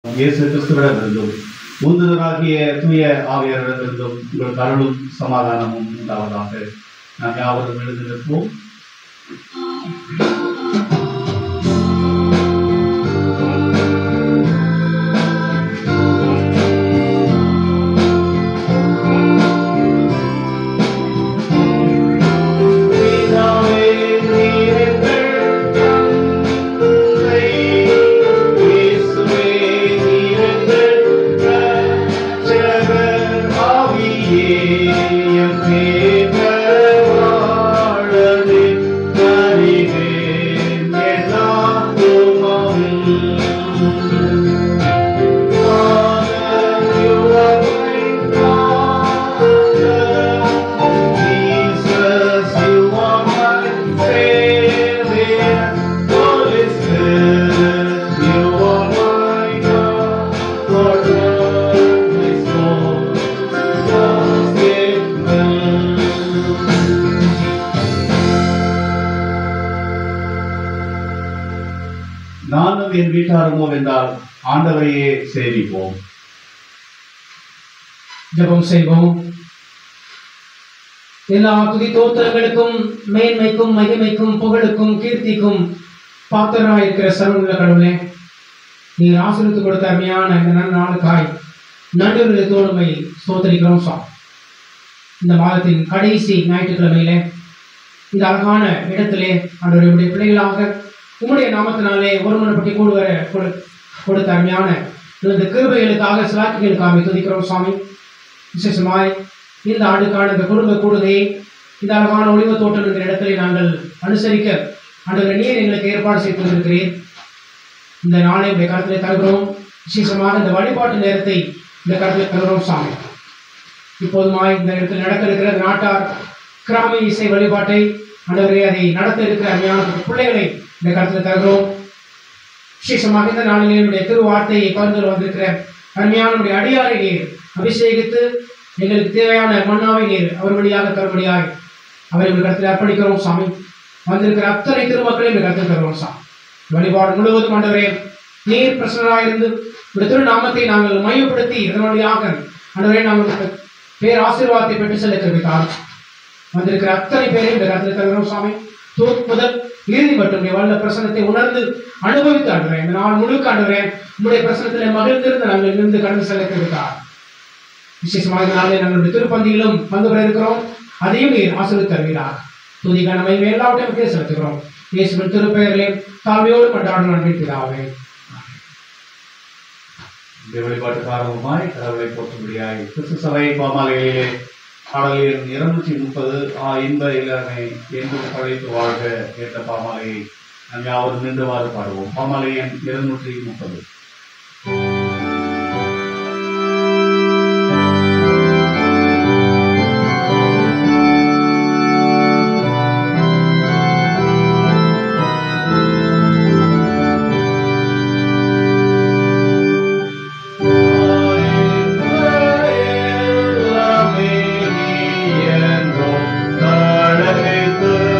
இயேசு கிறிஸ்துவிடமிருந்தும் உந்துதராகிய தூய ஆவியரிடமிருந்தும் உங்கள் அருளும் சமாதானமும் உண்டாவதாக நாம் யாவரும் எழுந்து நிற்போம் பிதாவே, நீர் எங்கள் தந்தை. இயேசுவே, நீர் எங்கள் இரட்சகர். ஆவியே, எம் பேர்கள் வாழவே அறிவேன் எல்லாத்துமாம். Father, you are my Father. Jesus, you are my Savior. Holy Spirit, you are my God. Lord, love my soul. Just give me. நானும் என் வீட்டாருமோ என்றால் ஆண்டவரையே சேவிப்போம் ஜெபம் செய்வோம் எல்லா துதி தோத்திரங்களுக்கும் மேன்மைக்கும் மகிமைக்கும் புகழுக்கும் கீர்த்திக்கும் பாத்திரராயிருக்கிற சர்வமுள்ள கடவுளே நீர் ஆசிரித்து கொடுத்த அருமையான இந்த நல்ல நாளுக்காய் நடுவில் தோடுமை சோதரிக்கிறோம் சுவாமி இந்த மாதத்தின் கடைசி ஞாயிற்றுக்கிழமையிலே இந்த அழகான இடத்திலே ஆண்டவருடைய பிள்ளைகளாக உம்முடைய நாமத்தினாலே ஒருமனப்பட்டு கூடுவர கொடு- கொடுத்த அருமையான இந்த கிருபைகளுக்காக சிலாக்கிகளுக்காக துதிக்கிறோம் சுவாமி விசேஷமாய் இந்த ஆண்டுக்கான இந்த குடும்ப கூடுகையை இந்த அழகான ஒளிவு தோட்டம் என்ற இடத்திலே நாங்கள் அனுசரிக்க ஆண்டவர் நீர் எங்களுக்கு ஏற்பாடு செய்து கொண்டிருக்கிறேன் இந்த நாளை இந்த கருத்திலே தருகிறோம் விசேஷமாக இந்த வழிபாட்டு நேரத்தை இந்த கருத்திலே தருகிறோம் சாமி இப்போதுமாய் இந்த இடத்தில் நடக்க இருக்கிற நாட்டார் கிராம இசை வழிபாட்டை ஆண்டவரே அதை நடத்த இருக்கிற அருமையான பிள்ளைகளை இந்த கருத்தில் தருகிறோம் விசேஷமாக இந்த நாளிலே என்னுடைய திருவார்த்தையை பகிர்ந்து வந்திருக்கிற அருமையான நம்முடைய அடியாரை நீர் அபிஷேகித்து எங்களுக்கு தேவையான மன்னாவை நீர் அவர் வழியாக தரும்படியாய் அவரை உங்கள் கருத்தில் அர்ப்பணிக்கிறோம் சாமி வந்திருக்கிற அத்தனை திருமக்களையும் இந்த கருத்தில் தருவோம் சாமி வழிபாடு முழுவதும் ஆண்டவரே நீர் பிரசனராயிருந்து இந்த திருநாமத்தை நாங்கள் மையப்படுத்தி இதன் வழியாக ஆண்டவரே நாங்கள் பேர் ஆசீர்வாதத்தை பெற்று செல்ல கருவித்தார் வந்திருக்கிற அத்தனை பேரையும் இந்த கருத்தில் தருகிறோம் சாமி தூக் முதல் இறுதி மட்டும் உடைய வல்ல பிரசனத்தை உணர்ந்து அனுபவித்து ஆண்டுறேன் இந்த நாள் முழுக்க ஆண்டுறேன் உங்களுடைய பிரசனத்திலே மகிழ்ந்திருந்து நாங்கள் இருந்து கடந்து செல்ல கருவித்தார் விசேஷமாக இந்த நாளில் நாங்களுடைய திருப்பந்தியிலும் பங்கு பெற இருக்கிறோம் அதையும் நீர் ஆசிரியர் தருகிறார் துதி கனமை எல்லாவற்றையும் செலுத்துகிறோம் இயேசுவின் திருப்பெயரிலே தாழ்மையோடு கொண்டாடும் நன்றி பிதாவே இந்த வழிபாட்டு காரணமாய் கடவுளை போற்றும்படியாய் கிறிஸ்து சபை பாமாலையிலே பாடலின் இருநூற்றி முப்பது ஆ இன்ப இளமை என்றும் பழைத்து வாழ்க என்ற பாமாலையை நாம் யாவரும் நின்றுவாறு பாடுவோம் பாமாலை எண் இருநூற்றி முப்பது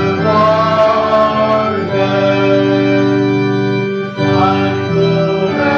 வாழ்க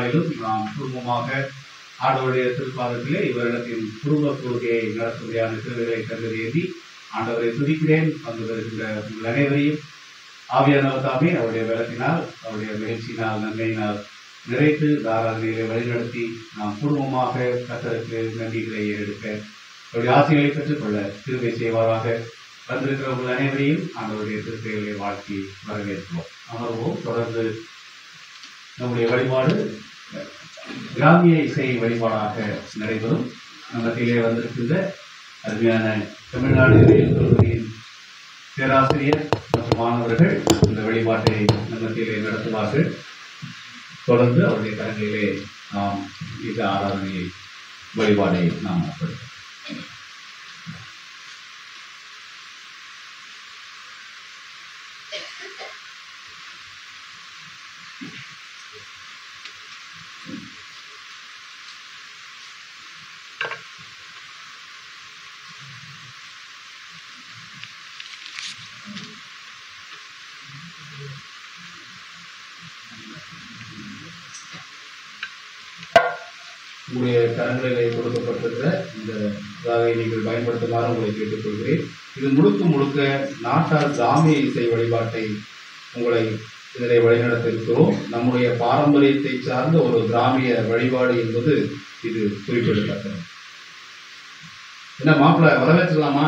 நாளிலும் நாம் குடும்பமாக ஆண்டவருடைய திருப்பாதத்திலே இவரிடத்தின் குடும்ப கொள்கையை நடத்தும்படியான திருவிகளை கருதி ஆண்டவரை துதிக்கிறேன் வந்து வருகின்ற உங்கள் அனைவரையும் ஆவியானவர் தாமே அவருடைய பலத்தினால் அவருடைய மகிழ்ச்சியினால் நன்மையினால் நிறைத்து தாராளநிலை வழிநடத்தி நாம் குடும்பமாக கத்தருக்கு நன்றிகளை எடுக்க அவருடைய ஆசைகளை பெற்றுக்கொள்ள திருவை செய்வாராக வந்திருக்கிற உங்கள் அனைவரையும் ஆண்டவருடைய திருப்பெயர்களை வாழ்த்தி வரவேற்கிறோம் அமர்வோம் தொடர்ந்து நம்முடைய வழிபாடு கிராமிய இசை வழிபாடாக நடைபெறும் நம்மத்திலே வந்திருக்கின்ற அருமையான தமிழ்நாடு இறையியல் கல்லூரியின் பேராசிரியர் மற்றும் மாணவர்கள் இந்த வழிபாட்டை நம்மத்திலே நடத்துவார்கள் தொடர்ந்து அவருடைய கரங்களிலே நாம் இந்த ஆராதனையை வழிபாடை நாம் ஒப்படைப்போம் உங்களுடைய கரங்களிலே கொடுக்கப்பட்டிருக்கிற இந்த இதாவை நீங்கள் பயன்படுத்துமாறு உங்களை கேட்டுக்கொள்கிறேன் இது முழுக்க முழுக்க நாட்டார் கிராமிய இசை வழிபாட்டை உங்களை இதிலே வழிநடத்த இருக்கிறோம் நம்முடைய பாரம்பரியத்தை சார்ந்த ஒரு கிராமிய வழிபாடு என்பது இது குறிப்பிடத்தக்கது என்ன மாப்பிள்ள வரவேற்றலாமா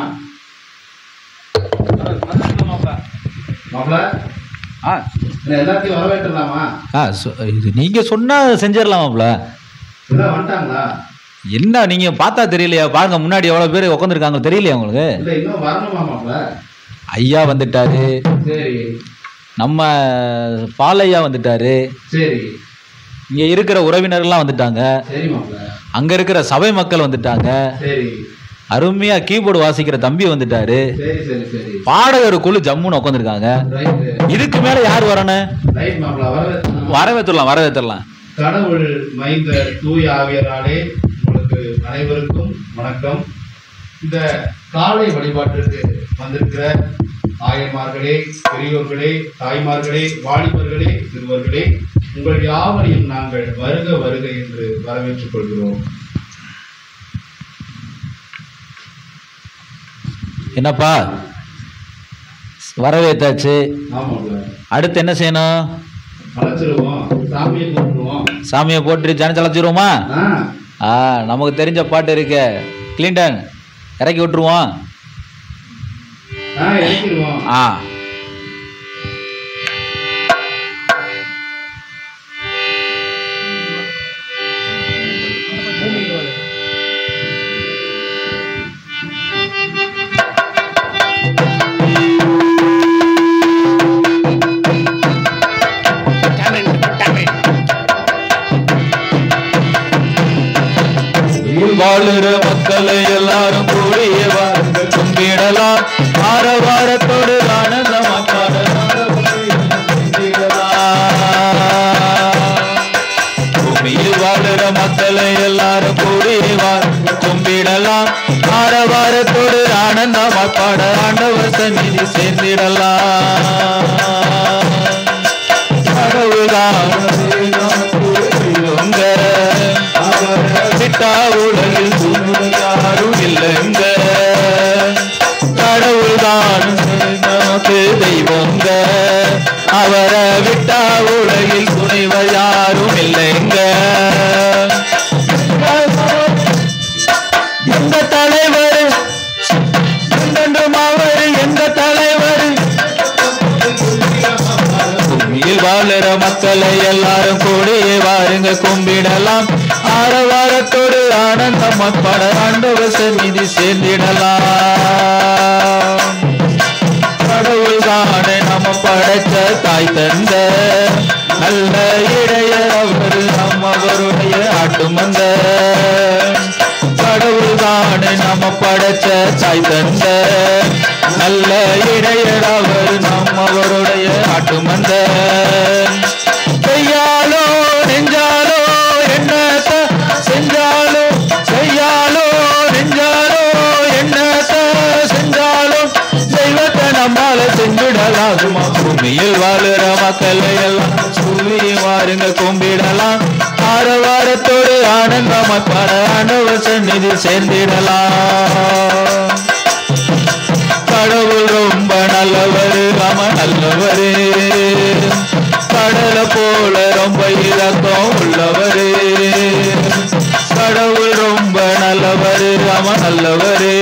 மாப்பிள்ள ஆ என்ன எல்லாத்தையும் வரவேற்றலாமா ஆ சொ- இது நீங்கள் சொன்னால் செஞ்சிடலாமாப்ல எல்லாம் வந்துட்டாங்களா என்ன நீங்கள் பார்த்தா தெரியலையா பாருங்க முன்னாடி எவ்வளோ பேர் உட்காந்துருக்காங்க தெரியலையா உங்களுக்கு இல்ல இன்னும் வரணுமா மாப்பிள்ள ஐயா வந்துட்டாரு சரி நம்ம பாலையா வந்துட்டாரு சரி இங்கே இருக்கிற உறவினர்லாம் வந்துட்டாங்க சரி மாப்பிள்ள அங்கே இருக்கிற சபை மக்கள் வந்துட்டாங்க சரி அருமையாக கீபோர்டு வாசிக்கிற தம்பி வந்துட்டாரு சரி சரி சரி பாடகர் குழு ஜம்முன்னு உட்காந்துருக்காங்க ரைட் இதுக்கு மேலே யார் வரணும் ரைட் மாப்பிள்ள வரவேற்கணும் வரவேற்றுலாம் வரவேற்றுலாம் கடவுள் மைந்த தூய ஆவியராலே உங்களுக்கு அனைவருக்கும் வணக்கம் இந்த காலை வழிபாட்டிற்கு வந்திருக்கிற ஆயமார்களே பெரியோர்களே தாய்மார்களே வாலிபர்களே சிறுவர்களே உங்கள் யாவரையும் நாங்கள் வருக வருக என்று வரவேற்றுக் கொள்கிறோம் என்னப்பா வரவேற்றாச்சு ஆமாம்ல அடுத்து என்ன செய்யணும் அழைச்சிருவோம் சாமியை கூப்பிடுவோம் சாமியை போட்டு ஜன சலைச்சிருவோமா ஆ ஆ நமக்கு தெரிஞ்ச பாட்டு இருக்கு கிளின்டன் இறக்கி விட்டுருவோம் ஆ இறக்கிடுவோம் ஆ உயிர் வாழுற மக்களை எல்லாரும் கூடிய வாருங்க கும்பிடலாம் ஆரவாரத்தோடு ஆனந்தமாக்கார பூமியில் வாழுற மக்களை எல்லாரும் கூடிய வாருங்க கும்பிடலாம் ஆரவாரத்தோடு ஆனந்தமா பாட ஆண்டவர் சந்நிதி சேர்ந்திடலாம் கடவுள்தான் உங்க விட்டா உலகில் யாரும் இல்லைங்க கடவுள்தான் நமக்கு தெய்வங்க அவரை விட்டா உலகில் துணைவர் யாரும் இல்லைங்க எந்த தலைவர் என்றென்றும் அவர் எந்த தலைவர் பூமியில் வாழுற மக்களை எல்லாரும் கூடியே வாருங்க கும்பிடலாம் ஆரவாரத்தோடு ஆனந்தம் பட ஆண்டவர் சந்நிதி சேர்ந்திடலாம் கடவுள் தானே நம்ம படைச்ச தாய் தந்த நல்ல இடைய அவர் நம்மவருடைய ஆட்டுமந்த கடவுள் தானே நம்ம படைச்ச தாய் தந்த நல்ல இடையர் அவர் நம்மவருடைய ஆட்டுமந்த செய்யாலோ நெஞ்சாலோ என்னத்த செஞ்சாலோ செய்யாலோ நெஞ்சாலோ என்னத்த செஞ்சாலும் தெய்வத்தை நம்மால செஞ்சிடலாம் பூமியில் வாழுற மக்களை எல்லாம் கூவி வாருங்க கும்பிடலாம் வாரத்தோடு ஆனந்தமாய் பாட ஆண்டவர் சந்நிதி சேர்ந்திடலாம் கடவுள் ரொம்ப நல்லவரு ராம நல்லவரு கடலை போல ரொம்ப இரக்கம் உள்ளவரு கடவுள் ரொம்ப நல்லவரு ராம நல்லவரு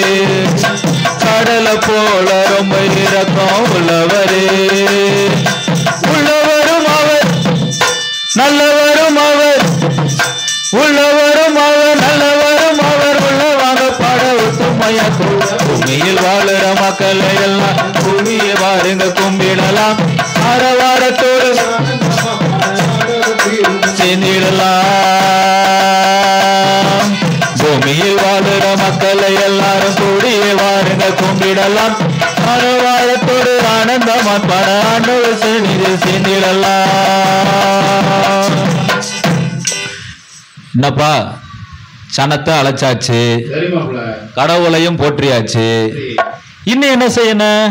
கடலை போல ரொம்ப இரக்கம் உள்ளவரு உள்ளவரும் அவர் நல்லவரும் அவர் உள்ளவரும் அவர் நல்லவரும் அவர் உள்ளவாங்க பாட ஒத்துமையா கூட பூமியில் வாழுற மக்களை எல்லாம் பூமியை பாருங்க கும்பிடலாம் ஆரவாரத்தோடு சேர்ந்திடலாம் பூமியில் வாழுற மக்களை எல்லாரும் கூடியே வாருங்க கும்பிடலாம் ஆரவாரத்தோடு ஆனந்தமா பட ஆண்டவர் சந்நிதியில் சேர்ந்திடலாம் என்னப்பா சனத்தை அழைச்சாச்சு சரி மாப்பிள்ள கடவுளையும் போற்றியாச்சு இன்னும் என்ன செய்யணும்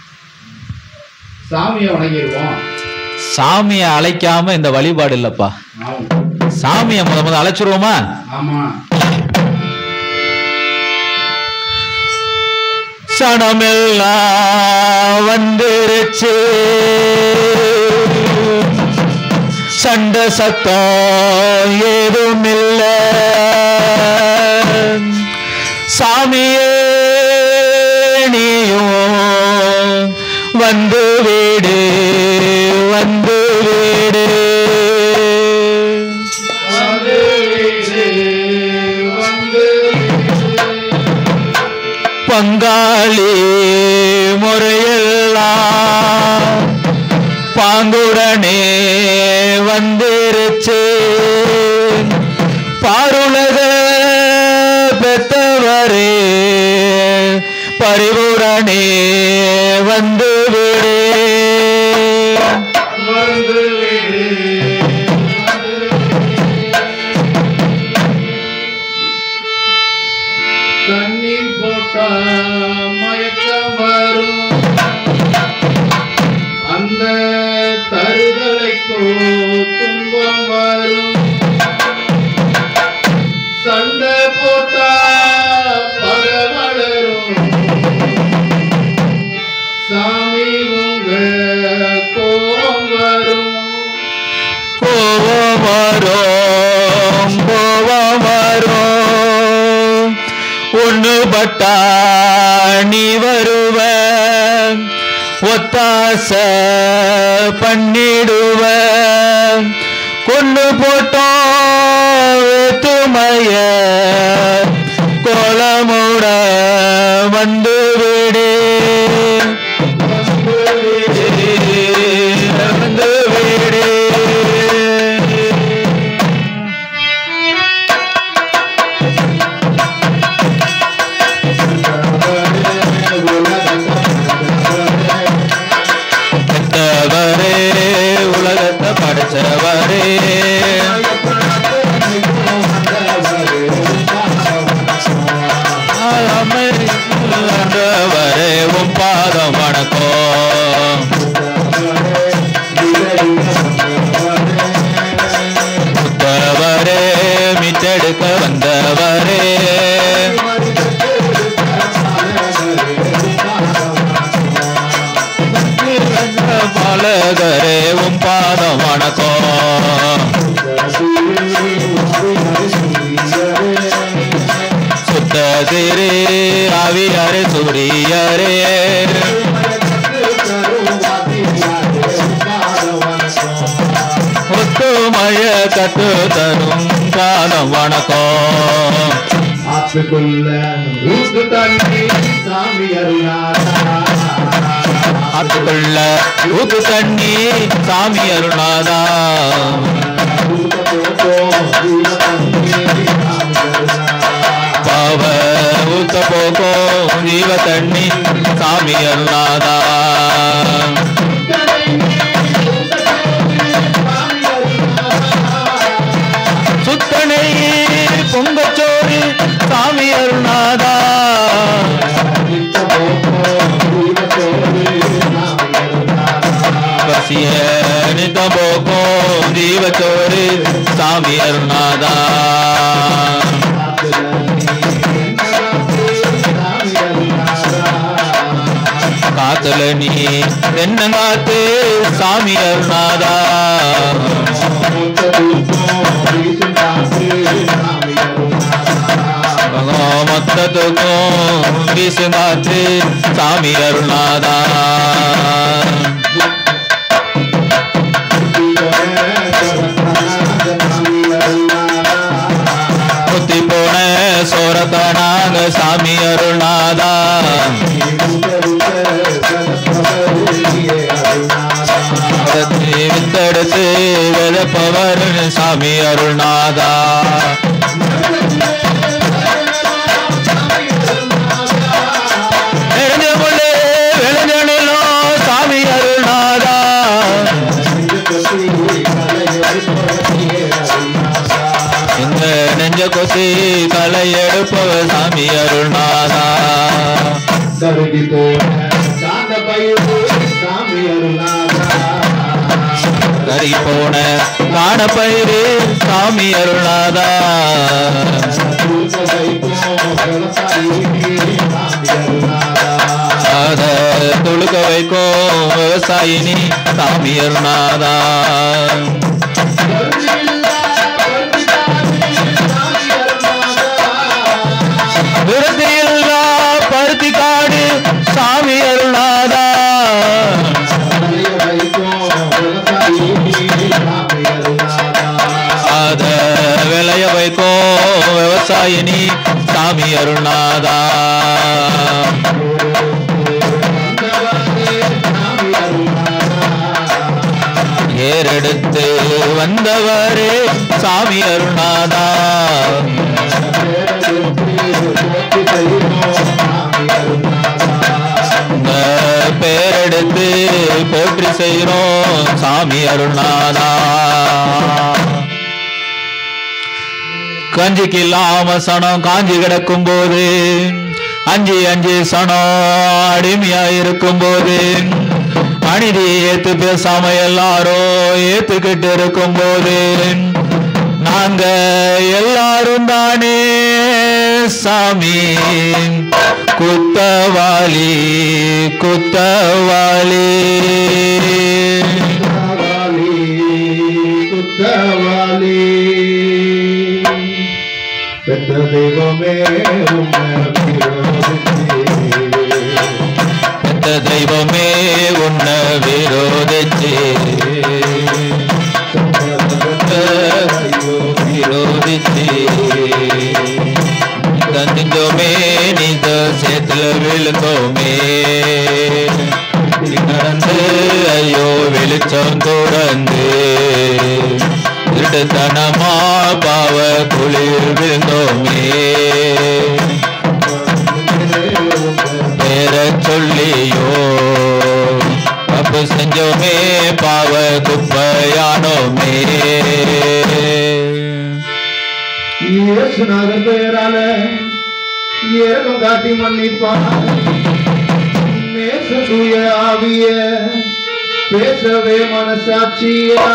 சாமியை வணங்கிடுவோம் சாமியை அழைக்காம இந்த வழிபாடு இல்லப்பா ஆமா சாமியை முத முத அழைச்சிருவோமா ஆமா சனமெல்லாம் வந்துருச்சு சண்டை சத்தம் ஏதும் இல்ல சாமியே நீயும் வந்து வீடு வந்து வீடு வந்து வீடு, வந்து பங்காளி முறையெல்லாம் பாங்குடனே வந்திருச்சு பாருலக பெத்தவரே பரிவுடனே வந்து விடு வந்து வீடு, தண்ணி போட்டா மயக்கம் வரும் அந்த தருதலைக்கோ துன்பம் வரும் சண்டை போட்டா பக வளரும் சாமி உங்க கோபம் வரும் கோபம் வரும் கோபம் வரும் ஒண்ணு பட்டா நீ வருவ ஒத்தாச பண்ணிடுவ கொண்டு போட்டோம் வேற்றுமைய கோலமுட வந்து விடு வந்து விடு பெத்தவரே உலகத்தை படைச்சவரே ஆண்டவரே உம் பாதம் வணக்கம் புத்தவரே மிச்செடுக்க வந்தவரே பாலகரே உம் பாதம் வணக்கம் சுத்த சிறு ஆவியாரே சூரியரே ஒத்துமழ கட்டு தரும் காலம் வணக்கம் ஆத்துக்குள்ள ஊத்து தண்ணி சாமி அருளாதா ஆத்துக்குள்ள ஊத்து தண்ணி சாமி அருணாதா பாவ ஊத்த போக்கோ ஜீவ தண்ணி சாமி அருணாதா சுத்தனை பொங்கச்சோறு சாமி அருணாதா பசிய நித்த போக்கோ ஜீவச்சோறு சாமி சாமி அருணாதா காத்துல நீ தென்னங்காத்து சாமி அருணாதா மொத்தத்துக்கும் வீசுங்காத்து சாமி அருணாதா குத்தி போன சோரத்தானாங்க சாமி அருணாதா அதத்தை வித்தெடுத்து விதப்பவர் சாமி அருணாதா நெருஞ்ச முள்ளு விளைஞ்சனிலும் சாமி அருணாதா இந்த நெஞ்ச கொசி களை எடுப்பவ சாமி அருணாதா கருகி போன காணப்பயிறு சாமி அருணாதா அத துளுக்க வைக்கும் விவசாயினி சாமி அருணாதா விருத்தியில்லா பருத்தி காடு சாமி அருணாதா அத விளைய வைக்கும் விவசாயினி சாமி அருணாதா ஏறெடுத்து வந்தவரே சாமி அருணாதா உங்க பேரெடுத்து போற்றி செய்கிறோம் சாமி அருணாதா கஞ்சிக்கு இல்லாம சனம் காஞ்சி கிடக்கும் போது அஞ்சு அஞ்சு சனம் அடிமையா இருக்கும் போது அநீதி ஏத்து பேசாம எல்லாரும் ஏத்துக்கிட்டு இருக்கும் போது நாங்க எல்லாரும் தானே சாமி குத்தவாளி குத்தவாளி பெற்ற தெய்வமே பெத்த தெய்வமே உன்ன விரோதிச்சு விரோதிச்சு தந்திஞ்சோமே நீத சேத்துல விழுந்தோமே நடந்து ஐயோ வெளிச்சம் தொடர்ந்து திருட்டுத்தனமா பாவ குளிர் விழுந்தோமே பேர சொல்லியோ தப்பு செஞ்சோமே பாவ குப்பையானோமே இயேசுநாதர் பெயரால ஏகம் காட்டி மன்னிப்பான் நேச தூய ஆவிய பேசவே மனசாட்சியா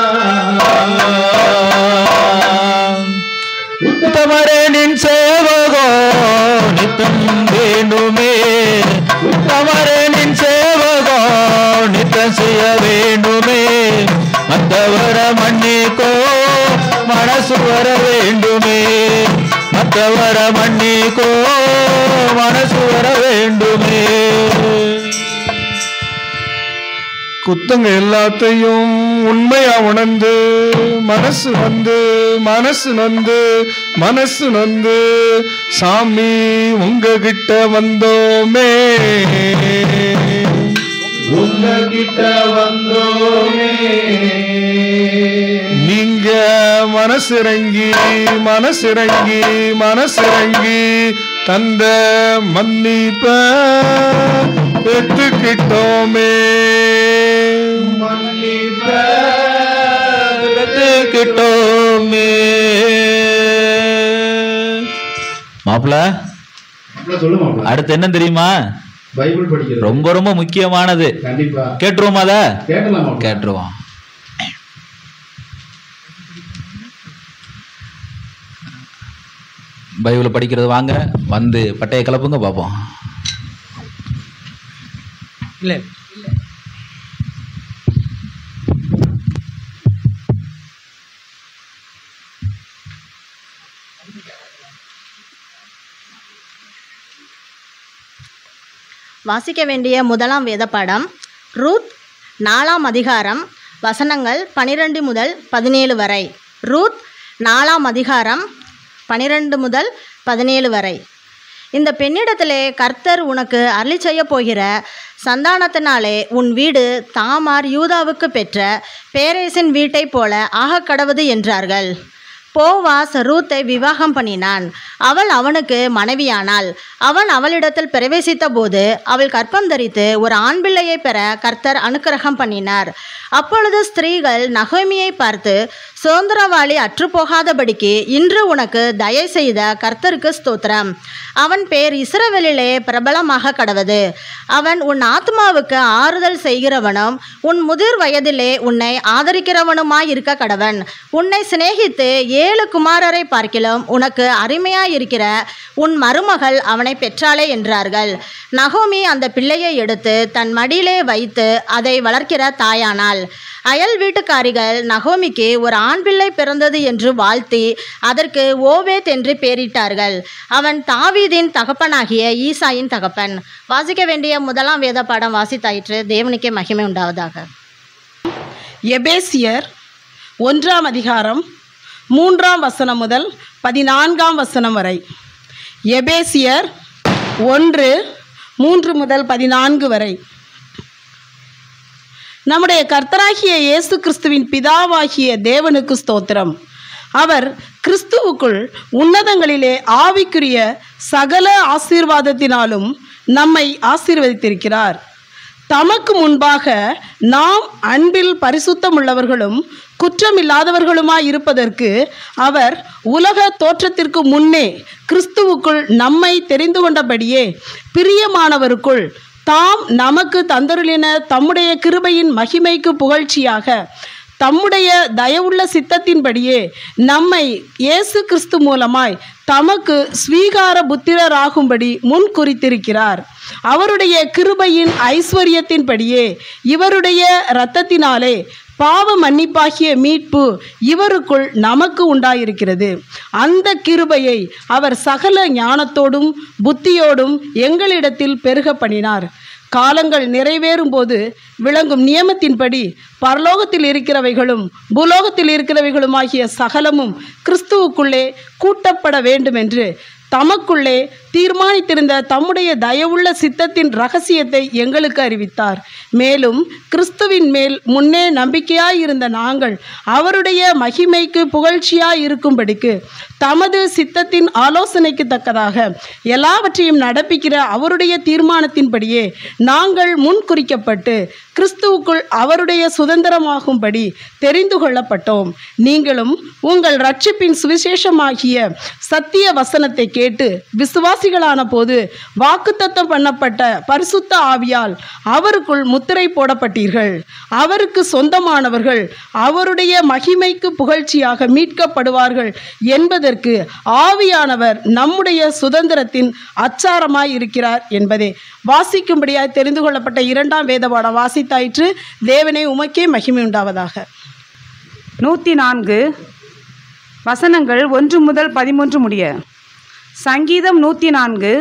உத்தமரனின் சேவகோ நித்தம் வேண்டுமே உத்தமரனின் சேவகோ நித்தம் செய்ய வேண்டுமே மற்றவர மன்னிக்கோ மனசு வர வேண்டுமே மற்றவர மன்னிக்கோ மனசு வர வேண்டுமே குத்தங்க எல்லாத்தையும் உண்மையா உணர்ந்து மனசு வந்து மனசு நொந்து மனசு நொந்து சாமி உங்ககிட்ட வந்தோமே உங்ககிட்ட வந்தோமே நீங்க மனசிறங்கி மனசிறங்கி மனசிறங்கி தந்த மன்னிப்ப பெற்றுக்கிட்டோமே மன்னிப்ப பெற்றுக்கிட்டோமே மாப்பிள சொல்லு மாப்பிள்ள அடுத்து என்ன தெரியுமா பைபிள் படிக்கிறது ரொம்ப ரொம்ப முக்கியமானது கண்டிப்பா கேட்டுருவோமா அத கேட்டலாம் மாப்பிள்ள. கேட்டுருவோம் பைபிள் படிக்கிறது வாங்க வந்து பட்டையை கிளப்புங்க பார்ப்போம் இல்லை வாசிக்க வேண்டிய முதலாம் வேத பாடம் ரூத் நாலாம் அதிகாரம் வசனங்கள் பனிரெண்டு முதல் பதினேழு வரை ரூத் நாலாம் அதிகாரம் பனிரெண்டு முதல் பதினேழு வரை இந்த பெண்ணிடத்திலே கர்த்தர் உனக்கு அருளி செய்ய போகிற சந்தானத்தினாலே உன் வீடு தாமார் யூதாவுக்கு பெற்ற பேரேசின் வீட்டைப் போல ஆகக் கடவுது என்றார்கள் போவாஸ் ரூத்தை விவாகம் பண்ணினான் அவள் அவனுக்கு மனைவியானாள் அவன் அவளிடத்தில் பிரவேசித்த போது அவள் கற்பம் தரித்து ஒரு ஆண் பிள்ளையை பெற கர்த்தர் அனுக்கிரகம் பண்ணினார் அப்பொழுது ஸ்திரீகள் நகோமியை பார்த்து சுதந்திரவாளி அற்றுப்போகாதபடிக்கு இன்று உனக்கு தயை செய்த கர்த்தருக்கு ஸ்தோத்திரம் அவன் பேர் இஸ்ரவேலிலே பிரபலமாக கடவது அவன் உன் ஆத்மாவுக்கு ஆறுதல் செய்கிறவனும் உன் முதிர் வயதிலே உன்னை ஆதரிக்கிறவனுமாய் இருக்க கடவன் உன்னை சிநேகித்து ஏழு குமாரரை பார்க்கிலும் உனக்கு அருமையாயிருக்கிற உன் மருமகள் அவனை பெற்றாளே என்றார்கள் நகோமி அந்த பிள்ளையை எடுத்து தன் மடியிலே வைத்து அதை வளர்க்கிற தாயானாள் அயல் வீட்டுக்காரிகள் நகோமிக்கு ஒரு ஆண் பிள்ளை பிறந்தது என்று வாழ்த்தி அதற்கு ஓவேத் என்று பெயரிட்டார்கள் அவன் தாவீதின் தகப்பனாகிய ஈசாயின் தகப்பன் வாசிக்க வேண்டிய முதலாம் வேத பாடம் வாசித்தாயிற்று தேவனுக்கே மகிமை உண்டாவதாக எபேசியர் ஒன்றாம் அதிகாரம் மூன்றாம் வசனம் முதல் பதினான்காம் வசனம் வரை எபேசியர் ஒன்று மூன்று முதல் பதினான்கு வரை நம்முடைய கர்த்தராகிய இயேசு கிறிஸ்துவின் பிதாவாகிய தேவனுக்கு ஸ்தோத்திரம் அவர் கிறிஸ்துவுக்குள் உன்னதங்களிலே ஆவிக்குரிய சகல ஆசீர்வாதத்தினாலும் நம்மை ஆசீர்வதித்திருக்கிறார் தமக்கு முன்பாக நாம் அன்பில் பரிசுத்தமுள்ளவர்களும் குற்றமில்லாதவர்களுமாய் இருப்பதற்கு அவர் உலக தோற்றத்திற்கு முன்னே கிறிஸ்துவுக்குள் நம்மை தெரிந்து கொண்டபடியே பிரியமானவருக்குள் தாம் நமக்கு தந்தருளின தம்முடைய கிருபையின் மகிமைக்கு புகழ்ச்சியாக தம்முடைய தயவுள்ள சித்தத்தின்படியே நம்மை இயேசு கிறிஸ்து மூலமாய் தமக்கு ஸ்வீகார புத்திரராகும்படி முன் குறித்திருக்கிறார் அவருடைய கிருபையின் ஐஸ்வர்யத்தின்படியே இவருடைய இரத்தத்தினாலே பாவ மன்னிப்பாகிய மீட்பு இவருக்குள் நமக்கு உண்டாயிருக்கிறது அந்த கிருபையை அவர் சகல ஞானத்தோடும் புத்தியோடும் எங்களிடத்தில் பெருக பண்ணினார் காலங்கள் நிறைவேறும் போது விளங்கும் நியமத்தின்படி பரலோகத்தில் இருக்கிறவைகளும் பூலோகத்தில் இருக்கிறவைகளுமாகிய சகலமும் கிறிஸ்துவுக்குள்ளே கூட்டப்பட வேண்டும் என்று தமக்குள்ளே தீர்மானித்திருந்த தம்முடைய தயவுள்ள சித்தத்தின் ரகசியத்தை எங்களுக்கு அறிவித்தார் மேலும் கிறிஸ்துவின் மேல் முன்னே நம்பிக்கையாயிருந்த நாங்கள் அவருடைய மகிமைக்கு புகழ்ச்சியாய் இருக்கும்படிக்கு தமது சித்தத்தின் ஆலோசனைக்கு தக்கதாக எல்லாவற்றையும் நடப்பிக்கிற அவருடைய தீர்மானத்தின்படியே நாங்கள் முன் குறிக்கப்பட்டு கிறிஸ்துவுக்குள் அவருடைய சுதந்திரமாகும்படி தெரிந்து கொள்ளப்பட்டோம் நீங்களும் உங்கள் ரட்சிப்பின் சுவிசேஷமாகிய சத்திய வசனத்தை கேட்டு விசுவாசிகளான போது வாக்குத்தத்தம் பண்ணப்பட்ட பரிசுத்த ஆவியால் அவருக்குள் முத்திரை போடப்பட்டீர்கள் அவருக்கு சொந்தமானவர்கள் அவருடைய மகிமைக்கு புகழ்ச்சியாக மீட்கப்படுவார்கள் என்பதற்கு ஆவியானவர் நம்முடைய சுதந்திரத்தின் அச்சாரமாய் இருக்கிறார் என்பதே வாசிக்கும்படியாய் தெரிந்து கொள்ளப்பட்ட இரண்டாம் வேதபாடம் வாசித்தாயிற்று தேவனே உமக்கே மகிமை உண்டாவதாக நூற்றி நான்கு வசனங்கள் ஒன்று முதல் பதிமூன்று முடிய சங்கீதம் நூற்றி நான்கு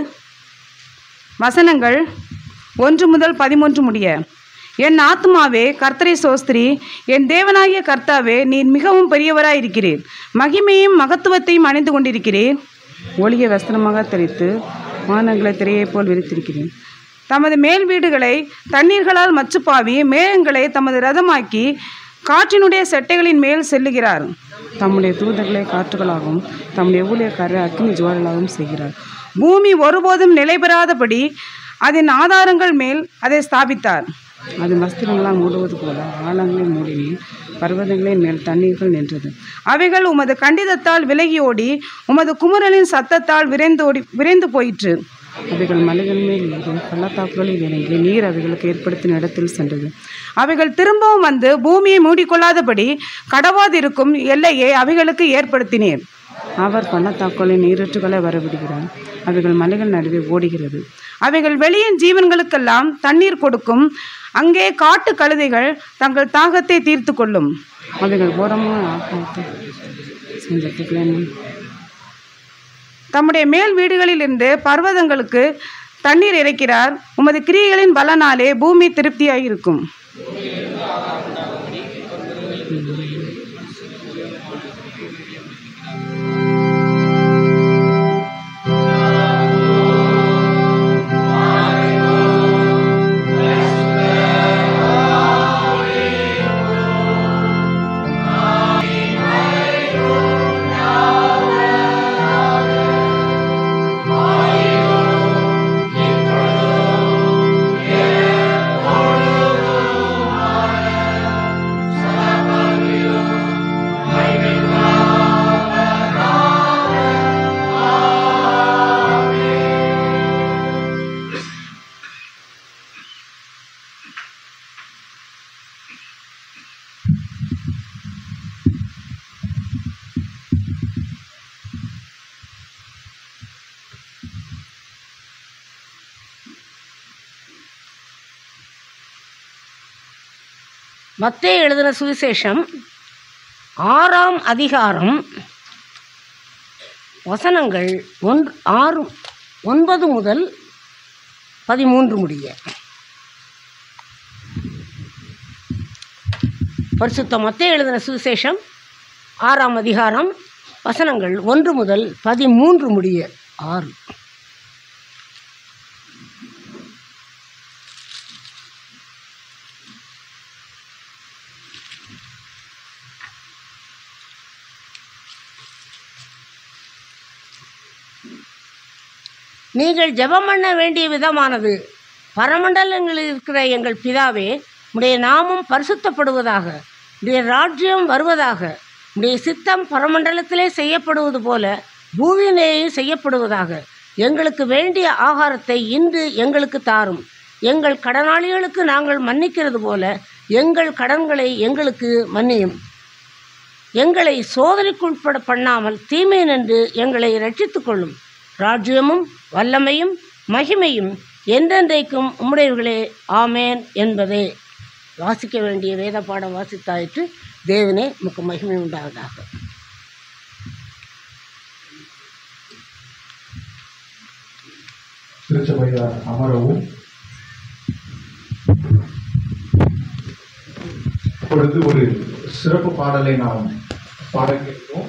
வசனங்கள் ஒன்று முதல் பதிமூன்று முடிய என் ஆத்மாவே கர்த்தரை சோஸ்திரி என் தேவனாகிய கர்த்தாவே நீர் மிகவும் பெரியவராயிருக்கிறீர் மகிமையும் மகத்துவத்தையும் அணிந்து கொண்டிருக்கிறீர் ஒளிய வஸ்திரமாக தெரித்து வானங்களை திரையைப் போல் விரித்திருக்கிறேன் தமது மேல் வீடுகளை தண்ணீர்களால் மச்சுப்பாவி மேகங்களை தமது ரதமாக்கி காற்றினுடைய செட்டைகளின் மேல் செல்லுகிறார் தம்முடைய தூதர்களை காற்றுகளாகவும் தம்முடைய ஊழியக்காரரை அக்னி ஜுவாலாகவும் செய்கிறார் பூமி ஒருபோதும் நிலை பெறாதபடி அதன் ஆதாரங்கள் மேல் அதை ஸ்தாபித்தார் அது வஸ்திரங்களால் மூடுவது போல ஆழங்களை மூடினேன் பர்வதங்களின் மேல் தண்ணீர்கள் நின்றது அவைகள் உமது கண்டிதத்தால் விலகி ஓடி உமது குமுறலின் சத்தத்தால் விரைந்தோடி விரைந்து போயிற்று அவைகள் மலைகள் மேல் ஏறி பள்ளத்தாக்குகளில் இறங்கி நீர் அவைகளுக்கு ஏற்படுத்தின இடத்தில் சென்றது அவைகள் திரும்பவும் வந்து பூமியை மூடிக்கொள்ளாதபடி கடவாதிருக்கும் எல்லையை அவைகளுக்கு ஏற்படுத்தினீர் அவர் பள்ளத்தாக்குகளை நீரூற்றுகளை வரவிடுகிறார் அவைகள் மலைகள் நடுவே ஓடுகிறது அவைகள் வெளியின் ஜீவன்களுக்கெல்லாம் தண்ணீர் கொடுக்கும் அங்கே காட்டு கழுதைகள் தங்கள் தாகத்தை தீர்த்து கொள்ளும் அவைகள் ஓரமாக ஆகாயத்தை செஞ்சத்துக்குள்ளே தம்முடைய மேல் வீடுகளிலிருந்து பர்வதங்களுக்கு தண்ணீர் இறைக்கிறார் உமது கிரியைகளின் பலனாலே பூமி திருப்தியாயிருக்கும் மத்தேயு எழுதின சுவிசேஷம் ஆறாம் அதிகாரம் வசனங்கள் ஒன் ஆறு ஒன்பது முதல் பதிமூன்று முடிய பரிசுத்த மத்தேயு எழுதின சுவிசேஷம் ஆறாம் அதிகாரம் வசனங்கள் ஒன்று முதல் பதிமூன்று முடிய ஆறு நீங்கள் ஜெபம் பண்ண வேண்டிய விதமானது பரமண்டலங்களில் இருக்கிற எங்கள் பிதாவே உடைய நாமம் பரிசுத்தப்படுவதாக உடைய ராஜ்யம் வருவதாக உடைய சித்தம் பரமண்டலத்திலே செய்யப்படுவது போல பூமியிலேயும் செய்யப்படுவதாக எங்களுக்கு வேண்டிய ஆகாரத்தை இன்று எங்களுக்கு தாரும் எங்கள் கடனாளிகளுக்கு நாங்கள் மன்னிக்கிறது போல எங்கள் கடன்களை எங்களுக்கு மன்னியும் எங்களை சோதனைக்குட்பட பண்ணாமல் தீமை நின்று எங்களை ரட்சித்துக் கொள்ளும் ராஜ்யமும் வல்லமையும் மகிமையும் என்றென்றைக்கும் உம்முடையவர்களே ஆமேன் என்பதே வாசிக்க வேண்டிய வேத பாடம் வாசித்தாயிற்று தேவனே முக்கு மகிமை உண்டாவதாக திருச்சபையார் அமரவும் இப்பொழுது ஒரு சிறப்பு பாடலை நாம் பாட கேட்போம்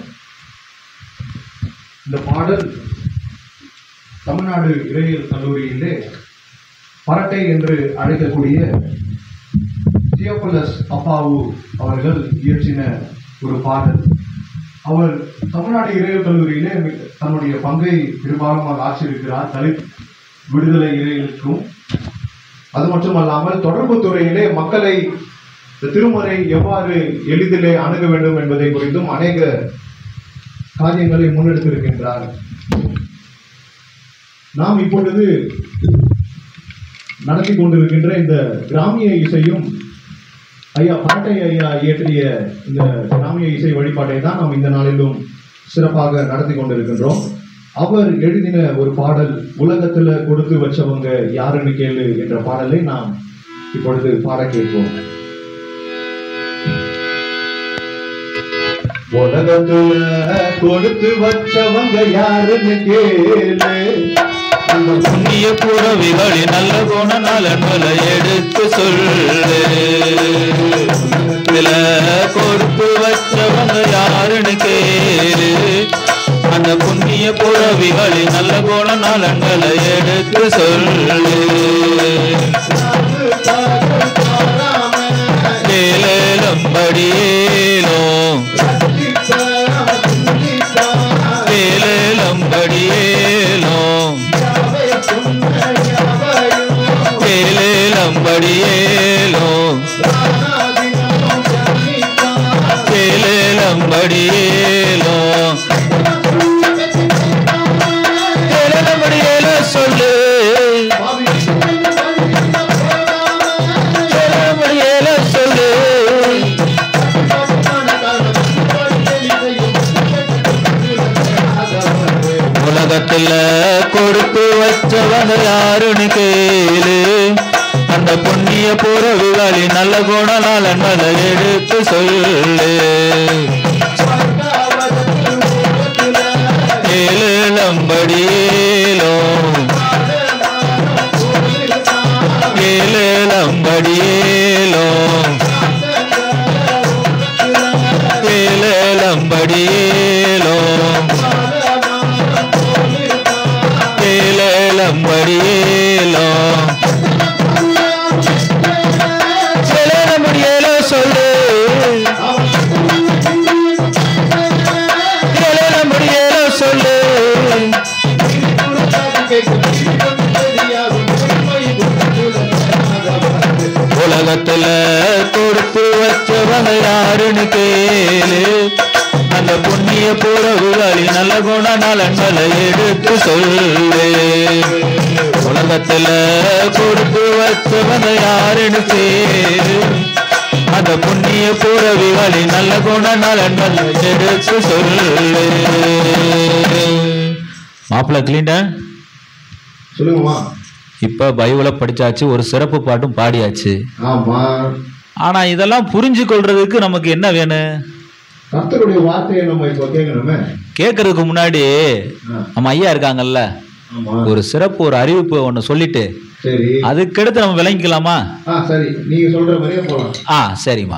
இந்த பாடல் தமிழ்நாடு இறையியல் கல்லூரியிலே பரட்டை என்று அழைக்கக்கூடிய தியோபலஸ் அப்பாவு அவர்கள் இயற்றின ஒரு பாடல் அவர் தமிழ்நாடு இறையியல் கல்லூரியிலே தன்னுடைய பங்கை பெரும்பாலும் ஆற்றியிருக்கிறார் தலித் விடுதலை இறையிலுக்கும் அது மட்டுமல்லாமல் தொடர்பு துறையிலே மக்களை இந்த திருமறை எவ்வாறு எளிதிலே அணுக வேண்டும் என்பதை குறித்தும் அநேக காரியங்களை முன்னெடுத்திருக்கின்றார் நாம் இப்பொழுது நடத்தி கொண்டிருக்கின்ற இந்த கிராமிய இசையும் ஐயா பாட்டை ஐயா இயற்றிய இந்த கிராமிய இசை வழிபாட்டை தான் நாம் இந்த நாளிலும் சிறப்பாக நடத்தி கொண்டிருக்கின்றோம் அவர் எழுதின ஒரு பாடல் உலகத்துல கொடுத்து வச்சவங்க யாருன்னு கேளு என்ற பாடலை நாம் இப்பொழுது பாட கேட்போம் உலகத்துல கொடுத்து வச்சவங்க யாருன்னு கேளு அந்த புண்ணிய புறவிகளின் நல்ல குண நலன்களை எடுத்து சொல்லு இதுல கொடுத்து வச்சவங்க யாருன்னு கேளு அந்த புண்ணிய புறவிகளின் நல்ல குண நலன்களை எடுத்து சொல்லு கேளம்படியேலும் கேளம்படியேலும் கேளம்படியேலும் கேளம்படியேலும் கேளம்படியேல சொல்லு கேளம்படியேல சொல்லு உலகத்துல கொடுத்து வச்சவங்க யாருன்னு கேளு அந்த புண்ணிய புறவுகளில் நல்ல குணநலன்களை எடுத்து சொல்லு ஏழம்படியேலோ ஏழம்படியேலோ ஏழம்படியேலோ ஏழம்படியேலோ ஏழம்படியேலோ சொல்லு ஏழம்படியேலோ சொல்லு உலகத்துல கொடுத்து வச்சவங்க யாருன்னு கேளு அந்த புண்ணிய புறவுகளில் நல்ல குண நலன்களை எடுத்து சொல்லு உலகத்துல கொடுத்து வச்சவங்க யாருன்னு கேளு அந்த புண்ணிய புறவிகளில் நல்ல குண நலன்களை எடுத்து சொல்லு மாப்பிள்ள கிளீண்டன் சொல்லுங்கம்மா இப்ப பைபிளை படிச்சாச்சு ஒரு சிறப்பு பாட்டும் பாடியாச்சு ஆமா ஆனா இதெல்லாம் புரிஞ்சு கொள்றதுக்கு நமக்கு என்ன வேணும் கர்த்தருடைய வார்த்தையை நம்ம இப்போ கேட்கணுமே கேட்கறதுக்கு முன்னாடி நம்ம ஐயா இருக்காங்கல்ல ஆமா ஒரு சிறப்பு ஒரு அறிவிப்பு ஒன்று சொல்லிட்டு சரி அதுக்கடுத்து நம்ம விளங்கிக்கலாமா ஆ சரி நீங்க சொல்ற மாதிரியே போலாம் ஆ சரிம்மா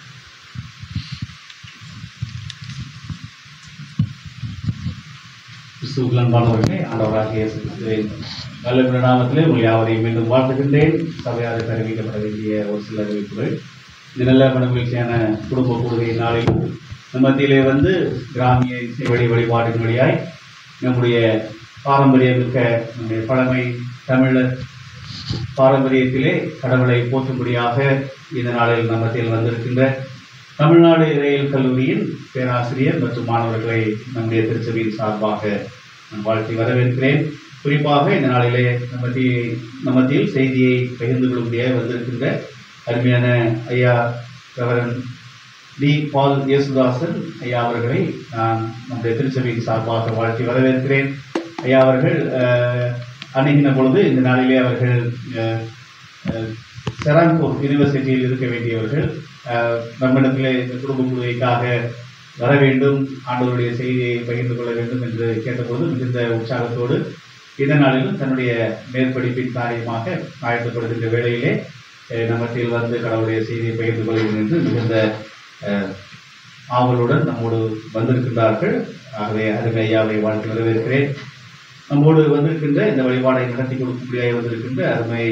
கிறிஸ்துவுக்கு அன்பானவர்களே ஆண்டவராகிய இயேசு கிறிஸ்துவின் நல்ல நாமத்திலே உங்கள் யாவரையும் மீண்டும் வாழ்த்துகின்றேன் சபையாக தெரிவிக்கப்பட வேண்டிய ஒரு சில அறிவிப்புகள் இது நல்ல மனமகிழ்ச்சியான குடும்ப கூடுகை நாளில் நம் மத்தியிலே வந்து கிராமிய இசை வழி வழிபாடின் வழியாய் நம்முடைய பாரம்பரியமிக்க நம்முடைய பழமை தமிழர் பாரம்பரியத்திலே கடவுளை போற்றும்படியாக இந்த நாளில் நம் மத்தியில் வந்திருக்கின்ற தமிழ்நாடு இறையியல் கல்லூரியின் பேராசிரியர் மற்றும் மாணவர்களை நம்முடைய திருச்சபையின் சார்பாக நான் வாழ்த்தி வரவேற்கிறேன் குறிப்பாக இந்த நாளிலே நம்ம மத்திய- நம் மத்தியில் செய்தியை பகிர்ந்து கொள்ளும்படியாக வந்திருக்கின்ற அருமையான ஐயா ரெவரன் டி பால் இயேசுதாசன் ஐயா அவர்களை நான் நம்முடைய திருச்சபையின் சார்பாக வாழ்த்தி வரவேற்கிறேன் ஐயா அவர்கள் அஹ், அணுகின பொழுது இந்த நாளிலே அவர்கள் அஹ், அஹ், செரான்பூர் யூனிவர்சிட்டியில் இருக்க வேண்டியவர்கள் அஹ், நம்மிடத்திலே இந்த குடும்ப குழுவைக்காக வர வேண்டும் ஆண்டவருடைய செய்தியை பகிர்ந்து கொள்ள வேண்டும் என்று கேட்டபோது மிகுந்த உற்சாகத்தோடு இந்த நாளிலும் தன்னுடைய மேற்படிப்பின் காரியமாக ஆயத்தப்படுகின்ற வேளையிலே அஹ், நம்மத்தில் வந்து கடவுளுடைய செய்தியை பகிர்ந்து கொள்கிறேன் என்று மிகுந்த அஹ், ஆவலுடன் நம்மோடு வந்திருக்கின்றார்கள் ஆகவே அருமை ஐயாவை வாழ்த்து வரவேற்கிறேன் நம்மோடு வந்திருக்கின்ற இந்த வழிபாடை நடத்தி கொடுக்கும்படியாக வந்திருக்கின்ற அருமை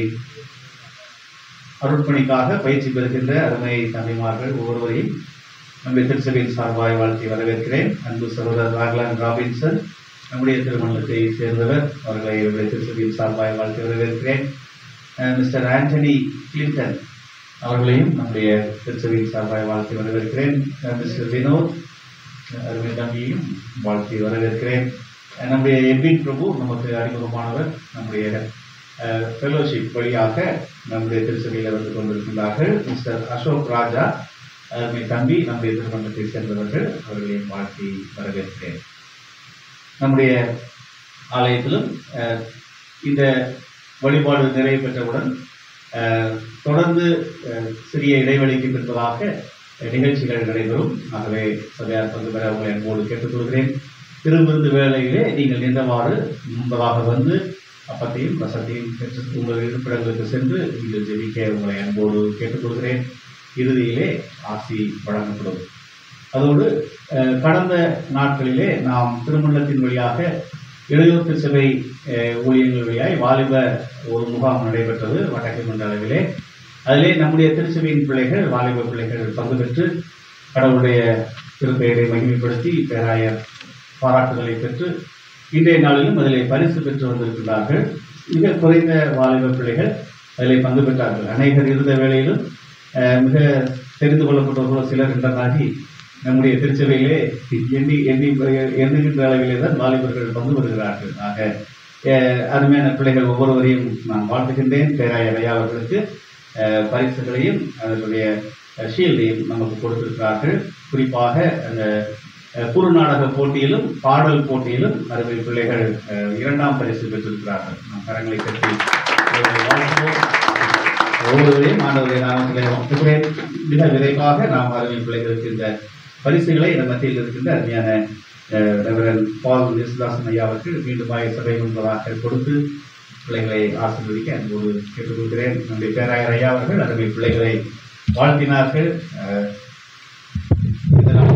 அருட்பணிக்காக பயிற்சி பெறுகின்ற அருமை தம்பிமார்கள் ஒவ்வொருவரையும் நம்முடைய திருச்சபையின் சார்பாக வாழ்த்தி வரவேற்கிறேன் அன்பு சகோதரர் ராகலான் ராபின்சன் நம்முடைய திருமணத்தை சேர்ந்தவர் அவர்களை என்னுடைய திருச்சபையின் சார்பாக வாழ்த்தி வரவேற்கிறேன் அஹ் மிஸ்டர் ஆண்டனி கிளின்டன் அவர்களையும் நம்முடைய திருச்சபையின் சார்பாக வாழ்த்தி வரவேற்கிறேன் அஹ் மிஸ்டர் வினோத் அருமை தம்பியையும் வாழ்த்தி வரவேற்கிறேன் அஹ் நம்முடைய எபின் பிரபு நமக்கு அறிமுகமானவர் நம்முடைய ஃபெலோஷிப் வழியாக நம்முடைய திருச்சபையில் வந்து கொண்டிருக்கின்றார்கள் மிஸ்டர் அசோக் ராஜா அருமை தம்பி நம்முடைய திருமணத்தை சேர்ந்தவர்கள் அவர்களையும் வாழ்த்தி வரவேற்கிறேன் நம்முடைய ஆலயத்திலும் அஹ், இந்த வழிபாடு நிறைவு பெற்றவுடன் அஹ், தொடர்ந்து அஹ், சிறிய இடைவெளிக்கு பின்பதாக அஹ், நிகழ்ச்சிகள் நடைபெறும் ஆகவே சபையார் பங்கு பெற உங்களை அன்போடு கேட்டுக்கொள்கிறேன் திருவிருந்து வேளையிலே நீங்கள் நின்றவாறு முன்பதாக வந்து அப்பத்தையும் ரசத்தையும் பெற்று உங்கள் இருப்பிடங்களுக்கு சென்று நீங்கள் ஜெபிக்க உங்களை அன்போடு கேட்டுக்கொள்கிறேன் இறுதியிலே ஆசி வழங்கப்படும் அதோடு அஹ், கடந்த நாட்களிலே நாம் திருமணத்தின் வழியாக இளையோர் திருச்சபை அஹ், ஊழியங்கள் வழியாய் வாலிப ஒரு முகாம் நடைபெற்றது வட்டக்கிமன்ற அளவிலே அதிலே நம்முடைய திருச்சபையின் பிள்ளைகள் வாலிப பிள்ளைகள் பங்கு பெற்று கடவுளுடைய திருப்பெயரை மகிமைப்படுத்தி பேராயர் பாராட்டுதலை பெற்று இன்றைய நாளிலும் அதிலே பரிசு பெற்று வந்திருக்கிறார்கள் மிக குறைந்த வாலிப பிள்ளைகள் அதிலே பங்கு பெற்றார்கள் அநேகர் இருந்த வேளையிலும் அஹ், மிக தெரிந்து கொள்ளப்பட்டவர்களோ சிலர் என்றனாகி நம்முடைய திருச்சபையிலே எண்ணி எண்ணி எண்ணுகின்ற அளவிலே தான் வாலிபர்கள் பங்கு பெறுகிறார்கள் ஆக அஹ், அருமையான பிள்ளைகள் ஒவ்வொருவரையும் நான் வாழ்த்துகின்றேன் பேராயர் ஐயா அவர்களுக்கு அஹ், பரிசுகளையும் அதனுடைய ஷீல்டையும் நமக்கு கொடுத்திருக்கிறார்கள் குறிப்பாக அந்த அஹ், குறுநாடக போட்டியிலும் பாடல் போட்டியிலும் அருமை பிள்ளைகள் அஹ், இரண்டாம் பரிசு பெற்றிருக்கிறார்கள் நாம் கரங்களை கட்டி அவர்களை வாழ்த்துவோம். ஒவ்வொருவரையும் ஆண்டவருடைய நாமத்திலே வாழ்த்துகிறேன் மிக விரைவாக நாம் அருமை பிள்ளைகளுக்கு இந்த பரிசுகளை இந்த மத்தியில் இருக்கின்ற அருமையான அஹ், ரெவரன் பால் யேசுதாசன் ஐயா அவர்கள் மீண்டும் சபை முன்பதாக கொடுத்து பிள்ளைகளை ஆசீர்வதிக்க அன்போடு கேட்டுக்கொள்கிறேன் நம்முடைய பேராயர் ஐயா அவர்கள் அருமை பிள்ளைகளை வாழ்த்தினார்கள் அஹ், இந்த நாள்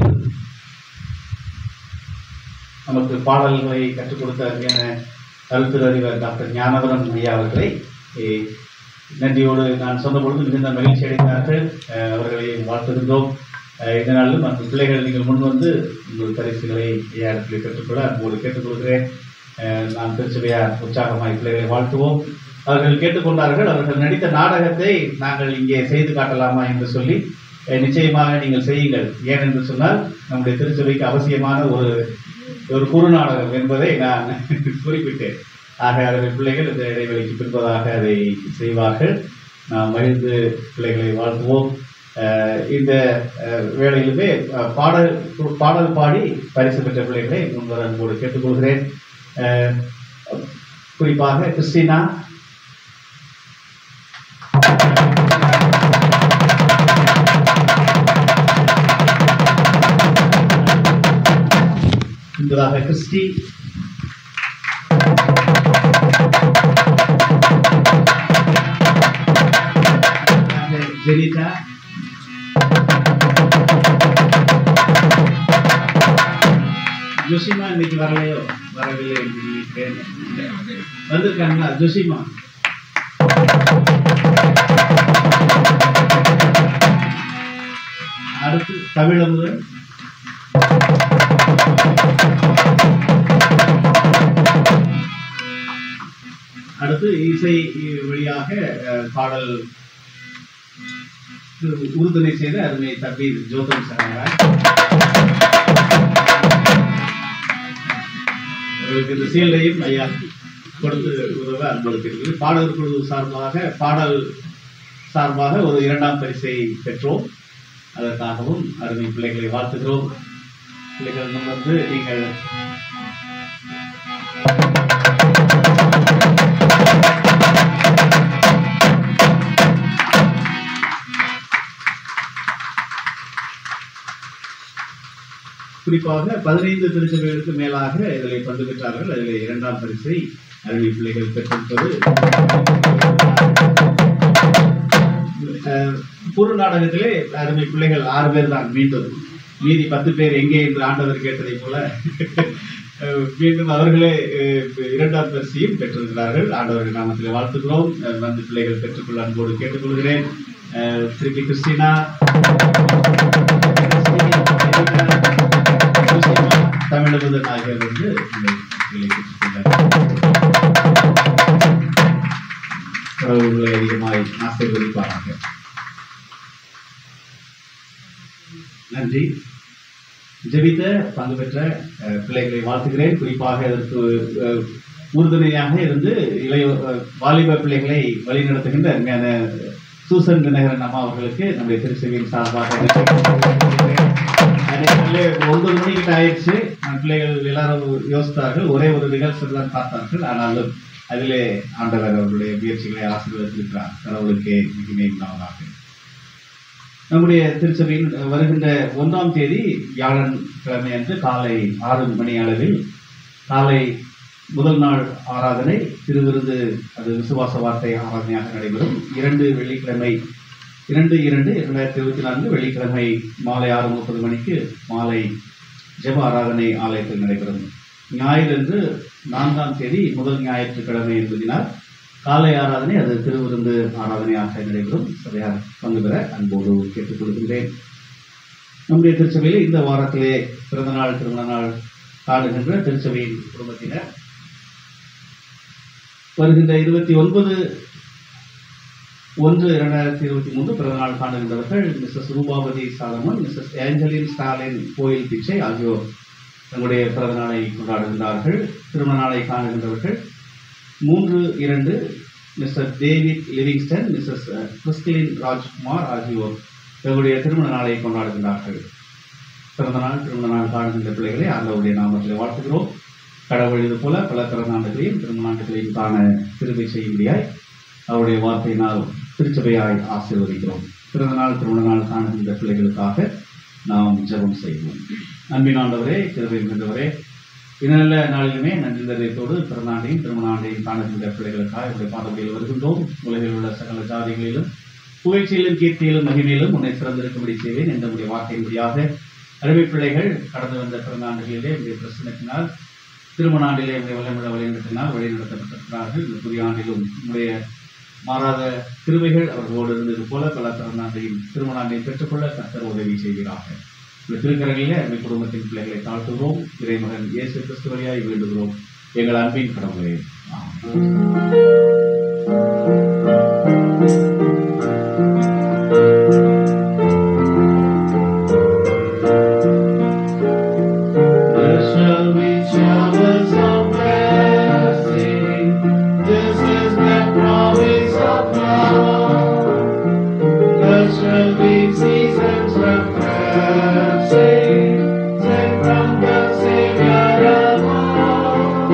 நமக்கு பாடல்களை கற்றுக் கொடுத்த அருமையான கருத்து அறிவர் டாக்டர் ஞானவரம் ஐயா அவர்களை eh, நன்றியோடு நான் சொன்ன பொழுது மிகுந்த மகிழ்ச்சி அடைந்தார்கள் அஹ், அவர்களை வாழ்த்துகின்றோம் அஹ், இந்த நாளிலும் அந்த பிள்ளைகள் நீங்கள் முன் வந்து உங்கள் பரிசுகளை ஐயா இடத்தில் பெற்றுக்கொள்ள அன்போடு கேட்டுக்கொள்கிறேன் அஹ், நாம் திருச்சபையார் உற்சாகமாய் பிள்ளைகளை வாழ்த்துவோம் அவர்கள் கேட்டுக்கொண்டார்கள் அவர்கள் நடித்த நாடகத்தை நாங்கள் இங்கே செய்து காட்டலாமா என்று சொல்லி அஹ், நிச்சயமாக நீங்கள் செய்யுங்கள் ஏன் என்று சொன்னால் நம்முடைய திருச்சபைக்கு அவசியமான ஒரு ஒரு குறுநாடகம் என்பதை நான் குறிப்பிட்டேன் ஆக அதனை பிள்ளைகள் இந்த இடைவெளிக்கு பின்பதாக அதை செய்வார்கள் நாம் மகிழ்ந்து பிள்ளைகளை வாழ்த்துவோம் அஹ் இந்த அஹ், வேளையிலுமே அஹ், பாடல் பாடல் பாடி பரிசு பெற்ற பிள்ளைகளை முன்வர அன்போடு கேட்டுக்கொள்கிறேன் அஹ், குறிப்பாக கிறிஸ்டினா என்பதாக கிறிஸ்டி ஜெனிதா ஜோசிமா இன்னைக்கு வரலையோ வரவில்லை என்று நினைக்கிறேன் வந்திருக்காங்களா ஜோசிமா அடுத்து தமிழமுதன் அடுத்து இசை வழியாக அஹ், பாடல் உறுதுணை செய்த அருமை தம்பி ஜோதன் சரணராய் அவர்களுக்கு இந்த சீல்டையும் ஐயா கொடுத்து உதவ அன்பளிக்கிறது பாடல் குழு சார்பாக பாடல் சார்பாக ஒரு இரண்டாம் பரிசை பெற்றோம் அதற்காகவும் அருமை பிள்ளைகளை வாழ்த்துகிறோம் பிள்ளைகள் முன் வந்து நீங்கள் குறிப்பாக பதினைந்து திருச்சபைகளுக்கு மேலாக இதில் பங்கு பெற்றார்கள் அதில் இரண்டாம் பரிசை அருமை பிள்ளைகள் பெற்றிருப்பது அஹ், குறு நாடகத்திலே அருமை பிள்ளைகள் ஆறு பேர் தான் மீண்டும் மீதி பத்து பேர் எங்கே என்று ஆண்டவர் கேட்டதை போல அஹ், மீண்டும் அவர்களே அஹ், இரண்டாம் பரிசையும் பெற்றிருக்கிறார்கள் ஆண்டவர்கள் நாமத்தில் வாழ்த்துக்கிறோம் அஹ், வந்து பிள்ளைகள் பெற்றுக்கொள்ள அன்போடு கேட்டுக்கொள்கிறேன் அஹ், திருப்பி கிறிஸ்டினா தமிழக ஆகியோர் வந்து இந்த பரிசுகளை பெற்றுக்கொண்டார்கள் கடவுள்களை அதிகமாய் ஆசீர்வதிப்பாராக நன்றி ஜெபித்த பங்கு பெற்ற அஹ், பிள்ளைகளை வாழ்த்துகிறேன் குறிப்பாக இதற்கு அஹ், உறுதுணையாக இருந்து இளைய அஹ், வாலிப பிள்ளைகளை வழிநடத்துகின்ற அருமையான சூசன் தினகரன் அம்மா அவர்களுக்கு நம்முடைய திருச்செவியின் சார்பாக நன்றி தெரிவித்துக் அதனாலே ஒன்பது மணிக்கிட்ட ஆயிடுச்சு நம்ம பிள்ளைகள் எல்லாரும் யோசித்தார்கள் ஒரே ஒரு ரிஹர்சல் தான் பார்த்தார்கள் ஆனாலும் அதிலே ஆண்டவர் அவர்களுடைய முயற்சிகளை ஆசீர்வதித்திருக்கிறார் கடவுளுக்கே மிகுமே உண்டாவதாக நம்முடைய திருச்சபையில் வருகின்ற ஒன்றாம் தேதி வியாழன் கிழமை அன்று காலை ஆறு மணி அளவில் காலை முதல் நாள் ஆராதனை திருவிருந்து அது விசுவாச வார்த்தை ஆராதனையாக நடைபெறும் இரண்டு வெள்ளிக்கிழமை இரண்டு இரண்டு இரண்டாயிரத்தி இருபத்தி நான்கு வெள்ளிக்கிழமை மாலை ஆறு முப்பது மணிக்கு மாலை ஜெப ஆராதனை ஆலயத்தில் நடைபெறும் ஞாயிறன்று நான்காம் தேதி முதல் ஞாயிற்றுக்கிழமை என்பதினால் காலை ஆராதனை அது திருவிருந்து ஆராதனையாக நடைபெறும் சபையார் பங்கு பெற அன்போடு கேட்டுக் கொள்கின்றேன் நம்முடைய திருச்சபையில் இந்த வாரத்திலே பிறந்த நாள் திருமண நாள் காணுகின்ற திருச்சபையின் குடும்பத்தினர் வருகின்ற இருபத்தி ஒன்பது ஒன்று இரண்டாயிரத்தி இருபத்தி மூன்று பிறந்தநாள் காணுகின்றவர்கள் Mrs Rupavathi Solomon Mrs Angeline Stalin Koil Pichai ஆகியோர் தங்களுடைய பிறந்த நாளை கொண்டாடுகின்றார்கள் திருமண நாளை காணுகின்றவர்கள் மூன்று இரண்டு Mr David Livingston Mrs Christeline Rajkumar ஆகியோர் தங்களுடைய திருமண நாளை கொண்டாடுகின்றார்கள் பிறந்த நாள் திருமண நாள் காணுகின்ற பிள்ளைகளை ஆண்டவருடைய நாமத்தில் வாழ்த்துகிறோம் கடவுள் இது போல பல பிறந்த ஆண்டுகளையும் திருமண ஆண்டுகளையும் காண திருவை செய்யும்படியாய் அவருடைய வார்த்தையினால் திருச்சபையாய் ஆசீர்வதிக்கிறோம் பிறந்த நாள் திருமண நாள் காணுகின்ற பிள்ளைகளுக்காக நாம் ஜெபம் செய்வோம் அன்பின் ஆண்டவரே கிருபை மிகுந்தவரே இதனல்ல நாளிலுமே நன்றிதயத்தோடு பிறநாண்டையும் திருமண ஆண்டையும் காணுகின்ற பிள்ளைகளுக்காக இவருடைய பாதப்படியில் வருகின்றோம் உலகில் உள்ள சகல ஜாதிகளிலும் புகழ்ச்சியிலும் கீர்த்தியிலும் மகிமையிலும் உன்னை சிறந்திருக்கும்படி செய்வேன் என்ற உடைய வார்த்தையின்படியாக அருமை பிள்ளைகள் கடந்து வந்த பிறந்தாண்டுகளிலே உடைய பிரசனத்தினால் திருமண ஆண்டிலே உடைய வல்லமிழ வழிநடத்தினால் வழிநடத்தப்பட்டிருக்கிறார்கள் இந்த புதிய ஆண்டிலும் உடைய மாறாத கிருபைகள் அவர்களோடு இருந்தது போல பல பிறந்தாண்டையும் திருமண ஆண்டையும் பெற்றுக்கொள்ள கர்த்தர் உதவி செய்கிறார்கள் இந்த திருக்கரங்களிலே அருமை குடும்பத்தின் பிள்ளைகளை தாழ்த்துகிறோம் இறைமகன் இயேசு கிறிஸ்து வழியாய் வேண்டுகிறோம் எங்கள் அன்பின் கடவுளே ஆமென். There shall be showers of blessing. This is the promise of God. There shall be seasons refreshing, sent from the Savior above.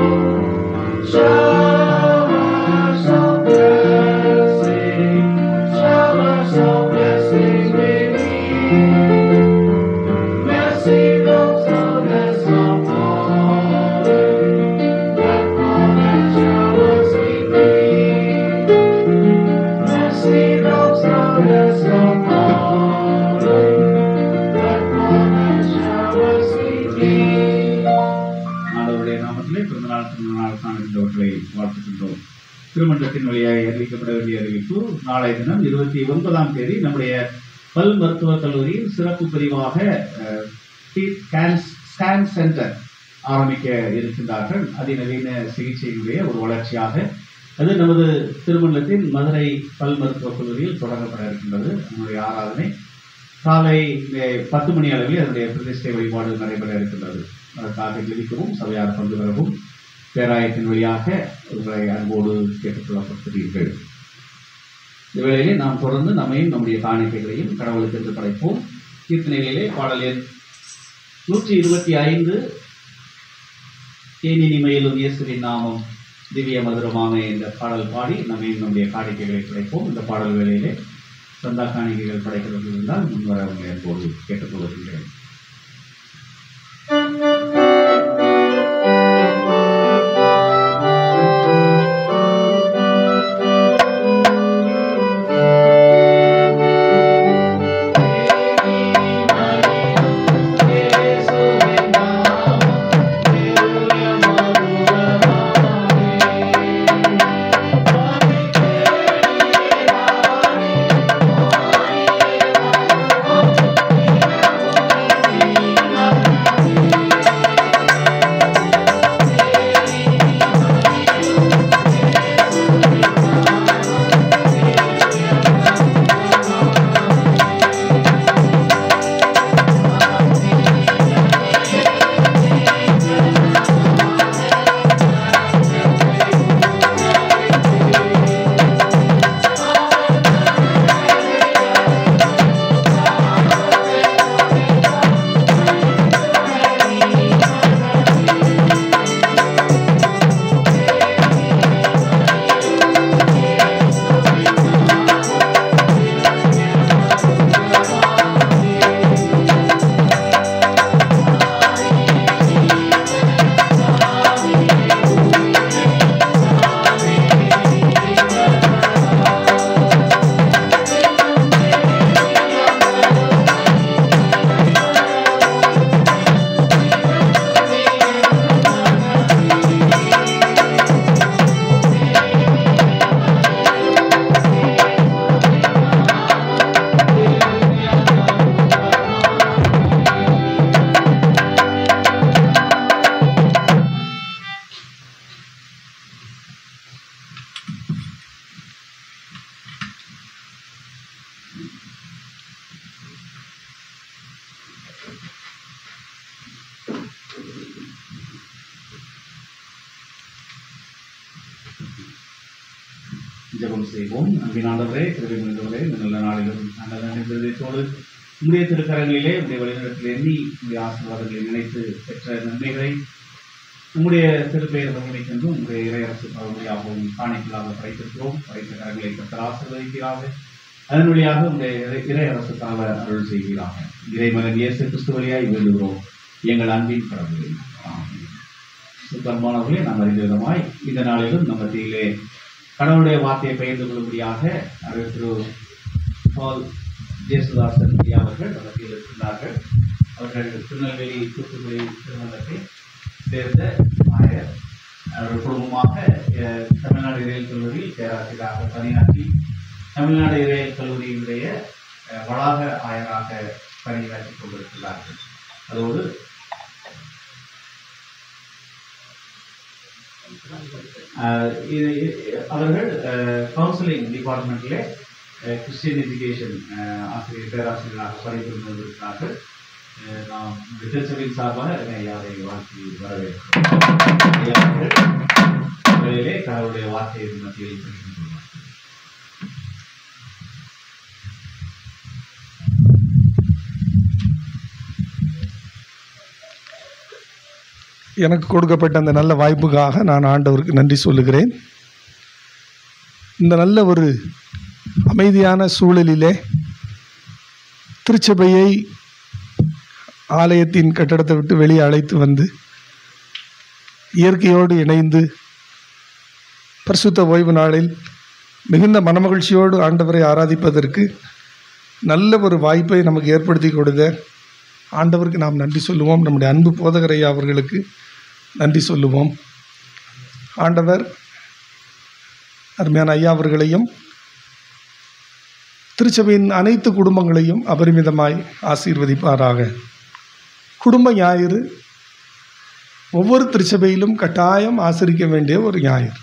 Showers of blessing, showers of blessing we need. Mercy drops down as a falling, that moment showers we need. Mercy drops down as a falling, that moment showers we need. ஆண்டவருடைய நாமத்திலே பிறந்தநாள் திருமண நாள் காணுகின்றவர்களை வாழ்த்துகின்றோம் திருமண்டலத்தின் வழியாக அறிவிக்கப்பட வேண்டிய அறிவிப்பு நாளைய தினம் இருபத்தி ஒன்பதாம் தேதி நம்முடைய பல் மருத்துவக் கல்லூரியில் சிறப்பு பிரிவாக அஹ், teeth scans- ஸ்கேன் சென்டர் ஆரம்பிக்க இருக்கின்றார்கள் அதிநவீன சிகிச்சையினுடைய ஒரு வளர்ச்சியாக அது நமது திருமண்டலத்தின் மதுரை பல் மருத்துவக் கல்லூரியில் தொடங்கப்பட இருக்கின்றது நம்முடைய ஆராதனை காலை அஹ், பத்து மணி அளவில் அதனுடைய பிரதிஷ்டை வழிபாடு நடைபெற இருக்கின்றது அதற்காக ஜெபிக்கவும் சபையார் பங்கு பெறவும் பேராயத்தின் வழியாக உங்களை அன்போடு கேட்டுக்கொள்ளப்படுகிறீர்கள் இந்த வேளையிலே நாம் தொடர்ந்து நம்மையும் நம்முடைய காணிக்கைகளையும் கடவுளுக்கு என்று படைப்போம் கீர்த்தனைகளிலே பாடல் எண் நூற்றி இருபத்தி ஐந்து தேனி நிமையிலும் இயேசுவின் நாமம் திவ்ய மதுரமாமே என்ற பாடல் பாடி நம்மையும் நம்முடைய காணிக்கைகளை படைப்போம் இந்த பாடல் வேளையிலே சந்தா காணிக்கைகள் படைக்கிறது இருந்தால் முன்வர உங்களை அன்போடு கேட்டுக்கொள்கின்றேன் ஜெபம் செய்வோம் அன்பின் ஆண்டவரே கிருபை நிறைந்தவரே இந்த நல்ல நாளிலும் நல்ல நிர்தயத்தோடு உங்களுடைய திருக்கரங்களிலே உங்களுடைய வழிநடத்தில் எண்ணி உங்களுடைய ஆசீர்வாதங்களை நினைத்து பெற்ற நன்மைகளை உங்களுடைய திருப்பெயர் வகிமைக்கென்றும் உங்களுடைய இறையரசு பகுதியாகவும் காணிக்கலாக படைத்திருக்கிறோம் படைத்த கரங்களை கத்தர் ஆசீர்வதிக்கிறாக அதன் வழியாக உங்களுடைய இறை- இறையரசுக்காக அருள் செய்கிறாக இறைமகன் இயேசு கிறிஸ்து வழியாய் வேண்டுகிறோம் எங்கள் அன்பின் கடவுளே ஆமென். சுத்தமானவர்களே நாம் அறிந்த விதமாய் இந்த நாளிலும் நம்ம மத்தியிலே கடவுளுடைய வார்த்தையை பகிர்ந்து கொள்ளும்படியாக அவர் திரு பால் ஜேசுதாசன் ஐயா அவர்கள் நம்ம மத்தியில் இருக்கிறார்கள் அவர்கள் திருநெல்வேலி தூத்துக்குடி திருமணத்தை சேர்ந்த ஆயர் அவர்கள் குடும்பமாக அஹ், தமிழ்நாடு இறையல் கல்லூரியில் பேராசிரியராக பணியாற்றி தமிழ்நாடு இறையல் கல்லூரியினுடைய அஹ், வளாக ஆயராக பணியாற்றி கொண்டிருக்கிறார்கள் அதோடு அஹ், இது- இது- அவர்கள் கவுன்சிலிங் டிபார்ட்மெண்ட்டில் கிறிஸ்டியன் எஜுகேஷன் ஆசிரியர் பேராசிரியராக பணிபுரிந்து வந்திருக்கிறார்கள் அஹ், நாம் திருச்சபையின் சார்பாக ஐயாவை வாழ்த்தி வரவேற்கிறோம் ஐயா அவர்கள் உங்களிலே கடவுளுடைய வார்த்தையை மத்தியில் பகிர்ந்து கொள்வார் எனக்கு கொடுக்கப்பட்ட அந்த நல்ல வாய்ப்புக்காக நான் ஆண்டவருக்கு நன்றி சொல்லுகிறேன் இந்த நல்ல ஒரு அமைதியான சூழலிலே திருச்சபையை ஆலயத்தின் கட்டடத்தை விட்டு வெளியே அழைத்து வந்து இயற்கையோடு இணைந்து பரிசுத்த ஓய்வு நாளில் மிகுந்த மனமகிழ்ச்சியோடு ஆண்டவரை ஆராதிப்பதற்கு நல்ல ஒரு வாய்ப்பை நமக்கு ஏற்படுத்தி கொடுத்த ஆண்டவருக்கு நாம் நன்றி சொல்லுவோம் நம்முடைய அன்பு போதகர் ஐயா அவர்களுக்கு நன்றி சொல்லுவோம் ஆண்டவர் அருமையான ஐயா அவர்களையும் திருச்சபையின் அனைத்து குடும்பங்களையும் அபரிமிதமாய் ஆசீர்வதிப்பாராக குடும்ப ஞாயிறு ஒவ்வொரு திருச்சபையிலும் கட்டாயம் ஆசரிக்க வேண்டிய ஒரு ஞாயிறு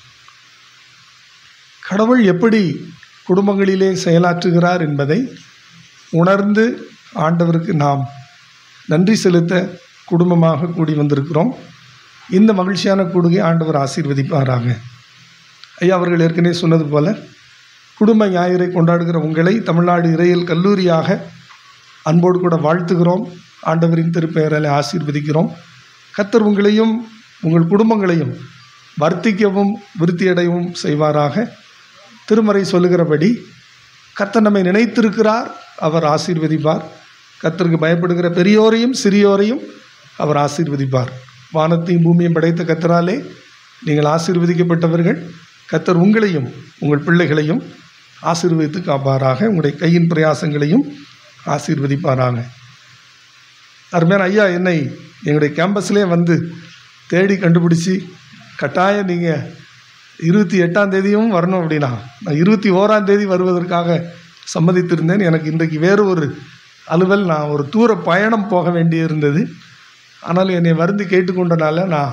கடவுள் எப்படி குடும்பங்களிலே செயலாற்றுகிறார் என்பதை உணர்ந்து ஆண்டவருக்கு நாம் நன்றி செலுத்த குடும்பமாக கூடி வந்திருக்கிறோம் இந்த மகிழ்ச்சியான கூடுகை ஆண்டவர் ஆசீர்வதிப்பாராக ஐயா அவர்கள் ஏற்கனவே சொன்னது போல குடும்ப ஞாயிறை கொண்டாடுகிற உங்களை தமிழ்நாடு இறையியல் கல்லூரியாக அன்போடு கூட வாழ்த்துகிறோம் ஆண்டவரின் திருப்பெயரால் ஆசீர்வதிக்கிறோம் கத்தர் உங்களையும் உங்கள் குடும்பங்களையும் வர்த்திக்கவும் விருத்தியடையவும் செய்வாராக திருமறை சொல்லுகிறபடி கர்த்தர் நம்மை நினைத்திருக்கிறார் அவர் ஆசீர்வதிப்பார் கர்த்தருக்கு பயப்படுகிற பெரியோரையும் சிறியோரையும் அவர் ஆசீர்வதிப்பார் வானத்தையும் பூமியும் படைத்த கத்தராலே நீங்கள் ஆசீர்வதிக்கப்பட்டவர்கள் கத்தர் உங்களையும் உங்கள் பிள்ளைகளையும் ஆசீர்வதித்து காப்பாராக உங்களுடைய கையின் பிரயாசங்களையும் ஆசீர்வதிப்பாராக அருமையான ஐயா என்னை எங்களுடைய கேம்பஸ்லேயே வந்து தேடி கண்டுபிடிச்சி கட்டாயம் நீங்கள் இருபத்தி எட்டாம் தேதியும் வரணும் அப்படின்னா நான் இருபத்தி ஓராம் தேதி வருவதற்காக சம்மதித்திருந்தேன் எனக்கு இன்றைக்கு வேறு ஒரு அலுவல் நான் ஒரு தூர பயணம் போக வேண்டியிருந்தது ஆனால் என்னை வருந்தி கேட்டுக்கொண்டனால நான்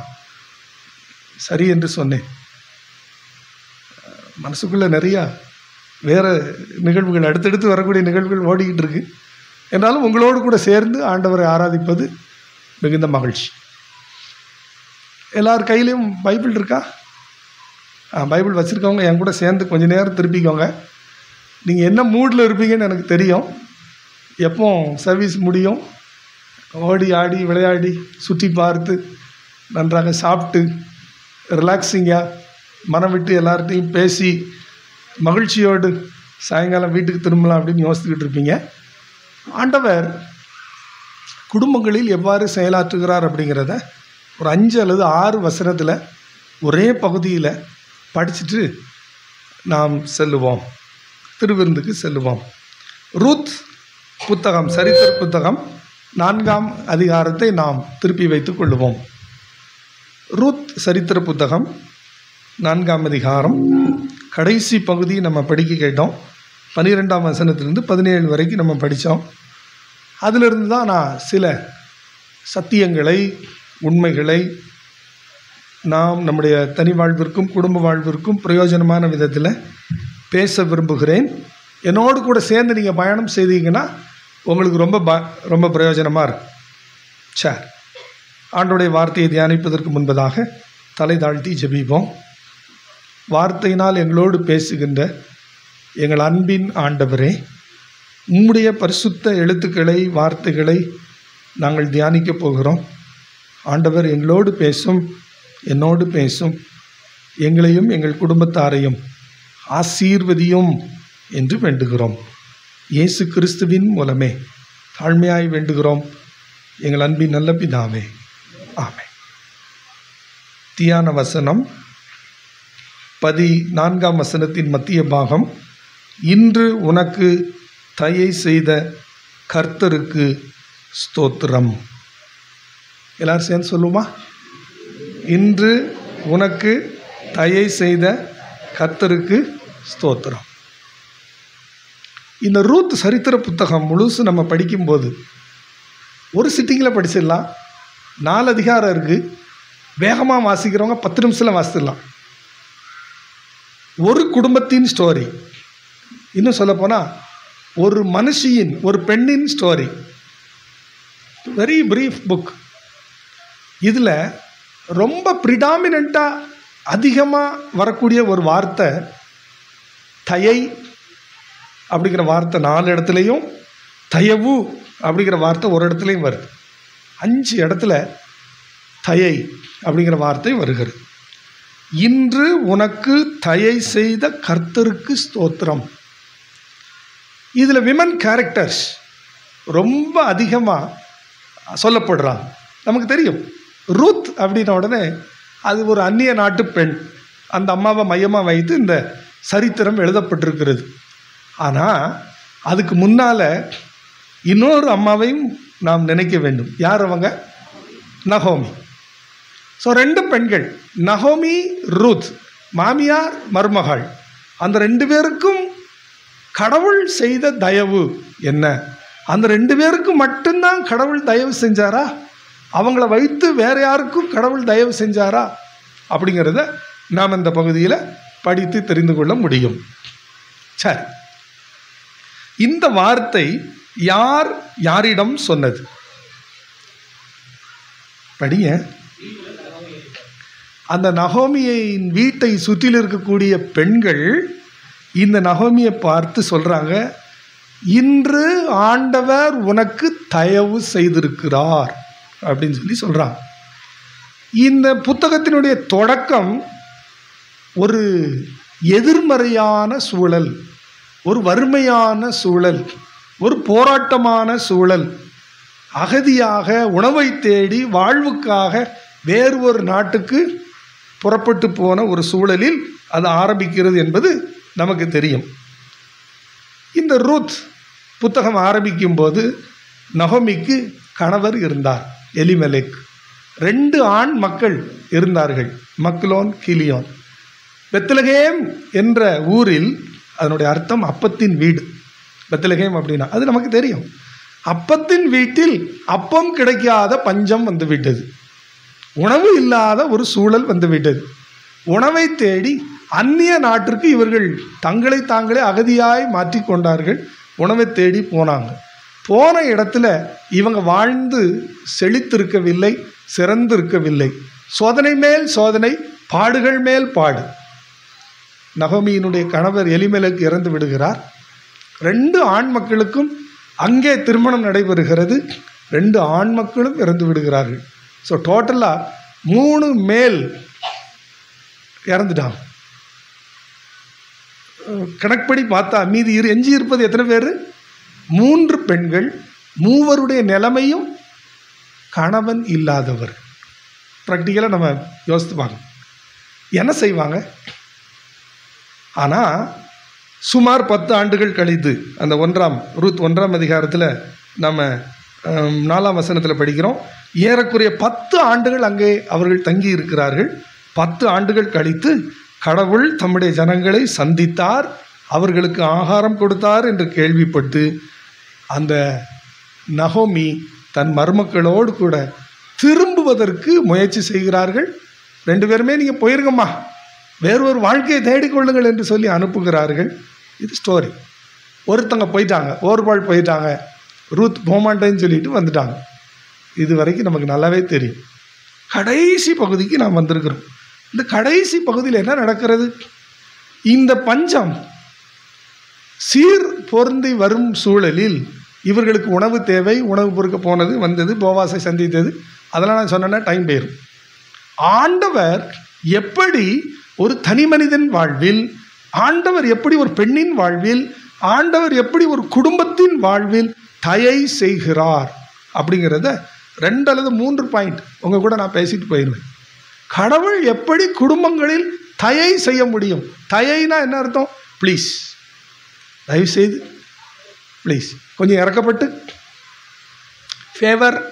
சரி என்று சொன்னேன் மனசுக்குள்ளே நிறையா வேறு நிகழ்வுகள் அடுத்தடுத்து வரக்கூடிய நிகழ்வுகள் ஓடிக்கிட்டு இருக்கு என்றாலும் உங்களோடு கூட சேர்ந்து ஆண்டவரை ஆராதிப்பது மிகுந்த மகிழ்ச்சி எல்லார் கையிலையும் பைபிள் இருக்கா ஆ, பைபிள் வச்சுருக்கவங்க என் கூட சேர்ந்து கொஞ்ச நேரம் திருப்பிக்கோங்க நீங்கள் என்ன மூடில் இருப்பீங்கன்னு எனக்கு தெரியும் எப்போ சர்வீஸ் முடியும் ஓடி ஆடி விளையாடி சுற்றி பார்த்து நன்றாக சாப்பிட்டு ரிலாக்ஸிங்காக மனம் விட்டு எல்லார்ட்டையும் பேசி மகிழ்ச்சியோடு சாயங்காலம் வீட்டுக்கு திரும்பலாம் அப்படின்னு யோசித்துக்கிட்டு இருப்பீங்க ஆண்டவர் குடும்பங்களில் எவ்வாறு செயலாற்றுகிறார் அப்படிங்கிறத ஒரு அஞ்சு அல்லது ஆறு வசனத்தில் ஒரே பகுதியில் படிச்சுட்டு நாம் செல்லுவோம் திருவிருந்துக்கு செல்லுவோம் ரூத் புத்தகம் சரித்திர புத்தகம் நான்காம் அதிகாரத்தை நாம் திருப்பி வைத்துக் கொள்ளுவோம் ரூத் சரித்திர புத்தகம் நான்காம் அதிகாரம் கடைசி பகுதி நம்ம படிக்க கேட்டோம் பன்னிரெண்டாம் வசனத்திலிருந்து பதினேழு வரைக்கும் நம்ம படித்தோம் அதிலிருந்து தான் நான் சில சத்தியங்களை உண்மைகளை நாம் நம்முடைய தனி வாழ்விற்கும் குடும்ப வாழ்விற்கும் பிரயோஜனமான விதத்தில் பேச விரும்புகிறேன் என்னோடு கூட சேர்ந்து நீங்கள் பயணம் செய்தீங்கன்னா உங்களுக்கு ரொம்ப ப ரொம்ப பிரயோஜனமாக இருக்கும் சரி ஆண்டோடைய வார்த்தையை தியானிப்பதற்கு முன்பதாக தலை தாழ்த்தி ஜெபிப்போம் வார்த்தையினால் எங்களோடு பேசுகின்ற எங்கள் அன்பின் ஆண்டவரே உம்முடைய பரிசுத்த எழுத்துக்களை வார்த்தைகளை நாங்கள் தியானிக்கப் போகிறோம் ஆண்டவர் எங்களோடு பேசும் என்னோடு பேசும் எங்களையும் எங்கள் குடும்பத்தாரையும் ஆசீர்வதியும் என்று வேண்டுகிறோம் இயேசு கிறிஸ்துவின் மூலமே தாழ்மையாய் வேண்டுகிறோம் எங்கள் அன்பின் நல்ல பிதாவே ஆமென் தியான வசனம் பதி நான்காம் வசனத்தின் மத்திய பாகம் இன்று உனக்கு தயை செய்த கர்த்தருக்கு ஸ்தோத்திரம் எல்லாரும் சேர்ந்து சொல்லுமா இன்று உனக்கு தயை செய்த கர்த்தருக்கு ஸ்தோத்திரம் இந்த ரூத் சரித்திர புத்தகம் முழுசு நம்ம படிக்கும்போது ஒரு சிட்டிங்கில் படிச்சிடலாம் நாலு அதிகாரம் இருக்குது வேகமாக வாசிக்கிறவங்க பத்து நிமிஷத்தில் வாசிச்சிடலாம் ஒரு குடும்பத்தின் ஸ்டோரி இன்னும் சொல்லப்போனால் ஒரு மனுஷியின் ஒரு பெண்ணின் ஸ்டோரி வெரி பிரீஃப் புக் இதில் ரொம்ப ப்ரிடாமினண்ட்டாக அதிகமாக வரக்கூடிய ஒரு வார்த்தை தயை அப்படிங்கிற வார்த்தை நாலு இடத்துலையும் தயவு அப்படிங்கிற வார்த்தை ஒரு இடத்துலையும் வருது அஞ்சு இடத்துல தயை அப்படிங்கிற வார்த்தை வருகிறது இன்று உனக்கு தயை செய்த கர்த்தருக்கு ஸ்தோத்திரம் இதில் விமன் கேரக்டர்ஸ் ரொம்ப அதிகமாக சொல்லப்படுறாங்க நமக்கு தெரியும் ரூத் அப்படின்ன உடனே அது ஒரு அந்நிய நாட்டு பெண் அந்த அம்மாவை மையமாக வைத்து இந்த சரித்திரம் எழுதப்பட்டிருக்கிறது ஆனால் அதுக்கு முன்னால் இன்னொரு அம்மாவையும் நாம் நினைக்க வேண்டும் யார் அவங்க நகோமி ஸோ ரெண்டு பெண்கள் நகோமி ரூத் மாமியார் மருமகள் அந்த ரெண்டு பேருக்கும் கடவுள் செய்த தயவு என்ன அந்த ரெண்டு பேருக்கு மட்டும்தான் கடவுள் தயவு செஞ்சாரா அவங்கள வைத்து வேற யாருக்கும் கடவுள் தயவு செஞ்சாரா அப்படிங்கிறத நாம் இந்த பகுதியில் படித்து தெரிந்து கொள்ள முடியும் சரி இந்த வார்த்தை யார் யாரிடம் சொன்னது படிங்க அந்த நகோமியின் வீட்டை சுற்றில் இருக்கக்கூடிய பெண்கள் இந்த நகோமியை பார்த்து சொல்றாங்க இன்று ஆண்டவர் உனக்கு தயவு செய்திருக்கிறார் அப்படின்னு சொல்லி சொல்றாங்க இந்த புத்தகத்தினுடைய தொடக்கம் ஒரு எதிர்மறையான சூழல் ஒரு வறுமையான சூழல் ஒரு போராட்டமான சூழல் அகதியாக உணவை தேடி வாழ்வுக்காக வேறு ஒரு நாட்டுக்கு புறப்பட்டு போன ஒரு சூழலில் அது ஆரம்பிக்கிறது என்பது நமக்கு தெரியும் இந்த ரூத் புத்தகம் ஆரம்பிக்கும் போது நகோமிக்கு கணவர் இருந்தார் எலிமெலேக் ரெண்டு ஆண் மக்கள் இருந்தார்கள் மக்லோன் கிலியோன் பெத்தலகேம் என்ற ஊரில் அதனுடைய அர்த்தம் அப்பத்தின் வீடு பெத்தலகேம் அப்படின்னா அது நமக்கு தெரியும் அப்பத்தின் வீட்டில் அப்பம் கிடைக்காத பஞ்சம் வந்து விட்டது உணவு இல்லாத ஒரு சூழல் வந்து விட்டது உணவை தேடி அந்நிய நாட்டிற்கு இவர்கள் தங்களை தாங்களே அகதியாய் மாற்றிக்கொண்டார்கள் உணவை தேடி போனாங்க போன இடத்துல இவங்க வாழ்ந்து செழித்திருக்கவில்லை சிறந்திருக்கவில்லை சோதனை மேல் சோதனை பாடுகள் மேல் பாடு நகோமியினுடைய கணவர் எலிமேலுக்கு இறந்து விடுகிறார் ரெண்டு ஆண் மக்களுக்கும் அங்கே திருமணம் நடைபெறுகிறது ரெண்டு ஆண் மக்களும் இறந்து விடுகிறார்கள் ஸோ டோட்டலாக மூணு மேல் இறந்துட்டாங்க அஹ் கணக்குப்படி பார்த்தா மீதி இரு எஞ்சி இருப்பது எத்தனை பேர் மூன்று பெண்கள் மூவருடைய நிலைமையும் கணவன் இல்லாதவர் ப்ராக்டிக்கலாக நம்ம யோசித்து பார்க்கணும் என்ன செய்வாங்க ஆனால் சுமார் பத்து ஆண்டுகள் கழித்து அந்த ஒன்றாம் ரூத் ஒன்றாம் அதிகாரத்தில் நம்ம ஹம், நாலாம் வசனத்தில் படிக்கிறோம் ஏறக்குறைய பத்து ஆண்டுகள் அங்கே அவர்கள் தங்கி இருக்கிறார்கள் பத்து ஆண்டுகள் கழித்து கடவுள் தம்முடைய ஜனங்களை சந்தித்தார் அவர்களுக்கு ஆகாரம் கொடுத்தார் என்று கேள்விப்பட்டு அந்த நகோமி தன் மருமக்களோடு கூட திரும்புவதற்கு முயற்சி செய்கிறார்கள் ரெண்டு பேருமே நீங்கள் போயிருங்கம்மா வேறு ஒரு வாழ்க்கையை தேடிக்கொள்ளுங்கள் என்று சொல்லி அனுப்புகிறார்கள் இது ஸ்டோரி ஒருத்தங்க போயிட்டாங்க ஓர்பாள் போயிட்டாங்க ரூத் போமாட்டேன்னு சொல்லிட்டு வந்துட்டாங்க இது வரைக்கும் நமக்கு நல்லாவே தெரியும் கடைசி பகுதிக்கு நாம் வந்திருக்கிறோம் இந்த கடைசி பகுதியில் என்ன நடக்கிறது இந்த பஞ்சம் சீர் பொருந்தி வரும் சூழலில் இவர்களுக்கு உணவு தேவை உணவு பொறுக்க போனது வந்தது போவாசை சந்தித்தது அதெல்லாம் நான் சொன்னேன்னா டைம் போயிடும் ஆண்டவர் எப்படி ஒரு தனி மனிதன் வாழ்வில் ஆண்டவர் எப்படி ஒரு பெண்ணின் வாழ்வில் ஆண்டவர் எப்படி ஒரு குடும்பத்தின் வாழ்வில் தயை செய்கிறார் அப்படிங்கிறத ரெண்டு அல்லது மூன்று பாயிண்ட் உங்க கூட நான் பேசிட்டு போயிடுவேன் கடவுள் எப்படி குடும்பங்களில் தயை செய்ய முடியும் தயைனா என்ன அர்த்தம் ப்ளீஸ் தயவு செய்து ப்ளீஸ் கொஞ்சம் இறக்கப்பட்டு ஃபேவர்